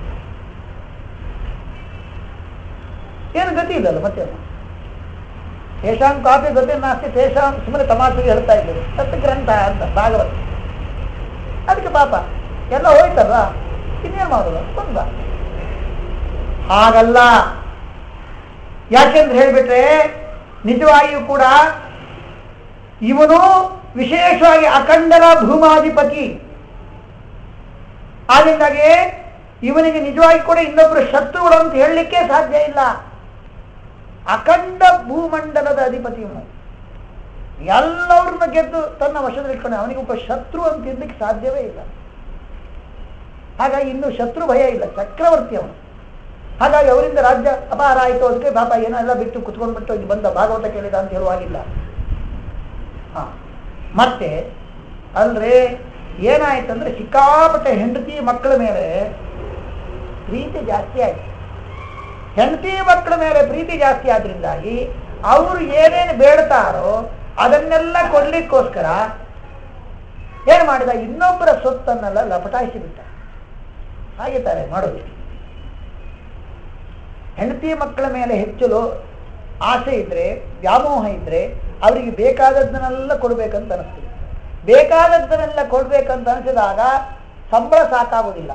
[SPEAKER 1] ಏನು ಗತಿ ಇಲ್ಲಲ್ಲ ಮತ್ತೆ ತೇಷಾಂ ಕಾಪಿ ಗತಿ ನಾಸ್ತಿ ತೇಷಾಂ ಸುಮ್ಮನೆ ತಮಾಷೆಗೆ ಹೇಳ್ತಾ ಇದ್ದರು ಸತ್ಯ ಗ್ರಂಥ ಅಂತ ಭಾಗವತ ಅದಕ್ಕೆ ಪಾಪ ಎಲ್ಲ ಹೋಯ್ತಲ್ಲ ಇನ್ನೇನು ಮಾಡೋದು ಬಂದ ಹಾಗಲ್ಲ ಯಾಕೆಂದ್ರೆ ಹೇಳ್ಬಿಟ್ರೆ ನಿಜವಾಗಿಯೂ ಕೂಡ ಇವನು ವಿಶೇಷವಾಗಿ ಅಖಂಡರ ಭೂಮಾಧಿಪತಿ ಆದ್ದರಿಂದಾಗಿ ಇವನಿಗೆ ನಿಜವಾಗಿ ಕೂಡ ಇನ್ನೊಬ್ಬರು ಶತ್ರುಗಳು ಅಂತ ಹೇಳಲಿಕ್ಕೆ ಸಾಧ್ಯ ಇಲ್ಲ ಅಖಂಡ ಭೂಮಂಡಲದ ಅಧಿಪತಿ ಇವನು ಎಲ್ಲವ್ರನ್ನ ಗೆದ್ದು ತನ್ನ ವಶದಲ್ಲಿ ಇಟ್ಕೊಂಡ ಅವನಿಗೆ ಒಬ್ಬ ಶತ್ರು ಅಂತ ಇರ್ಲಿಕ್ಕೆ ಸಾಧ್ಯವೇ ಇಲ್ಲ ಹಾಗಾಗಿ ಇನ್ನು ಶತ್ರು ಭಯ ಇಲ್ಲ ಚಕ್ರವರ್ತಿ ಅವನು ಹಾಗಾಗಿ ಅವರಿಂದ ರಾಜ್ಯ ಅಪಾರ ಆಯಿತು ಅದಕ್ಕೆ ಪಾಪ ಏನೋ ಎಲ್ಲ ಬಿಟ್ಟು ಕುತ್ಕೊಂಡ್ಬಿಟ್ಟು ಇಲ್ಲಿ ಬಂದ ಭಾಗವತ ಕೇಳಿದ ಅಂತ ಹೇಳುವಾಗಿಲ್ಲ ಹಾ ಮತ್ತೆ ಅಲ್ರಿ ಏನಾಯ್ತಂದ್ರೆ ಸಿಕ್ಕಾಪಟ್ಟೆ ಹೆಂಡತಿ ಮಕ್ಕಳ ಮೇಲೆ ಪ್ರೀತಿ ಜಾಸ್ತಿ ಆಯ್ತು ಹೆಂಡತಿ ಮಕ್ಕಳ ಮೇಲೆ ಪ್ರೀತಿ ಜಾಸ್ತಿ ಆದ್ರಿಂದಾಗಿ ಅವರು ಏನೇನು ಬೇಡ್ತಾರೋ ಅದನ್ನೆಲ್ಲ ಕೊಡ್ಲಿಕ್ಕೋಸ್ಕರ ಏನ್ ಮಾಡಿದ ಇನ್ನೊಬ್ಬರ ಸೊತ್ತನ್ನೆಲ್ಲ ಲಪಟಾಯಿಸಿ ಬಿಟ್ಟ ಹಾಗೆ ತಾರೆ ಮಾಡೋದು ಹೆಂಡತಿ ಮಕ್ಕಳ ಮೇಲೆ ಹೆಚ್ಚು ಲೋ- ಆಸೆ ಇದ್ರೆ ವ್ಯಾಮೋಹ ಇದ್ರೆ ಅವರಿಗೆ ಬೇಕಾದದ್ದನ್ನೆಲ್ಲ ಕೊಡ್ಬೇಕಂತ ಅನಿಸ್ತದೆ ಬೇಕಾದದ್ದನ್ನೆಲ್ಲ ಕೊಡ್ಬೇಕಂತ ಅನಿಸಿದಾಗ ಸಂಬಳ ಸಾಕಾಗುವುದಿಲ್ಲ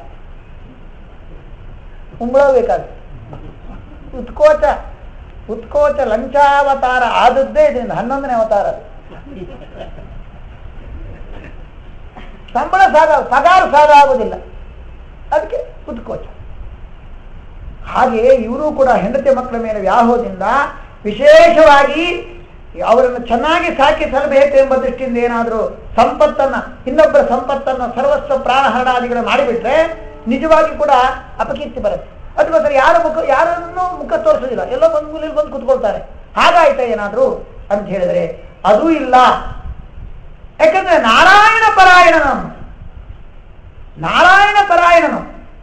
[SPEAKER 1] ಉಂಬಳ ಬೇಕಾಗುತ್ತೆ ಉತ್ಕೋಚ ಉತ್ಕೋಚ ಲಂಚಾವತಾರ ಆದದ್ದೇ ಇದರಿಂದ ಹನ್ನೊಂದನೇ ಅವತಾರ ಅದು. ಸಂಬಳ ಸಾಗ ಪಗಾರ ಸಾಗ ಆಗುವುದಿಲ್ಲ ಅದಕ್ಕೆ ಉತ್ಕೋಚ ಹಾಗೆ ಇವರು ಕೂಡ ಹೆಂಡತಿ ಮಕ್ಕಳ ಮೇಲೆ ವ್ಯಾಹೋದಿಂದ ವಿಶೇಷವಾಗಿ ಅವರನ್ನು ಚೆನ್ನಾಗಿ ಸಾಕಿ ಸಲಬೇಕು ಎಂಬ ದೃಷ್ಟಿಯಿಂದ ಏನಾದರೂ ಸಂಪತ್ತನ್ನ ಇನ್ನೊಬ್ಬರ ಸಂಪತ್ತನ್ನ ಸರ್ವಸ್ವ ಪ್ರಾಣಹರಣಾದಿಗಳು ಮಾಡಿಬಿಟ್ರೆ ನಿಜವಾಗಿ ಕೂಡ ಅಪಕೀರ್ತಿ ಬರುತ್ತೆ ಅದಕ್ಕೋಸ್ಕರ ಯಾರ ಮುಖ ಯಾರನ್ನು ಮುಖ ತೋರಿಸೋದಿಲ್ಲ ಎಲ್ಲೋ ಬಂದು ಮೂಲೆಯಲ್ಲಿ ಬಂದು ಕುತ್ಕೊಳ್ತಾರೆ ಹಾಗಾಯ್ತಾ ಏನಾದ್ರು ಅಂತ ಹೇಳಿದ್ರೆ ಅದೂ ಇಲ್ಲ ಯಾಕಂದ್ರೆ ನಾರಾಯಣ ಪರಾಯಣನು ನಾರಾಯಣ ಪರಾಯಣನು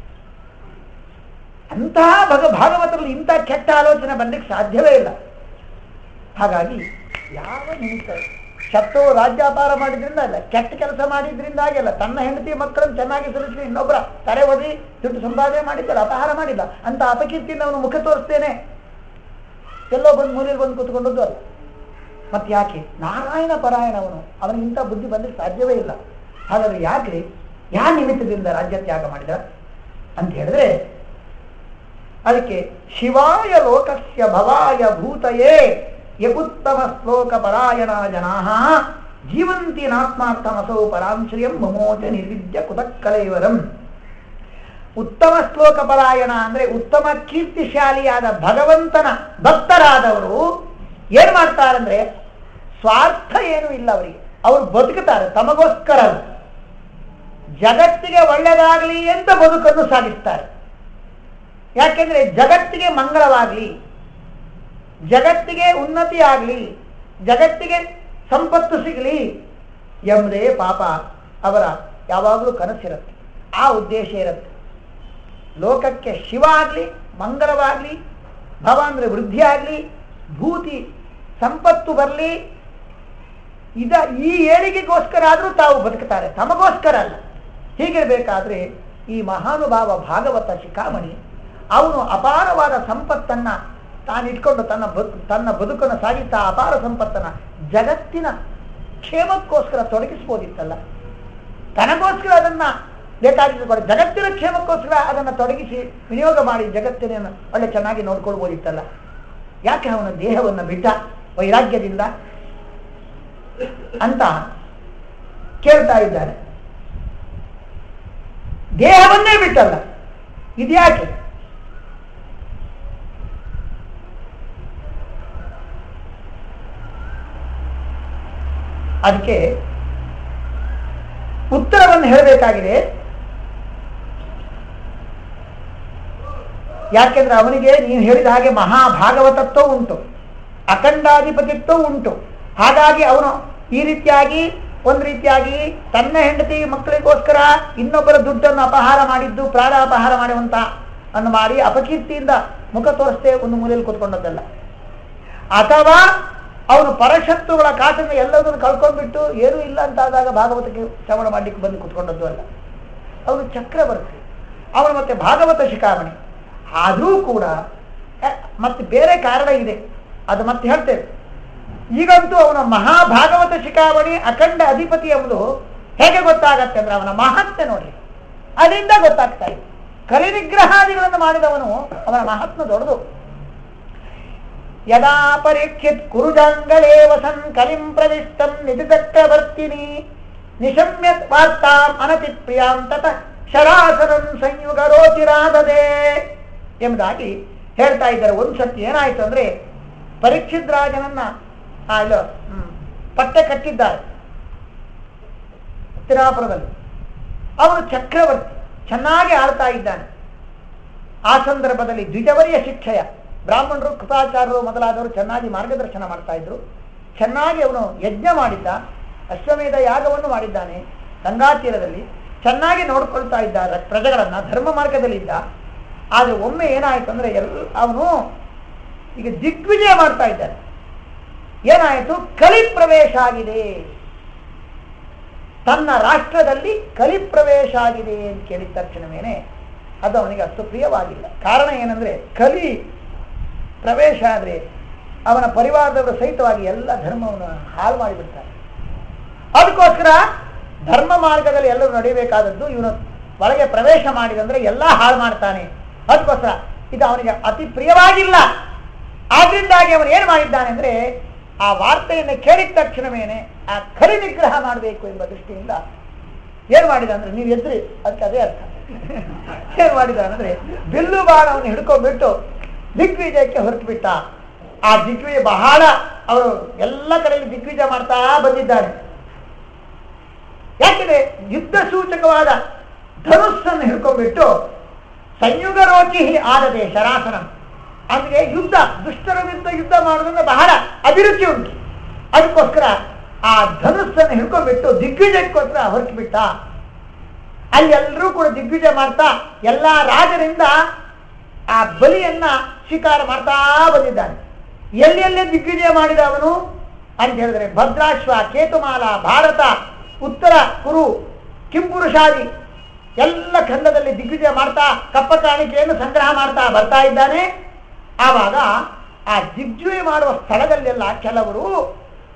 [SPEAKER 1] ಅಂತಹ ಭಗ ಭಾಗವತರಲ್ಲಿ ಇಂಥ ಕೆಟ್ಟ ಆಲೋಚನೆ ಬರ್ಲಿಕ್ಕೆ ಸಾಧ್ಯವೇ ಇಲ್ಲ ಹಾಗಾಗಿ ಯಾವ ನಿಮಿತ್ತ ಶತ್ರು ರಾಜ್ಯಾಪಾರ ಮಾಡಿದ್ರಿಂದ ಅಲ್ಲ ಕೆಟ್ಟ ಕೆಲಸ ಮಾಡಿದ್ರಿಂದಾಗಿ ಅಲ್ಲ ತನ್ನ ಹೆಂಡತಿ ಮಕ್ಕಳನ್ನು ಚೆನ್ನಾಗಿ ಸುರಕ್ಷಿತ ಇನ್ನೊಬ್ಬರ ತಲೆ ಒದಿ ದುಡ್ಡು ಸಂಪಾದನೆ ಮಾಡಿದ್ದಲ್ಲ ಅಪಹಾರ ಮಾಡಿಲ್ಲ ಅಂತ ಅಪಕೀರ್ತಿಯಿಂದ ಅವನು ಮುಖ ತೋರಿಸ್ತೇನೆ ಎಲ್ಲೋ ಬಂದು ಮೂಲೆಯಲ್ಲಿ ಬಂದು ಕೂತ್ಕೊಂಡದ್ದು ಅಲ್ಲ ಮತ್ತೆ ಯಾಕೆ ನಾರಾಯಣ ಪರಾಯಣ ಅವನು ಅವನಿಗಿಂತ ಬುದ್ಧಿ ಬಂದಕ್ಕೆ ಸಾಧ್ಯವೇ ಇಲ್ಲ ಹಾಗಾದ್ರೆ ಯಾಕೆ ಯಾವ ನಿಮಿತ್ತದಿಂದ ರಾಜ್ಯ ತ್ಯಾಗ ಮಾಡಿದ ಅಂತ ಹೇಳಿದ್ರೆ ಅದಕ್ಕೆ ಶಿವಾಯ ಲೋಕಸ್ಯ ಭವಾಯ ಭೂತಯೇ ಯಗುತ್ತಮ ಶ್ಲೋಕ ಪರಾಯಣ ಜನಾ ಜೀವಂತಿ ನಾತ್ಮಾರ್ಥಮಸೌ ಪರಾಂಶ್ರಿಯಂ ಮಮೋಚ ನಿರ್ವಿದ್ಯ ಕುತಕ್ಕಲೈವರಂ ಉತ್ತಮ ಶ್ಲೋಕ ಪರಾಯಣ ಅಂದ್ರೆ ಉತ್ತಮ ಕೀರ್ತಿಶಾಲಿಯಾದ ಭಗವಂತನ ಭಕ್ತರಾದವರು ಏನ್ ಮಾಡ್ತಾರಂದ್ರೆ ಸ್ವಾರ್ಥ ಏನೂ ಇಲ್ಲ ಅವರಿಗೆ ಅವರು ಬದುಕುತ್ತಾರೆ ತಮಗೋಸ್ಕರ ಅಲ್ಲ. ಜಗತ್ತಿಗೆ ಒಳ್ಳೆಯದಾಗಲಿ ಅಂತ ಬದುಕನ್ನು ಸಾಗಿಸ್ತಾರೆ ಯಾಕೆಂದ್ರೆ ಜಗತ್ತಿಗೆ ಮಂಗಳವಾಗಲಿ ಜಗತ್ತಿಗೆ ಉನ್ನತಿ ಆಗಲಿ ಜಗತ್ತಿಗೆ ಸಂಪತ್ತು ಸಿಗಲಿ ಎಂಬುದೇ ಪಾಪ ಅವರ ಯಾವಾಗಲೂ ಕನಸಿರುತ್ತೆ ಆ ಉದ್ದೇಶ ಇರುತ್ತೆ ಲೋಕಕ್ಕೆ ಶಿವ ಆಗಲಿ ಮಂಗಲವಾಗಲಿ ಭವ ಅಂದರೆ ವೃದ್ಧಿ ಆಗಲಿ ಭೂತಿ ಸಂಪತ್ತು ಬರಲಿ ಇದ ಈ ಏಳಿಗೆಗೋಸ್ಕರ ಆದರೂ ತಾವು ಬದುಕುತ್ತಾರೆ ತಮಗೋಸ್ಕರ ಅಲ್ಲ ಹೀಗಿರಬೇಕಾದ್ರೆ ಈ ಮಹಾನುಭಾವ ಭಾಗವತ ಶಿಖಾಮಣಿ ಅವನು ಅಪಾರವಾದ ಸಂಪತ್ತನ್ನ ತಾನಿಟ್ಕೊಂಡು ತನ್ನ ಬದು ತನ್ನ ಬದುಕನ್ನು ಸಾಗಿಸ್ತಾ ಅಪಾರ ಸಂಪತ್ತನ್ನ ಜಗತ್ತಿನ ಕ್ಷೇಮಕ್ಕೋಸ್ಕರ ತೊಡಗಿಸ್ಬೋದಿತ್ತಲ್ಲ ತನಗೋಸ್ಕರ ಅದನ್ನ ಬೇಕಾಗಿದ್ದು ಕೂಡ ಜಗತ್ತಿನ ಕ್ಷೇಮಕ್ಕೋಸ್ಕರ ಅದನ್ನು ತೊಡಗಿಸಿ ವಿನಿಯೋಗ ಮಾಡಿ ಜಗತ್ತಿನ ಒಳ್ಳೆ ಚೆನ್ನಾಗಿ ನೋಡ್ಕೊಳ್ಬೋದಿತ್ತಲ್ಲ ಯಾಕೆ ಅವನ ದೇಹವನ್ನು ಬಿಟ್ಟ ವೈರಾಗ್ಯದಿಂದ ಅಂತ ಕೇಳ್ತಾ ಇದ್ದಾರೆ ದೇಹವನ್ನೇ ಬಿಟ್ಟಲ್ಲ ಇದ್ಯಾಕೆ ಅದಕ್ಕೆ ಉತ್ತರವನ್ನು ಹೇಳಬೇಕಾಗಿದೆ ಯಾಕೆಂದ್ರೆ ಅವನಿಗೆ ನೀವು ಹೇಳಿದ ಹಾಗೆ ಮಹಾಭಾಗವತತ್ವ ಉಂಟು ಅಖಂಡಾಧಿಪತಿತ್ವ ಉಂಟು ಹಾಗಾಗಿ ಅವನು ಈ ರೀತಿಯಾಗಿ ಒಂದು ರೀತಿಯಾಗಿ ತನ್ನ ಹೆಂಡತಿ ಮಕ್ಕಳಿಗೋಸ್ಕರ ಇನ್ನೊಬ್ಬರ ದುಡ್ಡನ್ನು ಅಪಹಾರ ಮಾಡಿದ್ದು ಪ್ರಾಣ ಅಪಹಾರ ಮಾಡುವಂತ ಅನ್ನು ಮಾಡಿ ಅಪಕೀರ್ತಿಯಿಂದ ಮುಖ ತೋರಿಸ್ತೇ ಒಂದು ಮೂಲೆಯಲ್ಲಿ ಕೂತ್ಕೊಂಡದ್ದಲ್ಲ ಅಥವಾ ಅವನು ಪರಶತ್ರುಗಳ ಕಾಟನ್ನು ಎಲ್ಲದನ್ನು ಕಳ್ಕೊಂಡ್ಬಿಟ್ಟು ಏನೂ ಇಲ್ಲ ಅಂತಾದಾಗ ಭಾಗವತಕ್ಕೆ ಶ್ರವಣ ಮಾಡಲಿಕ್ಕೆ ಬಂದು ಕೂತ್ಕೊಂಡದ್ದು ಅಲ್ಲ ಅವನು ಚಕ್ರವರ್ತಿ ಅವನು ಮತ್ತೆ ಭಾಗವತ ಶಿಖಾಮಣಿ ಆದರೂ ಕೂಡ ಅ, ಮತ್ತೆ ಬೇರೆ ಕಾರಣ ಇದೆ ಅದು ಮತ್ತೆ ಹೇಳ್ತೇವೆ ಈಗಂತೂ ಅವನ ಮಹಾಭಾಗವತ ಶಿಖಾಮಣಿ ಅಖಂಡ ಅಧಿಪತಿ ಎಂಬುದು ಹೇಗೆ ಗೊತ್ತಾಗತ್ತೆ ಅಂದ್ರೆ ಅವನ ಮಹತ್ವ ನೋಡ್ರಿ ಅದರಿಂದ ಗೊತ್ತಾಗ್ತಾ ಇದೆ ಕಲಿ ನಿಗ್ರಹಾದಿಗಳನ್ನು ಮಾಡಿದವನು ಅವನ ಮಹಾತ್ಮ ದೊಡ್ಡದು ಯದಾ ಪರೀಕ್ಷಿತ್ ಕುರುಜಾಂಗಲೇ ವಸನ್ ಕಲಿಂ ಪ್ರವಿಷ್ಟಂ ನಿಧಿ ಚಕ್ರವರ್ತಿನಿ ನಿಶಮ್ಯ ವಾರ್ತಾಂ ಅನತಿ ಪ್ರಿಯಾಂ ತತ ಶರಾಸನಂ ಸಂಯುಗ ರೋಚಿರಾದದೆ ಎಂಬುದಾಗಿ ಹೇಳ್ತಾ ಇದ್ದಾರೆ ಒಂದು ಸತಿ ಏನಾಯ್ತು ಅಂದ್ರೆ ಪರೀಕ್ಷಿತ್ ರಾಜನನ್ನ ಆ, ಇಲ್ಲ ಹ್ಮ್, ಪಟ್ಟೆ ಕಟ್ಟಿದ್ದಾರೆ ತಿರಾಪುರದಲ್ಲಿ ಅವನು ಚಕ್ರವರ್ತಿ ಚೆನ್ನಾಗಿ ಆಳ್ತಾ ಇದ್ದಾನೆ ಆ ಸಂದರ್ಭದಲ್ಲಿ ದ್ವಿಜವರಿಯ ಶಿಕ್ಷೆಯ ಬ್ರಾಹ್ಮಣರು ಕೃಪಾಚಾರ್ಯರು ಮೊದಲಾದವರು ಚೆನ್ನಾಗಿ ಮಾರ್ಗದರ್ಶನ ಮಾಡ್ತಾ ಇದ್ರು ಚೆನ್ನಾಗಿ ಅವನು ಯಜ್ಞ ಮಾಡಿದ್ದ ಅಶ್ವಮೇಧ ಯಾಗವನ್ನು ಮಾಡಿದ್ದಾನೆ ಗಂಗಾ ತೀರದಲ್ಲಿ ಚೆನ್ನಾಗಿ ನೋಡ್ಕೊಳ್ತಾ ಇದ್ದ ರ- ಪ್ರಜೆಗಳನ್ನ ಧರ್ಮ ಮಾರ್ಗದಲ್ಲಿ ಇದ್ದ ಆದ್ರೆ ಒಮ್ಮೆ ಏನಾಯ್ತು ಅಂದ್ರೆ ಎಲ್ಲ ಅವನು ಈಗ ದಿಗ್ವಿಜಯ ಮಾಡ್ತಾ ಇದ್ದಾನೆ ಏನಾಯಿತು ಕಲಿ ಪ್ರವೇಶ ಆಗಿದೆ ತನ್ನ ರಾಷ್ಟ್ರದಲ್ಲಿ ಕಲಿ ಪ್ರವೇಶ ಆಗಿದೆ ಅಂತ ಕೇಳಿದ ತಕ್ಷಣವೇನೆ ಅದು ಅವನಿಗೆ ಅಷ್ಟು ಪ್ರಿಯವಾಗಿಲ್ಲ ಕಾರಣ ಏನಂದ್ರೆ ಕಲಿ ಪ್ರವೇಶ ಆದ್ರೆ ಅವನ ಪರಿವಾರದವರು ಸಹಿತವಾಗಿ ಎಲ್ಲ ಧರ್ಮವನ್ನು ಹಾಳು ಮಾಡಿಬಿಡ್ತಾರೆ ಅದಕ್ಕೋಸ್ಕರ ಧರ್ಮ ಮಾರ್ಗದಲ್ಲಿ ಎಲ್ಲರೂ ನಡೆಯಬೇಕಾದದ್ದು ಇವನು ಒಳಗೆ ಪ್ರವೇಶ ಮಾಡಿದಂದ್ರೆ ಎಲ್ಲ ಹಾಳು ಮಾಡ್ತಾನೆ ಅದಕ್ಕೋಸ್ಕರ ಇದು ಅವನಿಗೆ ಅತಿ ಪ್ರಿಯವಾಗಿಲ್ಲ ಆದ್ರಿಂದಾಗಿ ಅವನು ಏನು ಮಾಡಿದ್ದಾನೆ ಅಂದ್ರೆ ಆ ವಾರ್ತೆಯನ್ನು ಕೇಳಿದ ತಕ್ಷಣವೇನೆ ಆ ಕಲಿ ನಿಗ್ರಹ ಮಾಡಬೇಕು ಎಂಬ ದೃಷ್ಟಿಯಿಂದ ಏನ್ ಮಾಡಿದ ಅಂದ್ರೆ ನೀವು ಎದ್ರಿ ಅದಕ್ಕೆ ಅದೇ ಅರ್ಥ ಏನ್ ಮಾಡಿದ ಅಂದ್ರೆ ಬಿಲ್ಲು ಬಾಣವನ್ನು ಹಿಡ್ಕೊಂಡ್ಬಿಟ್ಟು ದಿಗ್ವಿಜಯಕ್ಕೆ ಹೊರಟು ಬಿಟ್ಟ ಆ ದಿಗ್ವಿಜಯ ಬಹಳ ಅವರು ಎಲ್ಲ ಕಡೆಯಲ್ಲಿ ದಿಗ್ವಿಜಯ ಮಾಡ್ತಾ ಬಂದಿದ್ದಾನೆ ಯಾಕೆಂದ್ರೆ ಯುದ್ಧ ಸೂಚಕವಾದ ಧನುಸ್ಸನ್ನು ಹಿಡ್ಕೊಂಡ್ಬಿಟ್ಟು ಸಂಯುಗ ರೋಚಿ ಆದದೆ ಶರಾಸನ ಅಂದ್ರೆ ಯುದ್ಧ ದುಷ್ಟರ ವಿರುದ್ಧ ಯುದ್ಧ ಮಾಡೋದ್ರಿಂದ ಬಹಳ ಅಭಿರುಚಿ ಉಂಟು ಅದಕ್ಕೋಸ್ಕರ ಆ ಧನುಸ್ಸನ್ನು ಹಿಡ್ಕೊಂಡ್ಬಿಟ್ಟು ದಿಗ್ವಿಜಯಕ್ಕೋಸ್ಕರ ಹೊರಟು ಬಿಟ್ಟ ಅಲ್ಲಿ ಎಲ್ಲರೂ ಕೂಡ ದಿಗ್ವಿಜಯ ಮಾಡ್ತಾ ಎಲ್ಲಾ ರಾಜರಿಂದ ಆ ಬಲಿಯನ್ನ ಸ್ವೀಕಾರ ಮಾಡ್ತಾ ಬಂದಿದ್ದಾನೆ ಎಲ್ಲೆಲ್ಲೇ ದಿಗ್ವಿಜಯ ಮಾಡಿದ ಅವನು ಅಂತ ಹೇಳಿದ್ರೆ ಭದ್ರಾಶ್ವ ಕೇತುಮಾಲ ಭಾರತ ಉತ್ತರ ಕುರು ಕಿಂಪುರುಷಾದಿ ಎಲ್ಲ ಖಂಡದಲ್ಲಿ ದಿಗ್ವಿಜಯ ಮಾಡ್ತಾ ಕಪ್ಪ ಕಾಣಿಕೆಯನ್ನು ಸಂಗ್ರಹ ಮಾಡ್ತಾ ಬರ್ತಾ ಇದ್ದಾನೆ ಆವಾಗ ಆ ದಿಗ್ವಿಜಯ ಮಾಡುವ ಸ್ಥಳದಲ್ಲೆಲ್ಲ ಕೆಲವರು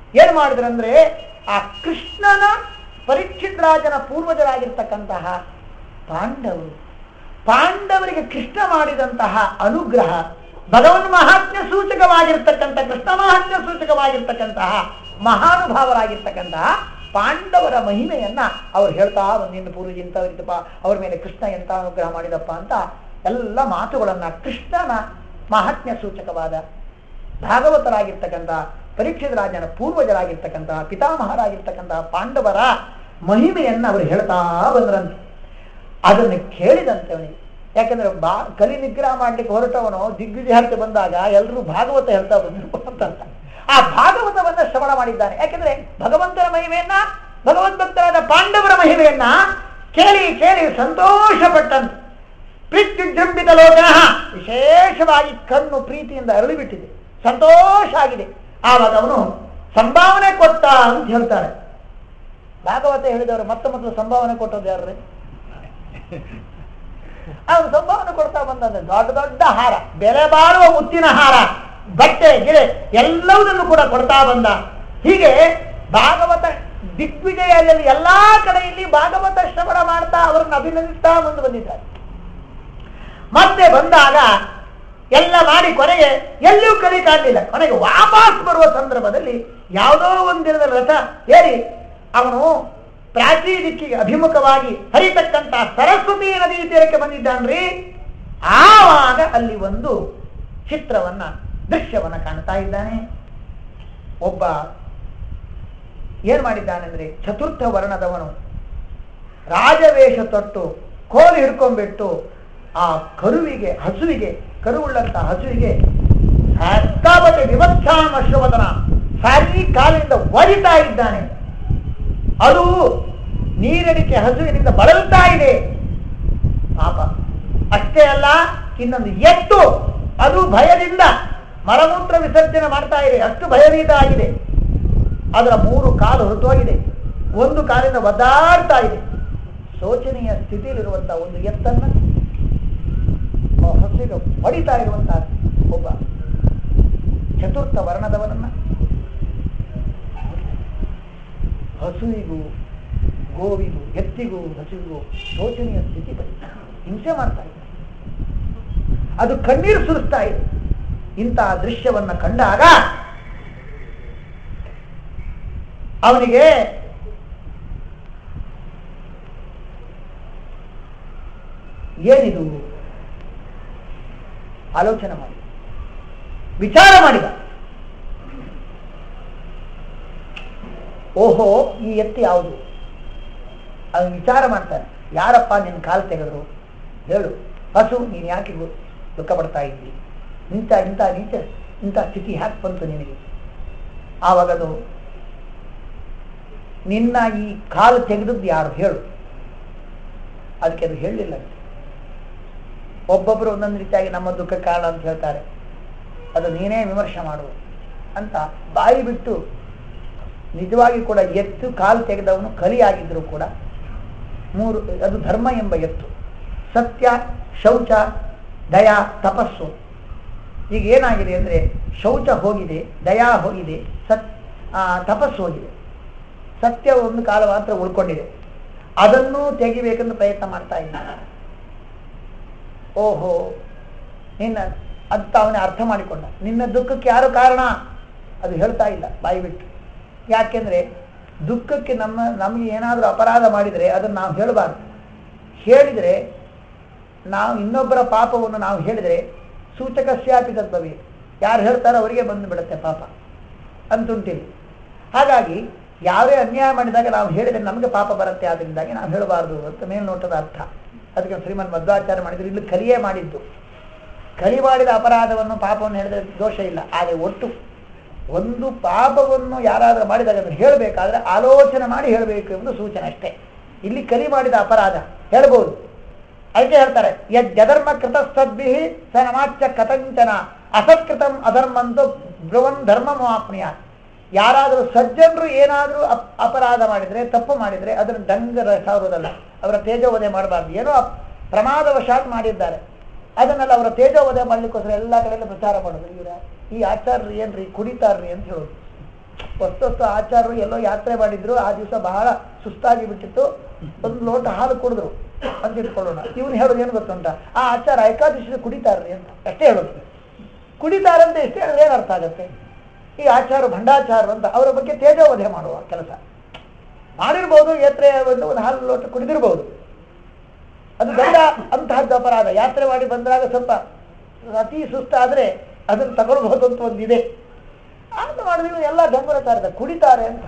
[SPEAKER 1] ಏನ್ ಮಾಡಿದ್ರಂದ್ರೆ ಆ ಕೃಷ್ಣನ ಪರೀಕ್ಷಿತ್ ರಾಜನ ಪೂರ್ವಜರಾಗಿರ್ತಕ್ಕಂತಹ ಪಾಂಡವರು ಪಾಂಡವರಿಗೆ ಕೃಷ್ಣ ಮಾಡಿದಂತಹ ಅನುಗ್ರಹ ಭಗವನ್ ಮಹಾತ್ಮ್ಯ ಸೂಚಕವಾಗಿರ್ತಕ್ಕಂಥ ಕೃಷ್ಣ ಮಹಾತ್ಮ್ಯ ಸೂಚಕವಾಗಿರ್ತಕ್ಕಂತಹ ಮಹಾನುಭಾವರಾಗಿರ್ತಕ್ಕಂತಹ ಪಾಂಡವರ ಮಹಿಮೆಯನ್ನ ಅವ್ರು ಹೇಳ್ತಾ ಬಂದಿದ್ದು ಪೂರ್ವಜ ಇಂಥವರಿದ್ದಪ್ಪ ಅವ್ರ ಮೇಲೆ ಕೃಷ್ಣ ಎಂತ ಅನುಗ್ರಹ ಮಾಡಿದಪ್ಪ ಅಂತ ಎಲ್ಲ ಮಾತುಗಳನ್ನ ಕೃಷ್ಣನ ಮಹಾತ್ಮ್ಯ ಸೂಚಕವಾದ ಭಾಗವತರಾಗಿರ್ತಕ್ಕಂತಹ ಪರೀಕ್ಷಿತ ರಾಜನ ಪೂರ್ವಜರಾಗಿರ್ತಕ್ಕಂತಹ ಪಿತಾಮಹರಾಗಿರ್ತಕ್ಕಂತಹ ಪಾಂಡವರ ಮಹಿಮೆಯನ್ನ ಅವರು ಹೇಳ್ತಾ ಬಂದ್ರಂತೆ ಅದನ್ನು ಕೇಳಿದಂತೆ ಅವನಿಗೆ ಯಾಕಂದ್ರೆ ಬಾ ಕಲಿ ನಿಗ್ರಹ ಮಾಡ್ಲಿಕ್ಕೆ ಹೊರಟವನು ದಿಗ್ವಿಜಯಾರ್ಥ ಬಂದಾಗ ಎಲ್ಲರೂ ಭಾಗವತ ಹೇಳ್ತಾ ಬಂದ್ರು ಅಂತ ಆ ಭಾಗವತವನ್ನ ಶ್ರವಣ ಮಾಡಿದ್ದಾನೆ ಯಾಕಂದ್ರೆ ಭಗವಂತನ ಮಹಿಮೆಯನ್ನ ಭಗವದ್ಭಕ್ತರಾದ ಪಾಂಡವರ ಮಹಿಮೆಯನ್ನ ಕೇಳಿ ಕೇಳಿ ಸಂತೋಷ ಪಟ್ಟಂತೆ ಪ್ರೀತ್ಯುಜೃಂಬಿತ ಲೋಕನ ವಿಶೇಷವಾಗಿ ಕಣ್ಣು ಪ್ರೀತಿಯಿಂದ ಅರಳಿಬಿಟ್ಟಿದೆ ಸಂತೋಷ ಆಗಿದೆ ಆವಾಗ ಅವನು ಸಂಭಾವನೆ ಕೊಟ್ಟ ಅಂತ ಹೇಳ್ತಾರೆ ಭಾಗವತ ಹೇಳಿದವರು ಮತ್ತೆ ಮೊದಲು ಸಂಭಾವನೆ ಕೊಟ್ಟದ್ದು ಯಾರ್ರಿ ಅವನು ಸಂಭಾವನೆ ಕೊಡ್ತಾ ಬಂದಂತೆ ದೊಡ್ಡ ದೊಡ್ಡ ಹಾರ ಬೆಲೆ ಬಾಳುವ ಮುತ್ತಿನ ಹಾರ ಬಟ್ಟೆ ಗಿಳೆ ಎಲ್ಲವುದನ್ನು ಕೂಡ ಕೊಡ್ತಾ ಬಂದ ಹೀಗೆ ಭಾಗವತ ದಿಗ್ವಿಜಯಲ್ಲಿ ಎಲ್ಲಾ ಕಡೆಯಲ್ಲಿ ಭಾಗವತ ಶ್ರವಣ ಮಾಡ್ತಾ ಅವರನ್ನು ಅಭಿನಂದಿಸ್ತಾ ಮುಂದೆ ಬಂದಿದ್ದಾರೆ ಮತ್ತೆ ಬಂದಾಗ ಎಲ್ಲ ಮಾಡಿ ಕೊನೆಗೆ ಎಲ್ಲೂ ಕಲಿ ಕಾಣಲಿಲ್ಲ ಕೊನೆಗೆ ವಾಪಸ್ ಬರುವ ಸಂದರ್ಭದಲ್ಲಿ ಯಾವುದೋ ಒಂದು ದಿನದ ರಥ ಏರಿ ಅವನು ಪ್ರಾಚೀ ದಿಕ್ಕಿಗೆ ಅಭಿಮುಖವಾಗಿ ಹರಿತಕ್ಕಂತ ಸರಸ್ವತಿ ನದಿ ತೀರಕ್ಕೆ ಬಂದಿದ್ದಾನ್ರಿ ಆವಾಗ ಅಲ್ಲಿ ಒಂದು ಚಿತ್ರವನ್ನ ದೃಶ್ಯವನ್ನ ಕಾಣ್ತಾ ಇದ್ದಾನೆ ಒಬ್ಬ ಏನ್ ಮಾಡಿದ್ದಾನೆಂದ್ರೆ ಚತುರ್ಥ ವರ್ಣದವನು ರಾಜವೇಷ ತೊಟ್ಟು ಕೋಲು ಹಿಡ್ಕೊಂಡ್ಬಿಟ್ಟು ಆ ಕರುವಿಗೆ ಹಸುವಿಗೆ ಕರುವುಳ್ಳಂತ ಹಸುವಿಗೆ ಸಿಕ್ಕಾಪಟ್ಟೆ ವಿವತ್ಸಾಮ ಅಶ್ವವದನ ಸಾರಿ ಕಾಲಿನಿಂದ ಒರಿತಾ ಇದ್ದಾನೆ ಅದು ನೀರಡಿಕೆ ಹಸುವಿನಿಂದ ಬಳಲ್ತಾ ಇದೆ ಪಾಪ ಅಷ್ಟೇ ಅಲ್ಲ ಇನ್ನೊಂದು ಎತ್ತು ಅದು ಭಯದಿಂದ ಮಲಮೂತ್ರ ವಿಸರ್ಜನೆ ಮಾಡ್ತಾ ಇದೆ ಅಷ್ಟು ಭಯಭೀತ ಆಗಿದೆ ಅದರ ಮೂರು ಕಾಲು ಹೊರಟೋಗಿದೆ ಒಂದು ಕಾಲಿಂದ ಒದ್ದಾಡ್ತಾ ಇದೆ ಶೋಚನೀಯ ಸ್ಥಿತಿಯಲ್ಲಿರುವಂತಹ ಒಂದು ಎತ್ತನ್ನ ಆ ಹಸುವಿಗೆ ಹೊಡಿತಾ ಇರುವಂತಹ ಒಬ್ಬ ಚತುರ್ಥ ವರ್ಣದವನನ್ನ ಹಸುವಿಗೂ ಗೋವಿಗೂ ಎತ್ತಿಗೂ ಹಸುವಿಗೂ ಶೋಚನೀಯ ಸ್ಥಿತಿ ಬಂದಿದೆ ಹಿಂಸೆ ಮಾಡ್ತಾ ಇದೆ ಅದು ಕಣ್ಣೀರು ಸುರಿಸ್ತಾ ಇದೆ ಇಂತಹ ದೃಶ್ಯವನ್ನ ಕಂಡಾಗ ಅವನಿಗೆ ಏನಿದು ಆಲೋಚನೆ ಮಾಡಿ ವಿಚಾರ ಮಾಡಿದ ಓಹೋ ಈ ಎತ್ತು ಯಾವುದು ಅವನು ವಿಚಾರ ಮಾಡ್ತಾನೆ ಯಾರಪ್ಪ ನಿನ್ನ ಕಾಲು ತೆಗೆದ್ರು ಹೇಳು ಹಸು ನೀನು ಯಾಕೆ ಗು- ದುಃಖ ಪಡ್ತಾ ಇದ್ದಿ ಇಂಥ ಇಂಥ ನೀಚ ಇಂಥ ಸ್ಥಿತಿ ಯಾಕೆ ಬಂತು ನಿನಗೆ ಆವಾಗ ಅದು ನಿನ್ನ ಈ ಕಾಲು ತೆಗೆದದ್ದು ಯಾರು ಹೇಳು ಅದಕ್ಕೆ ಅದು ಹೇಳಲಿಲ್ಲ ಒಬ್ಬೊಬ್ಬರು ಒಂದೊಂದು ರೀತಿಯಾಗಿ ನಮ್ಮ ದುಃಖ ಕಾರಣ ಅಂತ ಹೇಳ್ತಾರೆ ಅದು ನೀನೇ ವಿಮರ್ಶೆ ಮಾಡು ಅಂತ ಬಾಯಿ ಬಿಟ್ಟು ನಿಜವಾಗಿ ಕೂಡ ಎತ್ತು ಕಾಲು ತೆಗೆದವನು ಕಲಿಯಾಗಿದ್ದರೂ ಕೂಡ ಮೂರು ಅದು ಧರ್ಮ ಎಂಬ ಎತ್ತು ಸತ್ಯ ಶೌಚ ದಯಾ ತಪಸ್ಸು ಈಗ ಏನಾಗಿದೆ ಅಂದರೆ ಶೌಚ ಹೋಗಿದೆ ದಯಾ ಹೋಗಿದೆ ಸತ್ ಆ, ತಪಸ್ಸು ಹೋಗಿದೆ ಸತ್ಯ ಒಂದು ಕಾಲ ಮಾತ್ರ ಉಳ್ಕೊಂಡಿದೆ ಅದನ್ನು ತೆಗಿಬೇಕೆಂದು ಪ್ರಯತ್ನ ಮಾಡ್ತಾ ಇದ್ದಾನೆ ಓಹೋ ನಿನ್ನ ಅಂತ ಅವನೇ ಅರ್ಥ ಮಾಡಿಕೊಂಡ ನಿನ್ನ ದುಃಖಕ್ಕೆ ಯಾರು ಕಾರಣ ಅದು ಹೇಳ್ತಾ ಇಲ್ಲ ಬಾಯಿ ಬಿಟ್ಟು ಯಾಕೆಂದ್ರೆ ದುಃಖಕ್ಕೆ ನಮ್ಮ ನಮಗೆ ಏನಾದರೂ ಅಪರಾಧ ಮಾಡಿದರೆ ಅದನ್ನು ನಾವು ಹೇಳಬಾರ್ದು ಹೇಳಿದರೆ ನಾವು ಇನ್ನೊಬ್ಬರ ಪಾಪವನ್ನು ನಾವು ಹೇಳಿದರೆ ಸೂಚಕ ಸ್ಯಾಪಿ ತದ್ಭವಿ ಯಾರು ಹೇಳ್ತಾರೋ ಅವರಿಗೆ ಬಂದು ಬಿಡುತ್ತೆ ಪಾಪ ಅಂತುಂಟಿಲ್ಲ ಹಾಗಾಗಿ ಯಾರೇ ಅನ್ಯಾಯ ಮಾಡಿದಾಗ ನಾವು ಹೇಳಿದರೆ ನಮಗೆ ಪಾಪ ಬರುತ್ತೆ ಆದ್ರಿಂದಾಗಿ ನಾವು ಹೇಳಬಾರ್ದು ಅಂತ ಮೇಲ್ನೋಟದ ಅರ್ಥ ಅದಕ್ಕೆ ಶ್ರೀಮನ್ ಮಧ್ವಾಚಾರ್ಯ ಮಾಡಿದ್ರು ಇಲ್ಲಿ ಕಲಿಯೇ ಮಾಡಿದ್ದು ಕಲಿ ಮಾಡಿದ ಅಪರಾಧವನ್ನು ಪಾಪವನ್ನು ಹೇಳಿದ್ರೆ ದೋಷ ಇಲ್ಲ ಆದರೆ ಒಟ್ಟು ಒಂದು ಪಾಪವನ್ನು ಯಾರಾದರೂ ಮಾಡಿದಾಗ ಅದನ್ನು ಹೇಳಬೇಕಾದ್ರೆ ಆಲೋಚನೆ ಮಾಡಿ ಹೇಳಬೇಕು ಎಂಬುದು ಸೂಚನೆ ಅಷ್ಟೇ ಇಲ್ಲಿ ಕಲಿ ಮಾಡಿದ ಅಪರಾಧ ಹೇಳ್ಬೋದು ಅದಕ್ಕೆ ಹೇಳ್ತಾರೆ ಯದ್ಯಧರ್ಮ ಕೃತ ಸದ್ಭಿ ಸ ನಮಾಚ್ಯ ಕಥಂಚನ ಅಸತ್ಕೃತಂ ಅಧರ್ಮಂತು ಬ್ರುವನ್ ಧರ್ಮ ಮಾಪ್ನಿಯ ಯಾರಾದರೂ ಸಜ್ಜನರು ಏನಾದರೂ ಅಪ್ ಅಪರಾಧ ಮಾಡಿದರೆ ತಪ್ಪು ಮಾಡಿದರೆ ಅದನ್ನು ದಂಗ ಸಾರುವುದಲ್ಲ ಅವರ ತೇಜೋವಧೆ ಮಾಡಬಾರ್ದು ಏನೋ ಅಪ್- ಪ್ರಮಾದವಶಾತ್ ಮಾಡಿದ್ದಾರೆ ಅದನ್ನೆಲ್ಲ ಅವರ ತೇಜೋವಧೆ ಮಾಡ್ಲಿಕ್ಕೋಸ್ಕರ ಎಲ್ಲ ಕಡೆಯಲ್ಲೂ ಪ್ರಚಾರ ಮಾಡೋದು ಇವರ ಈ ಆಚಾರ್ಯರು ಏನ್ರಿ ಕುಡಿತಾರ್ರಿ ಅಂತ ಹೇಳೋದು ಹೊಸ್ತೊಸ್ತು ಆಚಾರ್ಯರು ಎಲ್ಲೋ ಯಾತ್ರೆ ಮಾಡಿದ್ರು ಆ ದಿವಸ ಬಹಳ ಸುಸ್ತಾಗಿ ಬಿಟ್ಟಿತ್ತು ಒಂದು ಲೋಟ ಹಾಲು ಕುಡಿದ್ರು ಅಂತ ಇಟ್ಕೊಳ್ಳೋಣ ಇವನು ಹೇಳೋದು ಏನು ಗೊತ್ತುಂಟ ಆ ಆಚಾರ ಏಕಾದಶಿ ಕುಡಿತಾರ್ರಿ ಅಂತ ಅಷ್ಟೇ ಹೇಳೋದು ಕುಡಿತಾರೆ ಅಂತ ಎಷ್ಟೇ ಹೇಳಿದ್ರೆ ಏನು ಅರ್ಥ ಆಗುತ್ತೆ ಈ ಆಚಾರ ಭಂಡಾಚಾರರು ಅಂತ ಅವರ ಬಗ್ಗೆ ತೇಜೋವಧೆ ಮಾಡುವ ಕೆಲಸ ಮಾಡಿರ್ಬೋದು ಯಾತ್ರೆ ಒಂದು ಒಂದು ಹಾಲು ಲೋಟ ಕುಡಿದಿರ್ಬೋದು ಅದು ದೊಡ್ಡ ಅಂತಹದ್ದು ಅಪರಾಧ ಯಾತ್ರೆ ಮಾಡಿ ಬಂದಾಗ ಸ್ವಲ್ಪ ಅತಿ ಸುಸ್ತಾದ್ರೆ ಅದನ್ನು ತಗೊಳ್ಬಹುದು ಅಂತ ಒಂದಿದೆ ಅದು ಮಾಡಿದ್ರೆ ಎಲ್ಲ ಡಂಗುರಚಾರದ ಕುಡಿತಾರೆ ಅಂತ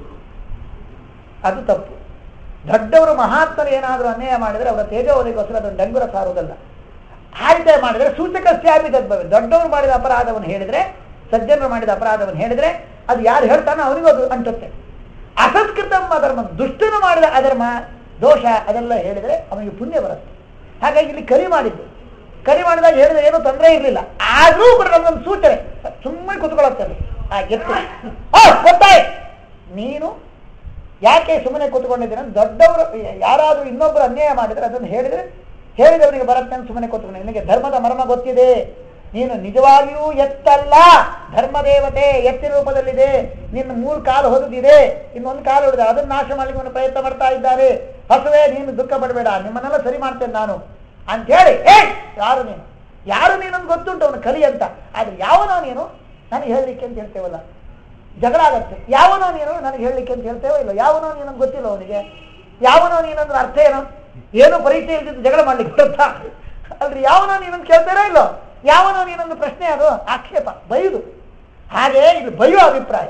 [SPEAKER 1] ಅದು ತಪ್ಪು ದೊಡ್ಡವರು ಮಹಾತ್ಮರು ಏನಾದರೂ ಅನ್ಯಾಯ ಮಾಡಿದರೆ ಅವರ ತೇಜೋವಧಿಗೋಸ್ಕರ ಅದನ್ನು ಡಂಗುರ ಸಾರುವುದಲ್ಲ ಆ ರೀತಿ ಮಾಡಿದರೆ ಸೂಚಕ ಸ್ಯಾಪಿ ತದ್ಭವೆ ದೊಡ್ಡವರು ಮಾಡಿದ ಅಪರಾಧವನ್ನು ಹೇಳಿದ್ರೆ ಸಜ್ಜನರು ಮಾಡಿದ ಅಪರಾಧವನ್ನು ಹೇಳಿದ್ರೆ ಅದು ಯಾರು ಹೇಳ್ತಾನೋ ಅವನಿಗೂ ಅದು ಅಂಟುತ್ತೆ ಅಸಂಸ್ಕೃತಂ ಅಧರ್ಮ ದುಷ್ಟನು ಮಾಡಿದ ಅಧರ್ಮ ದೋಷ ಅದೆಲ್ಲ ಹೇಳಿದರೆ ಅವನಿಗೆ ಪುಣ್ಯ ಬರುತ್ತೆ ಹಾಗಾಗಿ ಇಲ್ಲಿ ಕರಿ ಮಾಡಿದ್ದು ಕರಿ ಮಾಡಿದಾಗ ಹೇಳಿದ್ರೆ ಏನೂ ತೊಂದರೆ ಇರಲಿಲ್ಲ ಆದರೂ ಕೂಡ ನಮ್ಗೊಂದು ಸೂಚನೆ ಸುಮ್ಮನೆ ಕುತ್ಕೊಳ್ಳುತ್ತೆ ಅದು ಆ ಎತ್ತು ಓ ಗೊತ್ತಾಯ್ತು ನೀನು ಯಾಕೆ ಸುಮ್ಮನೆ ಕೂತ್ಕೊಂಡಿದ್ದೀರ ದೊಡ್ಡವರು ಯಾರಾದರೂ ಇನ್ನೊಬ್ಬರು ಅನ್ಯಾಯ ಮಾಡಿದರೆ ಅದನ್ನು ಹೇಳಿದರೆ ಹೇಳಿದವನಿಗೆ ಬರುತ್ತೆ ಅಂತ ಸುಮ್ಮನೆ ಕೂತ್ಕೊಂಡು ನಿನಗೆ ಧರ್ಮದ ಮರ್ಮ ಗೊತ್ತಿದೆ ನೀನು ನಿಜವಾಗಿಯೂ ಎತ್ತಲ್ಲ ಧರ್ಮದೇವತೆ ಎತ್ತಿನ ರೂಪದಲ್ಲಿದೆ ನಿನ್ನ ಮೂರು ಕಾಲು ಹೊದದಿದೆ ಇನ್ನೊಂದು ಕಾಲು ಹೊಡೆದ ಅದನ್ನು ನಾಶ ಮಾಡಲಿಕ್ಕೆ ಅವನು ಪ್ರಯತ್ನ ಮಾಡ್ತಾ ಇದ್ದಾರೆ ಹಸುವೆ ನೀನು ದುಃಖ ಪಡಬೇಡ ನಿಮ್ಮನ್ನೆಲ್ಲ ಸರಿ ಮಾಡ್ತೇನೆ ನಾನು ಅಂತ ಹೇಳಿ ಏ ಯಾರು ನೀನು ಯಾರು ನೀನೊಂದು ಗೊತ್ತುಂಟು ಅವನು ಕಲಿ ಅಂತ ಆದ್ರೆ ಯಾವನೋ ನೀನು ನನಗೆ ಹೇಳಲಿಕ್ಕೆ ಅಂತ ಹೇಳ್ತೇವಲ್ಲ ಜಗಳ ಆಗತ್ತೆ ಯಾವನೋ ನೀನು ನನಗೆ ಹೇಳಲಿಕ್ಕೆ ಅಂತ ಹೇಳ್ತೇವೋ ಇಲ್ಲ ಯಾವನೋ ನೀನಂತ ಗೊತ್ತಿಲ್ಲ ಅವನಿಗೆ ಯಾವನೋ ನೀನಂದ್ರೆ ಅರ್ಥ ಏನು ಏನು ಪರಿಚಯ ಇಲ್ದಿದ್ದು ಜಗಳ ಮಾಡ್ಲಿಕ್ಕೆ ಬರುತ್ತಾ ಅಲ್ರಿ ಯಾವನೋ ನೀನಂತ ಕೇಳ್ತಾರೋ ಇಲ್ಲೋ ಯಾವನೋ ನೀನೊಂದು ಪ್ರಶ್ನೆ ಅದು ಆಕ್ಷೇಪ ಬೈದು ಹಾಗೆ ಇದು ಬೈಯೋ ಅಭಿಪ್ರಾಯ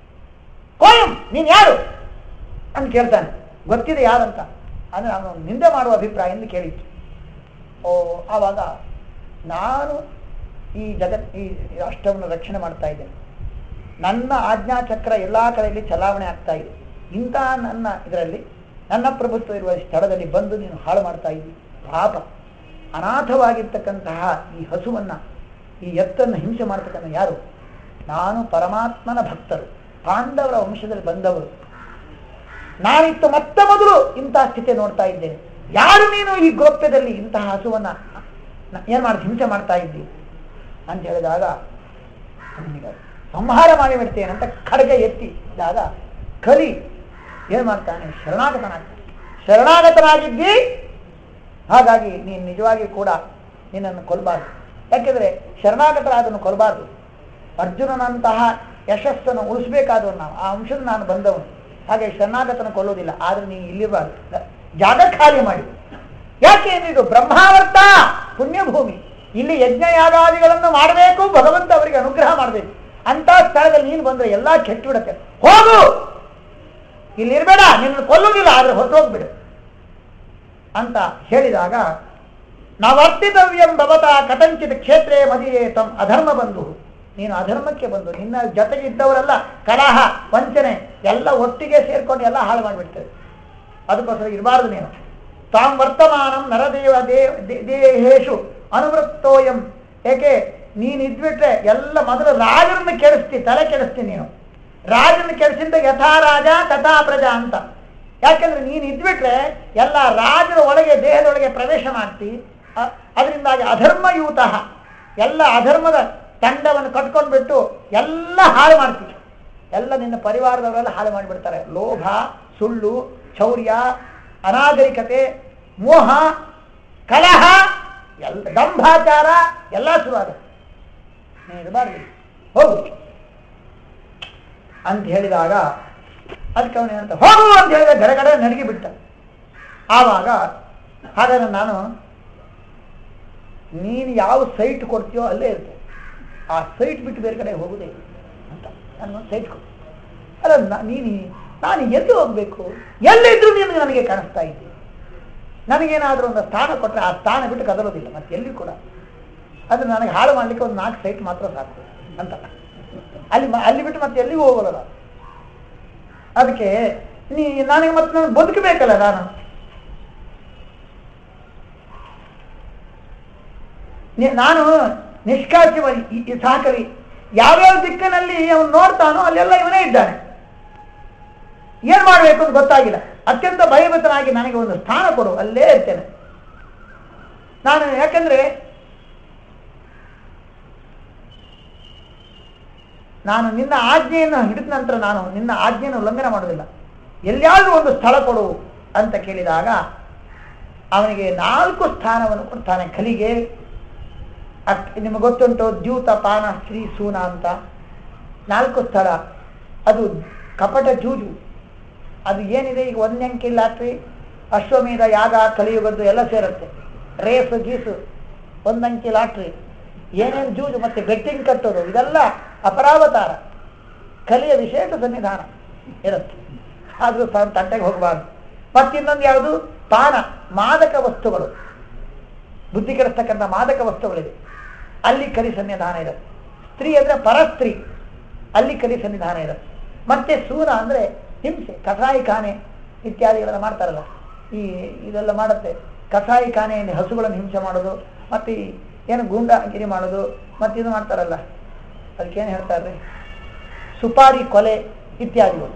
[SPEAKER 1] ಕೋಯಂ ನೀನ್ ಯಾರು ಅಂತ ಕೇಳ್ತಾನೆ ಗೊತ್ತಿದೆ ಯಾರಂತ ಅಂದ್ರೆ ಅವನು ನಿಂದೆ ಮಾಡುವ ಅಭಿಪ್ರಾಯ ಎಂದು ಕೇಳಿತ್ತು ಓ ಆವಾಗ ನಾನು ಈ ಜಗತ್ ಈ ರಾಷ್ಟ್ರವನ್ನು ರಕ್ಷಣೆ ಮಾಡ್ತಾ ಇದ್ದೇನೆ ನನ್ನ ಆಜ್ಞಾಚಕ್ರ ಎಲ್ಲ ಕಡೆಯಲ್ಲಿ ಚಲಾವಣೆ ಆಗ್ತಾ ಇದೆ ಇಂಥ ನನ್ನ ಇದರಲ್ಲಿ ನನ್ನ ಪ್ರಭುತ್ವ ಇರುವ ಸ್ಥಳದಲ್ಲಿ ಬಂದು ನೀನು ಹಾಳು ಮಾಡ್ತಾ ಇದ್ದಿ ಪಾಪ ಅನಾಥವಾಗಿರ್ತಕ್ಕಂತಹ ಈ ಹಸುವನ್ನ ಈ ಎತ್ತನ್ನು ಹಿಂಸೆ ಮಾಡ್ತಕ್ಕಂಥ ಯಾರು ನಾನು ಪರಮಾತ್ಮನ ಭಕ್ತರು ಪಾಂಡವರ ವಂಶದಲ್ಲಿ ಬಂದವರು ನಾನಿತ್ತು ಮತ್ತೆ ಮೊದಲು ಇಂತಹ ಸ್ಥಿತಿ ನೋಡ್ತಾ ಇದ್ದೇನೆ ಯಾರು ನೀನು ಈ ಗೋಪ್ಯದಲ್ಲಿ ಇಂತಹ ಹಸುವನ್ನ ನ- ಏನ್ ಮಾಡಿ ಹಿಂಸೆ ಮಾಡ್ತಾ ಇದ್ದಿ ಅಂತ ಹೇಳಿದಾಗ ಅವನಿಗೆ ಸಂಹಾರ ಮಾಡಿಬಿಡ್ತೇನೆ ಅಂತ ಖಡ್ಗ ಎತ್ತಿದಾಗ ಕಲಿ ಏನ್ ಮಾಡ್ತಾನೆ ಶರಣಾಗತನಾಗ್ತಾನೆ ಶರಣಾಗತನಾಗಿದ್ದಿ ಹಾಗಾಗಿ ನೀನು ನಿಜವಾಗಿ ಕೂಡ ನಿನ್ನನ್ನು ಕೊಲ್ಲಬಾರ್ದು ಯಾಕೆಂದ್ರೆ ಶರಣಾಗತರಾದನ್ನು ಕೊಲ್ಲಬಾರ್ದು ಅರ್ಜುನನಂತಹ ಯಶಸ್ಸನ್ನು ಉಳಿಸ್ಬೇಕಾದವನು ನಾವು ಆ ಅಂಶದ ನಾನು ಬಂದವನು ಹಾಗೆ ಶರಣಾಗತನ ಕೊಲ್ಲೋದಿಲ್ಲ ಆದ್ರೆ ನೀನು ಇಲ್ಲಿರಬಾರ್ದು ಜಾಗ ಖಾಲಿ ಮಾಡಿ ಯಾಕೆ ಇದು ಬ್ರಹ್ಮಾವರ್ತ ಪುಣ್ಯಭೂಮಿ ಇಲ್ಲಿ ಯಜ್ಞ ಯಾಗಾದಿಗಳನ್ನು ಮಾಡಬೇಕು ಭಗವಂತ ಅವರಿಗೆ ಅನುಗ್ರಹ ಮಾಡಬೇಕು ಅಂತ ಸ್ಥಳದಲ್ಲಿ ನೀನು ಬಂದ್ರೆ ಎಲ್ಲಾ ಕೆಟ್ಟು ಬಿಡುತ್ತೆ ಹೋಗು ಇಲ್ಲಿ ಇರಬೇಡ ನಿನ್ನ ಕೊಲ್ಲುವುದಿಲ್ಲ ಆದ್ರೆ ಹೊರಟೋಗ್ಬಿಡು ಅಂತ ಹೇಳಿದಾಗ ನಾವರ್ತಿತವ್ಯಂ ಭವತ ಕಥಂಚಿತ್ ಕ್ಷೇತ್ರೇ ಮದಿಯೇ ತಮ್ ಅಧರ್ಮ ಬಂದು ನೀನು ಅಧರ್ಮಕ್ಕೆ ಬಂದು ನಿನ್ನ ಜೊತೆಗೆ ಇದ್ದವರೆಲ್ಲ ಕಲಹ ವಂಚನೆ ಎಲ್ಲ ಒಟ್ಟಿಗೆ ಸೇರ್ಕೊಂಡು ಎಲ್ಲ ಹಾಳು ಮಾಡಿಬಿಡ್ತೇವೆ ಅದಕ್ಕೋಸ್ಕರ ಇರಬಾರ್ದು ನೀನು ತಾಂ ವರ್ತಮಾನಂ ನರದೇವ ದೇವ ದೇ- ದೇಹೇಶು ಅನುವೃತ್ತೋಯಂ ಏಕೆ ನೀನು ಇದ್ಬಿಟ್ರೆ ಎಲ್ಲ ಮೊದಲು ರಾಜರನ್ನು ಕೆಡಿಸ್ತಿ ತಲೆ ಕೆಡಿಸ್ತಿ ನೀನು ರಾಜರನ್ನು ಕೆಡಿಸಿದ್ದ ಯಥಾ ರಾಜ ತಥಾ ಪ್ರಜಾ ಅಂತ ಯಾಕೆಂದ್ರೆ ನೀನು ಇದ್ಬಿಟ್ರೆ ಎಲ್ಲ ರಾಜರ ಒಳಗೆ ದೇಹದೊಳಗೆ ಪ್ರವೇಶ ಮಾಡ್ತಿ ಅ- ಅದರಿಂದಾಗಿ ಅಧರ್ಮಯೂತ ಎಲ್ಲ ಅಧರ್ಮದ ತಂಡವನ್ನು ಕಟ್ಕೊಂಡ್ಬಿಟ್ಟು ಎಲ್ಲ ಹಾಳು ಮಾಡ್ತೀವಿ ಎಲ್ಲ ನಿನ್ನ ಪರಿವಾರದವರೆಲ್ಲ ಹಾಳು ಮಾಡಿಬಿಡ್ತಾರೆ ಲೋಭ ಸುಳ್ಳು ಚೌರ್ಯ ಅನಾಗರಿಕತೆ ಮೋಹ ಕಲಹ ಎಲ್ಲ ದಂಭಾಚಾರ ಎಲ್ಲ ಶುರುವಾಗುತ್ತೆ ನೀನು ಇರಬಾರ್ದು ಹೋಗು ಅಂತ ಹೇಳಿದಾಗ ಅದಕ್ಕೆ ಅವನು ಏನಂತ ಹೋಗು ಅಂತ ಹೇಳಿದ ಗಡಗಡ ನಡಗಿ ಬಿಟ್ಟ ಆವಾಗ ಹಾಗಾದ್ರೆ ನಾನು ನೀನು ಯಾವ ಸೈಟ್ ಕೊಡ್ತೀಯೋ ಅಲ್ಲೇ ಇರ್ತೇನೆ ಆ ಸೈಟ್ ಬಿಟ್ಟು ಬೇರೆ ಕಡೆ ಹೋಗುದೇ ಇಲ್ಲ ಅಂತ ನನಗೊಂದು ಸೈಟ್ ಕೊಡು ಅಲ್ಲ ನಾ- ನೀನು ನಾನು ಎಲ್ಲಿ ಹೋಗ್ಬೇಕು ಎಲ್ಲಿದ್ರು ನೀನು ನನಗೆ ಕಾಣಿಸ್ತಾ ಇದ್ದೆ ನನಗೇನಾದ್ರೂ ಒಂದು ಸ್ಥಾನ ಕೊಟ್ಟರೆ ಆ ಸ್ಥಾನ ಬಿಟ್ಟು ಕದಲೋದಿಲ್ಲ ಮತ್ತೆ ಎಲ್ಲಿ ಕೂಡ ಅದು ನನಗೆ ಹಾಳು ಮಾಡ್ಲಿಕ್ಕೆ ಒಂದು ನಾಲ್ಕು ಸೈಟ್ ಮಾತ್ರ ಸಾಕು ಅಂತ ಅಲ್ಲಿ ಮ- ಅಲ್ಲಿ ಬಿಟ್ಟು ಮತ್ತೆ ಎಲ್ಲಿಗೂ ಹೋಗಲ್ಲ ನಾನು. ಅದಕ್ಕೆ ನೀ ನನಗೆ ಮತ್ತೆ ನಾನು ಬದುಕಬೇಕಲ್ಲ ನಾನು ನಿ- ನಾನು ನಿಷ್ಕಾಸ್ಯವಾಗಿ ಈ- ಈ ಸಹಕರಿ ಯಾವ್ಯಾವ ದಿಕ್ಕಿನಲ್ಲಿ ಅವನು ನೋಡ್ತಾನೋ ಅಲ್ಲೆಲ್ಲ ಇವನೇ ಇದ್ದಾನೆ ಏನ್ ಮಾಡ್ಬೇಕು ಅಂತ ಗೊತ್ತಾಗಿಲ್ಲ ಅತ್ಯಂತ ಭಯಭೀತನಾಗಿ ನನಗೆ ಒಂದು ಸ್ಥಾನ ಕೊಡು ಅಲ್ಲೇ ಇರ್ತೇನೆ ನಾನು ಯಾಕಂದ್ರೆ ನಾನು ನಿನ್ನ ಆಜ್ಞೆಯನ್ನು ಹಿಡಿದ ನಂತರ ನಾನು ನಿನ್ನ ಆಜ್ಞೆಯನ್ನು ಉಲ್ಲಂಘನೆ ಮಾಡೋದಿಲ್ಲ ಎಲ್ಲಿಯಾದ್ರೂ ಒಂದು ಸ್ಥಳ ಕೊಡು ಅಂತ ಕೇಳಿದಾಗ ಅವನಿಗೆ ನಾಲ್ಕು ಸ್ಥಾನವನ್ನು ಕೊಡ್ತಾನೆ ಕಲಿಗೆ ಅಕ್ ನಿಮಗೆ ಗೊತ್ತುಂಟು ದ್ಯೂತ ಪಾನ ಸ್ತ್ರೀ ಸೂನ ಅಂತ ನಾಲ್ಕು ಸ್ಥಳ ಅದು ಕಪಟ ಜೂಜು ಅದು ಏನಿದೆ ಈಗ ಒಂದೇ ಅಂಕಿ ಲಾಟ್ರಿ ಅಶ್ವಮೇಧ ಯಾಗ ಕಲಿಯುಗದ್ದು ಎಲ್ಲ ಸೇರುತ್ತೆ ರೇಸು ಗೀಸು ಒಂದಂಕಿ ಲಾಟ್ರಿ ಏನೇನು ಜೂಜು ಮತ್ತೆ ಬೆಟ್ಟಿಂಗ್ ಕಟ್ಟೋದು ಇದೆಲ್ಲ ಅಪರಾವತಾರ ಕಲಿಯ ವಿಶೇಷ ಸನ್ನಿಧಾನ ಇರುತ್ತೆ ಆದರೂ ಸಹ ತಂಟೆಗೆ ಹೋಗಬಾರ್ದು ಮತ್ತಿನ್ನೊಂದು ಯಾವುದು ಪಾನ ಮಾದಕ ವಸ್ತುಗಳು ಬುದ್ಧಿ ಕೆಡಿಸ್ತಕ್ಕಂಥ ಮಾದಕ ವಸ್ತುಗಳಿದೆ ಅಲ್ಲಿ ಕಲಿ ಸನ್ನಿಧಾನ ಇರುತ್ತೆ ಸ್ತ್ರೀ ಅಂದ್ರೆ ಪರಸ್ತ್ರೀ ಅಲ್ಲಿ ಕಲಿ ಸನ್ನಿಧಾನ ಇರುತ್ತೆ ಮತ್ತೆ ಸೂನ ಅಂದ್ರೆ ಹಿಂಸೆ ಕಸಾಯಿ ಖಾನೆ ಇತ್ಯಾದಿಗಳೆಲ್ಲ ಮಾಡ್ತಾರಲ್ಲ ಈ ಇದೆಲ್ಲ ಮಾಡುತ್ತೆ ಕಸಾಯಿ ಖಾನೆಯಲ್ಲಿ ಹಸುಗಳನ್ನು ಹಿಂಸೆ ಮಾಡೋದು ಮತ್ತೆ ಈ ಏನು ಗೂಂಡಾಗಿರಿ ಮಾಡೋದು ಮತ್ತೆ ಇದು ಮಾಡ್ತಾರಲ್ಲ ಅದಕ್ಕೇನು ಹೇಳ್ತಾರೆ ಸುಪಾರಿ ಕೊಲೆ ಇತ್ಯಾದಿಗಳು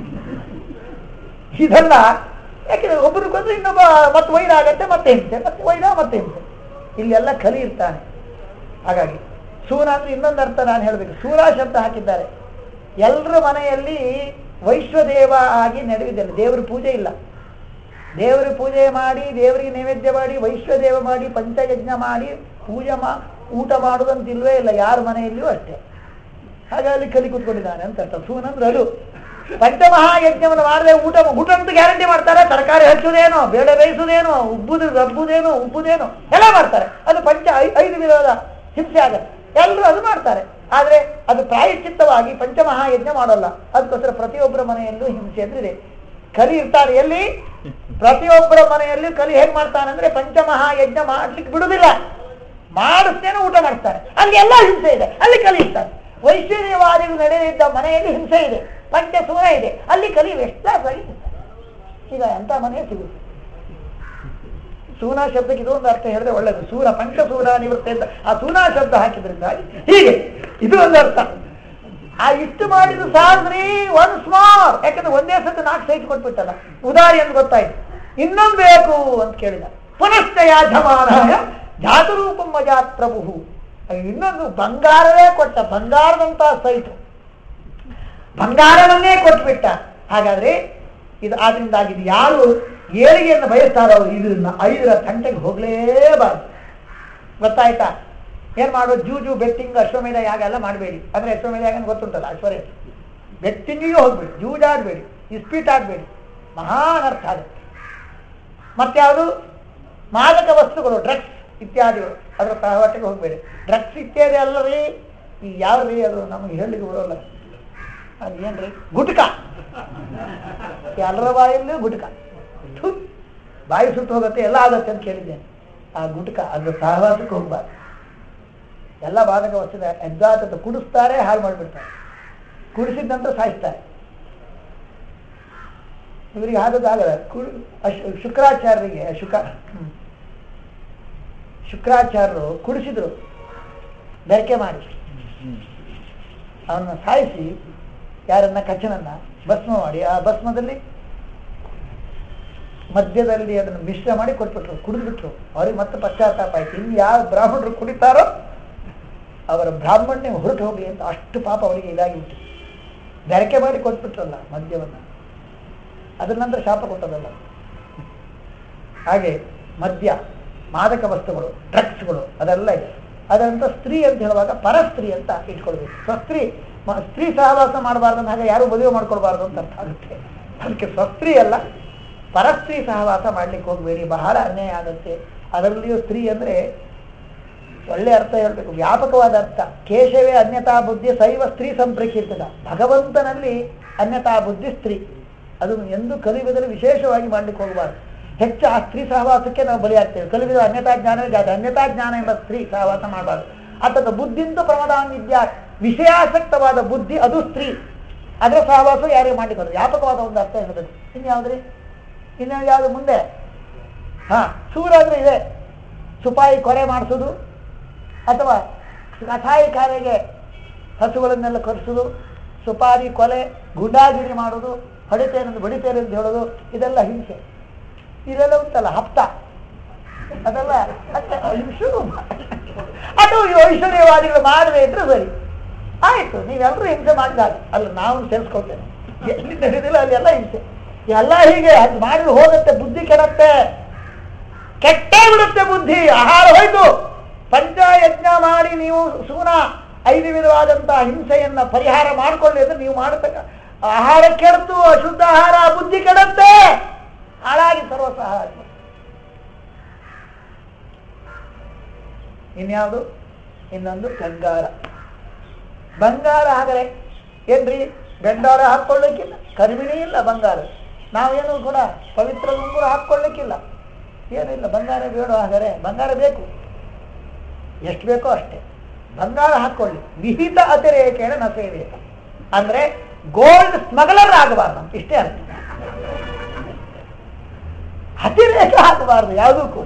[SPEAKER 1] ಇದೆಲ್ಲ ಯಾಕೆಂದ್ರೆ ಒಬ್ಬರು ಕೊಂದ್ರೆ ಇನ್ನೊಬ್ಬ ಮತ್ತೆ ವೈರ ಆಗತ್ತೆ ಮತ್ತೆ ಹಿಂಸೆ ಮತ್ತೆ ವೈರ ಮತ್ತೆ ಹಿಂಸೆ ಇಲ್ಲೆಲ್ಲ ಕಲಿ ಇರ್ತಾನೆ ಹಾಗಾಗಿ ಸೂರ ಅಂದ್ರೆ ಇನ್ನೊಂದು ಅರ್ಥ ನಾನು ಹೇಳಬೇಕು ಸೂರ ಶಬ್ದ ಹಾಕಿದ್ದಾರೆ ಎಲ್ಲರ ಮನೆಯಲ್ಲಿ ವೈಶ್ವದೇವ ಆಗಿ ನಡೆದಿದ್ದಲ್ಲಿ ದೇವರ ಪೂಜೆ ಇಲ್ಲ ದೇವರ ಪೂಜೆ ಮಾಡಿ ದೇವರಿಗೆ ನೈವೇದ್ಯ ಮಾಡಿ ವೈಶ್ವದೇವ ಮಾಡಿ ಪಂಚಯಜ್ಞ ಮಾಡಿ ಪೂಜೆ ಮಾ ಊಟ ಮಾಡುವುದಂತ ಇಲ್ವೇ ಇಲ್ಲ ಯಾರ ಮನೆಯಲ್ಲಿಯೂ ಅಷ್ಟೇ ಹಾಗಾಗಿ ಕಲಿ ಕೂತ್ಕೊಂಡಿದ್ದಾನೆ ಅಂತ ಅರ್ಥ ಸೂನಂದ್ರೆ ಅದು ಪಂಚಮಹಾಯಜ್ಞವನ್ನು ಮಾಡದೆ ಊಟ ಊಟ ಅಂತ ಗ್ಯಾರಂಟಿ ಮಾಡ್ತಾರೆ ತರಕಾರಿ ಹಚ್ಚುವುದೇನೋ ಬೇಳೆ ಬೇಯಿಸುವುದೇನೋ ಉಬ್ಬುದು ರಬ್ಬುದೇನೋ ಉಬ್ಬುದೇನೋ ಎಲ್ಲ ಮಾಡ್ತಾರೆ ಅದು ಪಂಚ ಐ- ಐದು ವಿಧದ ಹಿಂಸೆ ಆಗತ್ತೆ ಎಲ್ಲರೂ ಅದು ಮಾಡ್ತಾರೆ ಆದ್ರೆ ಅದು ಪ್ರಾಯಶ್ಚಿತ್ತವಾಗಿ ಪಂಚಮಹಾಯಜ್ಞ ಮಾಡಲ್ಲ ಅದಕ್ಕೋಸ್ಕರ ಪ್ರತಿಯೊಬ್ಬರ ಮನೆಯಲ್ಲೂ ಹಿಂಸೆ ಅಂದ್ರೆ ಇದೆ ಕಲಿ ಇರ್ತಾರೆ ಎಲ್ಲಿ ಪ್ರತಿಯೊಬ್ಬರ ಮನೆಯಲ್ಲಿ ಕಲಿ ಹೇಗ್ ಮಾಡ್ತಾನೆ ಅಂದ್ರೆ ಪಂಚಮಹಾಯಜ್ಞ ಮಾಡ್ಲಿಕ್ಕೆ ಬಿಡುದಿಲ್ಲ ಮಾಡಿಸ್ತೇನೆ ಊಟ ಮಾಡ್ತಾರೆ ಅಲ್ಲಿ ಎಲ್ಲ ಹಿಂಸೆ ಇದೆ ಅಲ್ಲಿ ಕಲಿ ಇರ್ತಾರೆ ವೈಶ್ವರ್ಯವಾದಿಗಳು ನಡೆದಿದ್ದ ಮನೆಯಲ್ಲಿ ಹಿಂಸೆ ಇದೆ ಪಂಚಸೂರ ಇದೆ ಅಲ್ಲಿ ಕಲಿ ಎಷ್ಟಾಗಿ ಈಗ ಎಂತ ಮನೆ ಸಿಗುತ್ತೆ ಸೂನಾ ಶಬ್ದಕ್ಕೆ ಇದೊಂದು ಅರ್ಥ ಹೇಳಿದ್ರೆ ಒಳ್ಳೇದು ಸೂರ ಪಂಚಸೂರ ನಿವೃತ್ತ ಅಂತ ಆ ಸೂನಾ ಶಬ್ದ ಹಾಕಿದ್ರಿಂದಾಗಿ ಹೀಗೆ ಇದು ಒಂದು ಅರ್ಥ ಆ ಇಷ್ಟು ಮಾಡಿದ್ರು ಸಾಧ್ರಿ ಒನ್ಸ್ ಮೋರ್ ಯಾಕಂದ್ರೆ ಒಂದೇ ಸತಿ ನಾಲ್ಕು ಸೈಟ್ ಕೊಟ್ಬಿಟ್ಟಲ್ಲ ಉದಾರಿ ಅಂತ ಗೊತ್ತಾಯ್ತು ಇನ್ನೊಂದು ಬೇಕು ಅಂತ ಕೇಳಿದ ಪುನಶ್ಚ ಯಾಜಮಾನಾಯ ಜಾತರೂಪಂ ಮಜಾತ್ ಪ್ರಭು ಇನ್ನೊಂದು ಬಂಗಾರವೇ ಕೊಟ್ಟ ಬಂಗಾರದಂತ ಸೈಟ್ ಬಂಗಾರವನ್ನೇ ಕೊಟ್ಬಿಟ್ಟ ಹಾಗಾದ್ರೆ ಇದು ಆದ್ರಿಂದಾಗಿ ಇದು ಯಾರು ಏಳಿಗೆಯನ್ನು ಬಯಸ್ತಾರೋ ಇದನ್ನ ಐದರ ತಂಟೆಗೆ ಹೋಗ್ಲೇಬಾರ್ದು ಗೊತ್ತಾಯ್ತಾ ಏನ್ ಮಾಡೋದು ಜೂಜು ಬೆಟ್ಟಿಂಗ್ ಅಶ್ವಮೇಧ ಯಾಗ ಎಲ್ಲ ಮಾಡಬೇಡಿ ಅಂದ್ರೆ ಅಶ್ವಮೇಧ ಯಾಗ ಗೊತ್ತುಂಟಲ್ಲ ಐಶ್ವರ್ಯ ಬೆಟ್ಟಿಂಗಿಗೆ ಹೋಗ್ಬೇಡಿ ಜೂಜ್ ಆಡ್ಬೇಡಿ ಇಸ್ಪೀಟ್ ಆಡ್ಬೇಡಿ ಮಹಾನ್ ಅರ್ಥ ಆಗುತ್ತೆ ಮತ್ಯಾವುದು ಮಾದಕ ವಸ್ತುಗಳು ಡ್ರಗ್ಸ್ ಇತ್ಯಾದಿಗಳು ಅದರ ಸಹವಟ್ಟಿಗೆ ಹೋಗ್ಬೇಡಿ ಡ್ರಗ್ಸ್ ಇತ್ಯಾದಿ ಅಲ್ಲರಿ ಈ ಯಾವ್ರಿ ಅದು ನಮಗೆ ಹೇಳಲಿಕ್ಕೆ ಬರೋಲ್ಲ ಅದು ಏನ್ರಿ ಗುಟ್ಕ ಎಲ್ಲರ ಬಾಯಲ್ಲೂ ಗುಟ್ಕ ಥು, ಬಾಯಿ ಸುಟ್ಟು ಹೋಗುತ್ತೆ ಎಲ್ಲ ಆಗತ್ತೆ ಅಂತ ಕೇಳಿದ್ದೇನೆ ಆ ಗುಟ್ಕ ಅದ್ರ ಸಹವಾಸಕ್ಕೆ ಹೋಗ್ಬಾರ್ದು ಎಲ್ಲ ಬಾಧಕ ವಸ್ತುದ ಎದ್ದಾತ ಕುಡಿಸ್ತಾರೆ ಹಾಳು ಮಾಡಿಬಿಡ್ತಾರೆ ಕುಡಿಸಿದ ನಂತರ ಸಾಯಿಸ್ತಾರೆ ಇವರಿಗೆ ಆದದ್ದಾಗಲ್ಲ ಕುಡಿ ಅಶ್- ಶುಕ್ರಾಚಾರ್ಯರಿಗೆ ಶುಕ ಹ್ಮ್. ಶುಕ್ರಾಚಾರ್ಯರು ಕುಡಿಸಿದ್ರು ಬೆರಕೆ ಮಾಡಿ ಅವನ್ನ ಸಾಯಿಸಿ ಯಾರನ್ನ ಕಚ್ಚನನ್ನ ಭಸ್ಮ ಮಾಡಿ ಆ ಭಸ್ಮದಲ್ಲಿ ಮಧ್ಯದಲ್ಲಿ ಅದನ್ನು ಮಿಶ್ರ ಮಾಡಿ ಕೊಟ್ಬಿಟ್ರು ಕುಡಿದ್ಬಿಟ್ರು ಅವ್ರಿಗೆ ಮತ್ತೆ ಪಶ್ಚಾತ್ತಾಪ ಆಯ್ತು ಇನ್ನು ಯಾವ ಬ್ರಾಹ್ಮಣರು ಕುಡಿತಾರೋ ಅವರ ಬ್ರಾಹ್ಮಣ್ಯ ಹೊರಟು ಹೋಗಿ ಅಂತ ಅಷ್ಟು ಪಾಪ ಅವರಿಗೆ ಇದಾಗಿಬಿಟ್ಟು ಬೆರಕೆ ಮಾಡಿ ಕೊಟ್ಬಿಟ್ರಲ್ಲ ಮದ್ಯವನ್ನ ಅದ್ರ ನಂತರ ಶಾಪ ಕೊಟ್ಟದಲ್ಲ ಹಾಗೆ ಮದ್ಯ ಮಾದಕ ವಸ್ತುಗಳು ಡ್ರಗ್ಸ್ಗಳು ಅದೆಲ್ಲ ಇದೆ ಅದರಂತ ಸ್ತ್ರೀ ಅಂತ ಹೇಳುವಾಗ ಪರಸ್ತ್ರೀ ಅಂತ ಇಟ್ಕೊಳ್ಬೇಕು ಸ್ವಸ್ತ್ರೀ ಮ- ಸ್ತ್ರೀ ಸಹವಾಸ ಮಾಡಬಾರ್ದು ಅಂತ ಹಾಗೆ ಯಾರು ಮದುವೆ ಮಾಡ್ಕೊಳ್ಬಾರ್ದು ಅಂತ ಅರ್ಥ ಆಗುತ್ತೆ ಅದಕ್ಕೆ ಸ್ವಸ್ತ್ರೀ ಅಲ್ಲ ಪರಸ್ತ್ರೀ ಸಹವಾಸ ಮಾಡ್ಲಿಕ್ಕೆ ಹೋಗಬೇಡಿ ಬಹಳ ಅನ್ಯಾಯ ಆಗುತ್ತೆ ಅದರಲ್ಲಿಯೂ ಸ್ತ್ರೀ ಅಂದ್ರೆ ಒಳ್ಳೆ ಅರ್ಥ ಹೇಳ್ಬೇಕು ವ್ಯಾಪಕವಾದ ಅರ್ಥ ಕೇಶವೇ ಅನ್ಯತಾ ಬುದ್ಧಿ ಸೈವ ಸ್ತ್ರೀ ಸಂಪ್ರೇಕ್ಷಿತದ ಭಗವಂತನಲ್ಲಿ ಅನ್ಯತಾ ಬುದ್ಧಿ ಸ್ತ್ರೀ ಅದು ಎಂದು ಕಲಿಯುಗದಲ್ಲಿ ವಿಶೇಷವಾಗಿ ಮಾಡ್ಲಿಕ್ಕೆ ಹೋಗಬಾರ್ದು ಹೆಚ್ಚು ಆ ಸ್ತ್ರೀ ಸಹವಾಸಕ್ಕೆ ನಾವು ಬಲಿಯಾಗ್ತೇವೆ ಕಲಿಯುಗದ ಅನ್ಯತಾ ಜ್ಞಾನವೇ ಜಾತ ಅನ್ಯತಾ ಜ್ಞಾನ ಎಂಬ ಸ್ತ್ರೀ ಸಹವಾಸ ಮಾಡಬಾರ್ದು ಅಥವಾ ಬುದ್ಧಿಂತ ಪ್ರಮದಾನ್ ವಿದ್ಯಾ ವಿಷಯಾಸಕ್ತವಾದ ಬುದ್ಧಿ ಅದು ಸ್ತ್ರೀ ಅದರ ಸಹವಾಸ ಯಾರಿಗೆ ಮಾಡ್ಲಿಕ್ಕೆ ವ್ಯಾಪಕವಾದ ಒಂದು ಅರ್ಥ ಹೇಳಬೇಕು ಇನ್ಯಾವುದ್ರಿ ಇನ್ನು ಯಾವುದು ಮುಂದೆ ಹಾ ಸೂರ ಅಂದ್ರೆ ಇದೆ ಸುಪಾಯಿ ಕೊರೆ ಮಾಡಿಸೋದು ಅಥವಾ ಕಥಾಯಿ ಕಾಲೆಗೆ ಹಸುಗಳನ್ನೆಲ್ಲ ಕರೆಸೋದು ಸುಪಾರಿ ಕೊಲೆ ಗುಂಡಾಗಿರಿ ಮಾಡೋದು ಹೊಡಿತೇನೆಂದು ಬಡಿತೇನೆ ಅಂತ ಹೇಳೋದು ಇದೆಲ್ಲ ಹಿಂಸೆ ಇದೆಲ್ಲ ಉಂಟಲ್ಲ ಹಪ್ತ ಅದೆಲ್ಲ ಮತ್ತೆ ಶುರು ಅದು ಈ ಐಶ್ವರ್ಯವಾದಿಗಳು ಮಾಡದೆ ಇದ್ರೆ ಸರಿ ಆಯ್ತು ನೀವೆಲ್ಲರೂ ಹಿಂಸೆ ಮಾಡಿದಾಗ ಅಲ್ಲ ನಾವು ಸೇರಿಸ್ಕೊಳ್ತೇನೆ ಎಲ್ಲಿ ನಡೆದಿಲ್ಲ ಅಲ್ಲಿ ಎಲ್ಲ ಹಿಂಸೆ ಎಲ್ಲ ಹೀಗೆ ಅದು ಮಾಡಿದ್ರೆ ಹೋಗುತ್ತೆ ಬುದ್ಧಿ ಕೆಡತ್ತೆ ಕೆಟ್ಟೇ ಬಿಡುತ್ತೆ ಬುದ್ಧಿ ಆಹಾರ ಹೋಯ್ತು ಪಂಚಯಜ್ಞ ಮಾಡಿ ನೀವು ಸೂನ ಐದು ವಿಧವಾದಂತಹ ಹಿಂಸೆಯನ್ನ ಪರಿಹಾರ ಮಾಡಿಕೊಳ್ಳಿ ಅಂದ್ರೆ ನೀವು ಮಾಡತಕ್ಕ ಆಹಾರ ಕೆಡ್ತು ಅಶುದ್ಧ ಆಹಾರ ಬುದ್ಧಿ ಕೆಡತ್ತೆ ಹಾಳಾಗಿ ಸರ್ವಸಹ ಆಗ್ಬಿಡುತ್ತೆ. ಇನ್ಯಾವುದು ಇನ್ನೊಂದು ಗಂಗಾರ ಬಂಗಾರ ಹಾಗರೆ ಏನ್ರಿ ಗಂಡಾರ ಹಾಕ್ಕೊಳ್ಳಿಕ್ಕಿಲ್ಲ ಕರಿಮಿಣಿ ಇಲ್ಲ ಬಂಗಾರ ನಾವೇನು ಕೂಡ ಪವಿತ್ರ ಗುಂಗುರ ಹಾಕ್ಕೊಳ್ಳಿಕ್ಕಿಲ್ಲ ಏನಿಲ್ಲ ಬಂಗಾರ ಬೇಡ ಹಾಗಾರೆ ಬಂಗಾರ ಬೇಕು ಎಷ್ಟು ಬೇಕೋ ಅಷ್ಟೇ ಬಂಗಾರ ಹಾಕ್ಕೊಳ್ಳಿ ವಿಹಿತ ಅತಿರೇಕೇಣ ನ ಸೇವೇತ ಅಂದ್ರೆ ಗೋಲ್ಡ್ ಸ್ಮಗ್ಲರ್ ಆಗಬಾರ್ದು ಅಂತ ಇಷ್ಟೇ ಅರ್ಥ ಅತಿರೇಕ ಆಗಬಾರ್ದು ಯಾವುದೂ ಕೂಡ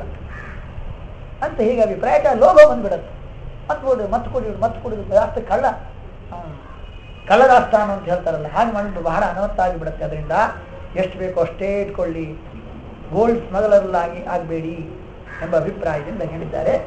[SPEAKER 1] ಅಂತ ಹೀಗೆ ಅಭಿಪ್ರಾಯ ಲೋಭ ಬಂದ್ಬಿಡುತ್ತೆ ಮತ್ತೆ ಕೊಡಿ ಮತ್ತೆ ಕೊಡಿ ಮತ್ತೆ ಕುಡಿದು ಜಾಸ್ತಿ ಕಳ್ಳ ಆ, ಕಳ್ಳದಾಸ್ತಾನ ಅಂತ ಹೇಳ್ತಾರಲ್ಲ ಹಾಗೆ ಮಾಡಿಬಿಟ್ಟು ಬಹಳ ಅನವತ್ತ ಆಗಿಬಿಡುತ್ತೆ ಅದರಿಂದ ಎಷ್ಟು ಬೇಕೋ ಅಷ್ಟೇ ಇಟ್ಕೊಳ್ಳಿ ಗೋಲ್ಡ್ ಸ್ಮಗ್ಲರ್ಲಾಗಿ ಆಗಬೇಡಿ ಎಂಬ ಅಭಿಪ್ರಾಯದಿಂದ ಹೇಳಿದ್ದಾರೆ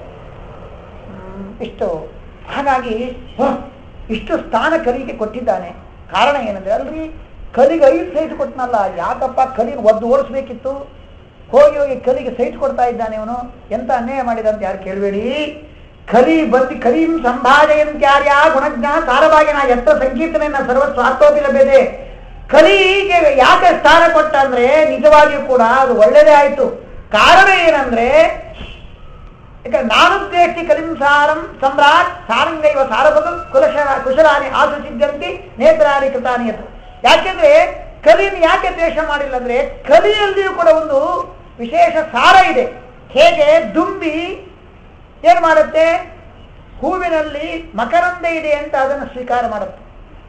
[SPEAKER 1] ಹ್ಮ್, ಇಷ್ಟು ಹಾಗಾಗಿ ಹ, ಇಷ್ಟು ಸ್ಥಾನ ಕಲಿಗೆ ಕೊಟ್ಟಿದ್ದಾನೆ ಕಾರಣ ಏನಂದ್ರೆ ಅಲ್ರಿ ಕಲಿಗೆ ಐದು ಸೈಟ್ ಕೊಟ್ಟನಲ್ಲ ಯಾಕಪ್ಪ ಕಲಿಗೆ ಒದ್ದು ಓಡಿಸ್ಬೇಕಿತ್ತು ಹೋಗಿ ಹೋಗಿ ಕಲಿಗೆ ಸೈಟ್ ಕೊಡ್ತಾ ಇದ್ದಾನೆ ಅವನು ಎಂತ ಅನ್ಯಾಯ ಮಾಡಿದ ಅಂತ ಯಾರು ಕೇಳಬೇಡಿ ಕಲಿ ಬಂದು ಕಲೀಂ ಸಂಭಾಜಯಂತ್ಯಾರ್ಯ ಗುಣಜ್ಞ ಸಾರವಾಗಿ ನಾ ಎತ್ತ ಸಂಕೀರ್ತನೆಯನ್ನ ಸರ್ವ ಸ್ವಾರ್ಥೋಪಿ ಲಭ್ಯತೆ ಕಲಿಗೆ ಯಾಕೆ ಸ್ಥಾನ ಕೊಟ್ಟ ಅಂದ್ರೆ ನಿಜವಾಗಿಯೂ ಕೂಡ ಅದು ಒಳ್ಳೆಯದೇ ಆಯ್ತು ಕಾರಣ ಏನಂದ್ರೆ ಯಾಕಂದ್ರೆ ನಾನುದ್ದೇಶಿ ಕಲಿಂಸಾರಂ ಸಮ್ರಾಟ್ ಸಾರಂಗೈವ ಸಾರಭಗ ಕುಲಶ ಕುಶಲಾನಿ ಆಸುಚಿದ್ಯಂತಿ ನೇತ್ರಾಣಿ ಕೃತಾನಿ ಅಂತ ಯಾಕೆಂದ್ರೆ ಕಲಿನ ಯಾಕೆ ದ್ವೇಷ ಮಾಡಿಲ್ಲ ಅಂದ್ರೆ ಕಲಿಯಲ್ಲಿಯೂ ಕೂಡ ಒಂದು ವಿಶೇಷ ಸಾರ ಇದೆ ಹೇಗೆ ದುಂಬಿ ಏನ್ ಮಾಡುತ್ತೆ ಹೂವಿನಲ್ಲಿ ಮಕರಂದ ಇದೆ ಅಂತ ಅದನ್ನು ಸ್ವೀಕಾರ ಮಾಡುತ್ತೆ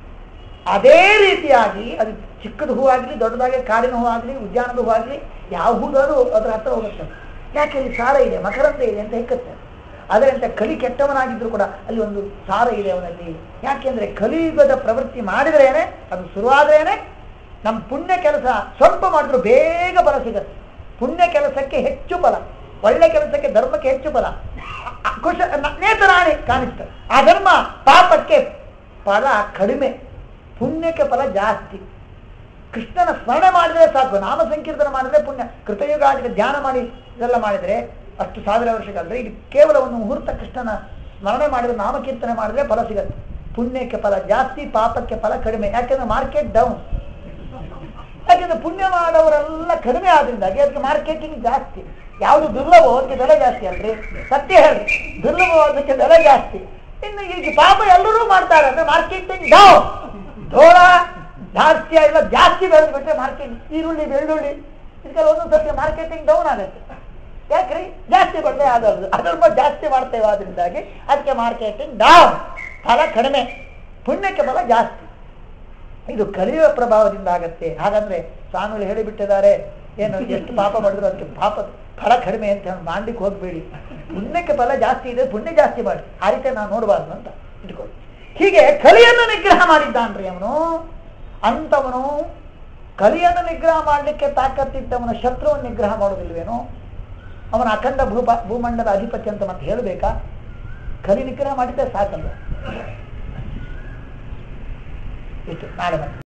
[SPEAKER 1] ಅದೇ ರೀತಿಯಾಗಿ ಅದು ಚಿಕ್ಕದ ಹೂ ಆಗಲಿ ದೊಡ್ಡದಾಗಿ ಕಾಡಿನ ಹೂ ಆಗಲಿ ಉದ್ಯಾನದ ಹೂ ಆಗಲಿ ಯಾವ ಹೂದಾದ್ರೂ ಅದ್ರ ಹತ್ರ ಹೋಗುತ್ತೆ ಯಾಕೆ ಅಲ್ಲಿ ಸಾರ ಇದೆ ಮಕರಂದ ಇದೆ ಅಂತ ಹೆಕ್ಕತ್ತೆ ಅದರಂತೆ ಕಲಿ ಕೆಟ್ಟವನಾಗಿದ್ರು ಕೂಡ ಅಲ್ಲಿ ಒಂದು ಸಾರ ಇದೆ ಅವನಲ್ಲಿ ಯಾಕೆಂದ್ರೆ ಕಲಿಯುಗದ ಪ್ರವೃತ್ತಿ ಮಾಡಿದ್ರೇನೆ ಅದು ಶುರುವಾದ್ರೇನೆ ನಮ್ಮ ಪುಣ್ಯ ಕೆಲಸ ಸ್ವಲ್ಪ ಮಾಡಿದ್ರು ಬೇಗ ಫಲ ಸಿಗತ್ತೆ ಪುಣ್ಯ ಕೆಲಸಕ್ಕೆ ಹೆಚ್ಚು ಫಲ ಒಳ್ಳೆ ಕೆಲಸಕ್ಕೆ ಧರ್ಮಕ್ಕೆ ಹೆಚ್ಚು ಫಲ ಅ- ಅ- ಕುಶ ನ- ನೇತರಾಣಿ ಕಾಣಿಸ್ತದೆ ಆ ಧರ್ಮ ಪಾಪಕ್ಕೆ ಫಲ ಕಡಿಮೆ ಪುಣ್ಯಕ್ಕೆ ಫಲ ಜಾಸ್ತಿ ಕೃಷ್ಣನ ಸ್ಮರಣೆ ಮಾಡಿದ್ರೆ ಸಾಕು ನಾಮ ಸಂಕೀರ್ತನ ಮಾಡಿದ್ರೆ ಪುಣ್ಯ ಕೃತಯುಗಾದಿಗೆ ಧ್ಯಾನ ಮಾಡಿ ಇದೆಲ್ಲ ಮಾಡಿದ್ರೆ ಅಷ್ಟು ಸಾವಿರ ವರ್ಷಕ್ಕಂದ್ರೆ ಇದು ಕೇವಲ ಒಂದು ಮುಹೂರ್ತ ಕೃಷ್ಣನ ಸ್ಮರಣೆ ಮಾಡಿದ್ರೆ ನಾಮಕೀರ್ತನೆ ಮಾಡಿದ್ರೆ ಫಲ ಸಿಗತ್ತೆ ಪುಣ್ಯಕ್ಕೆ ಫಲ ಜಾಸ್ತಿ ಪಾಪಕ್ಕೆ ಫಲ ಕಡಿಮೆ ಯಾಕೆಂದ್ರೆ ಮಾರ್ಕೆಟ್ ಡೌನ್ ಯಾಕೆಂದ್ರೆ ಪುಣ್ಯ ಮಾಡೋರೆಲ್ಲ ಕಡಿಮೆ ಆದ್ರಿಂದಾಗಿ ಅದಕ್ಕೆ ಮಾರ್ಕೆಟಿಂಗ್ ಜಾಸ್ತಿ ಯಾವುದು ದುರ್ಲಭವೋ ಅದಕ್ಕೆ ಬೆಲೆ ಜಾಸ್ತಿ ಅಲ್ರಿ ಸತ್ಯ ಹೇಳಿ ದುರ್ಲಭವೋ ಅದಕ್ಕೆ ಬೆಲೆ ಜಾಸ್ತಿ ಇನ್ನು ಈಗ ಪಾಪ ಎಲ್ಲರೂ ಮಾಡ್ತಾರೆ ಅಂದ್ರೆ ಮಾರ್ಕೆಟಿಂಗ್ ಡೌನ್ ಧೋಳ ಜಾಸ್ತಿ ಎಲ್ಲ ಜಾಸ್ತಿ ಬೆಳೆದು ಬಿಟ್ರೆ ಮಾರ್ಕೆಟ್ ಈರುಳ್ಳಿ ಬೆಳ್ಳುಳ್ಳಿ ಇದಕ್ಕೆಲ್ಲ ಒಂದೊಂದು ಸರ್ತಿ ಮಾರ್ಕೆಟಿಂಗ್ ಡೌನ್ ಆಗುತ್ತೆ ಯಾಕ್ರಿ ಜಾಸ್ತಿ ಬಂದ್ರೆ ಆಗೋದು ಅದ್ರ ಜಾಸ್ತಿ ಮಾಡ್ತೇವೆ ಆದ್ರಿಂದಾಗಿ ಅದಕ್ಕೆ ಮಾರ್ಕೆಟಿಂಗ್ ಡೌನ್ ಫಲ ಕಡಿಮೆ ಪುಣ್ಯಕ್ಕೆ ಫಲ ಜಾಸ್ತಿ ಇದು ಕಲಿಯುವ ಪ್ರಭಾವದಿಂದ ಆಗತ್ತೆ ಹಾಗಂದ್ರೆ ಸ್ವಾಮಿಗಳು ಹೇಳಿಬಿಟ್ಟಿದ್ದಾರೆ ಏನು ಎಷ್ಟು ಪಾಪ ಮಾಡಿದ್ರು ಅದಕ್ಕೆ ಪಾಪ ಫಲ ಕಡಿಮೆ ಅಂತ ಹೇಳಿ ಮಾಡ್ಲಿಕ್ಕೆ ಹೋಗ್ಬೇಡಿ ಪುಣ್ಯಕ್ಕೆ ಫಲ ಜಾಸ್ತಿ ಇದೆ ಪುಣ್ಯ ಜಾಸ್ತಿ ಮಾಡಿ ಆ ರೀತಿ ನಾವು ನೋಡಬಾರ್ದು ಅಂತ ಇಟ್ಕೊಳ್ಳಿ ಹೀಗೆ ಕಲಿಯನ್ನು ನಿಗ್ರಹ ಮಾಡಿದ್ದಾನ್ರಿ ಅವನು ಅಂತವನು ಕಲಿಯನ್ನು ನಿಗ್ರಹ ಮಾಡಲಿಕ್ಕೆ ತಾಕತ್ತಿದ್ದವನ ಶತ್ರುವನ್ನು ನಿಗ್ರಹ ಮಾಡೋದಿಲ್ವೇನೋ ಅವನ ಅಖಂಡ ಭೂಪ ಭೂಮಂಡಲ ಅಧಿಪತಿ ಅಂತ ಮತ್ತೆ ಹೇಳಬೇಕಾ ಕಲಿ ನಿಗ್ರಹ ಮಾಡಿದ್ದೆ ಸಾಕಲ್ಲ ಇಷ್ಟು ನಾಳೆ ಮತ್ತೆ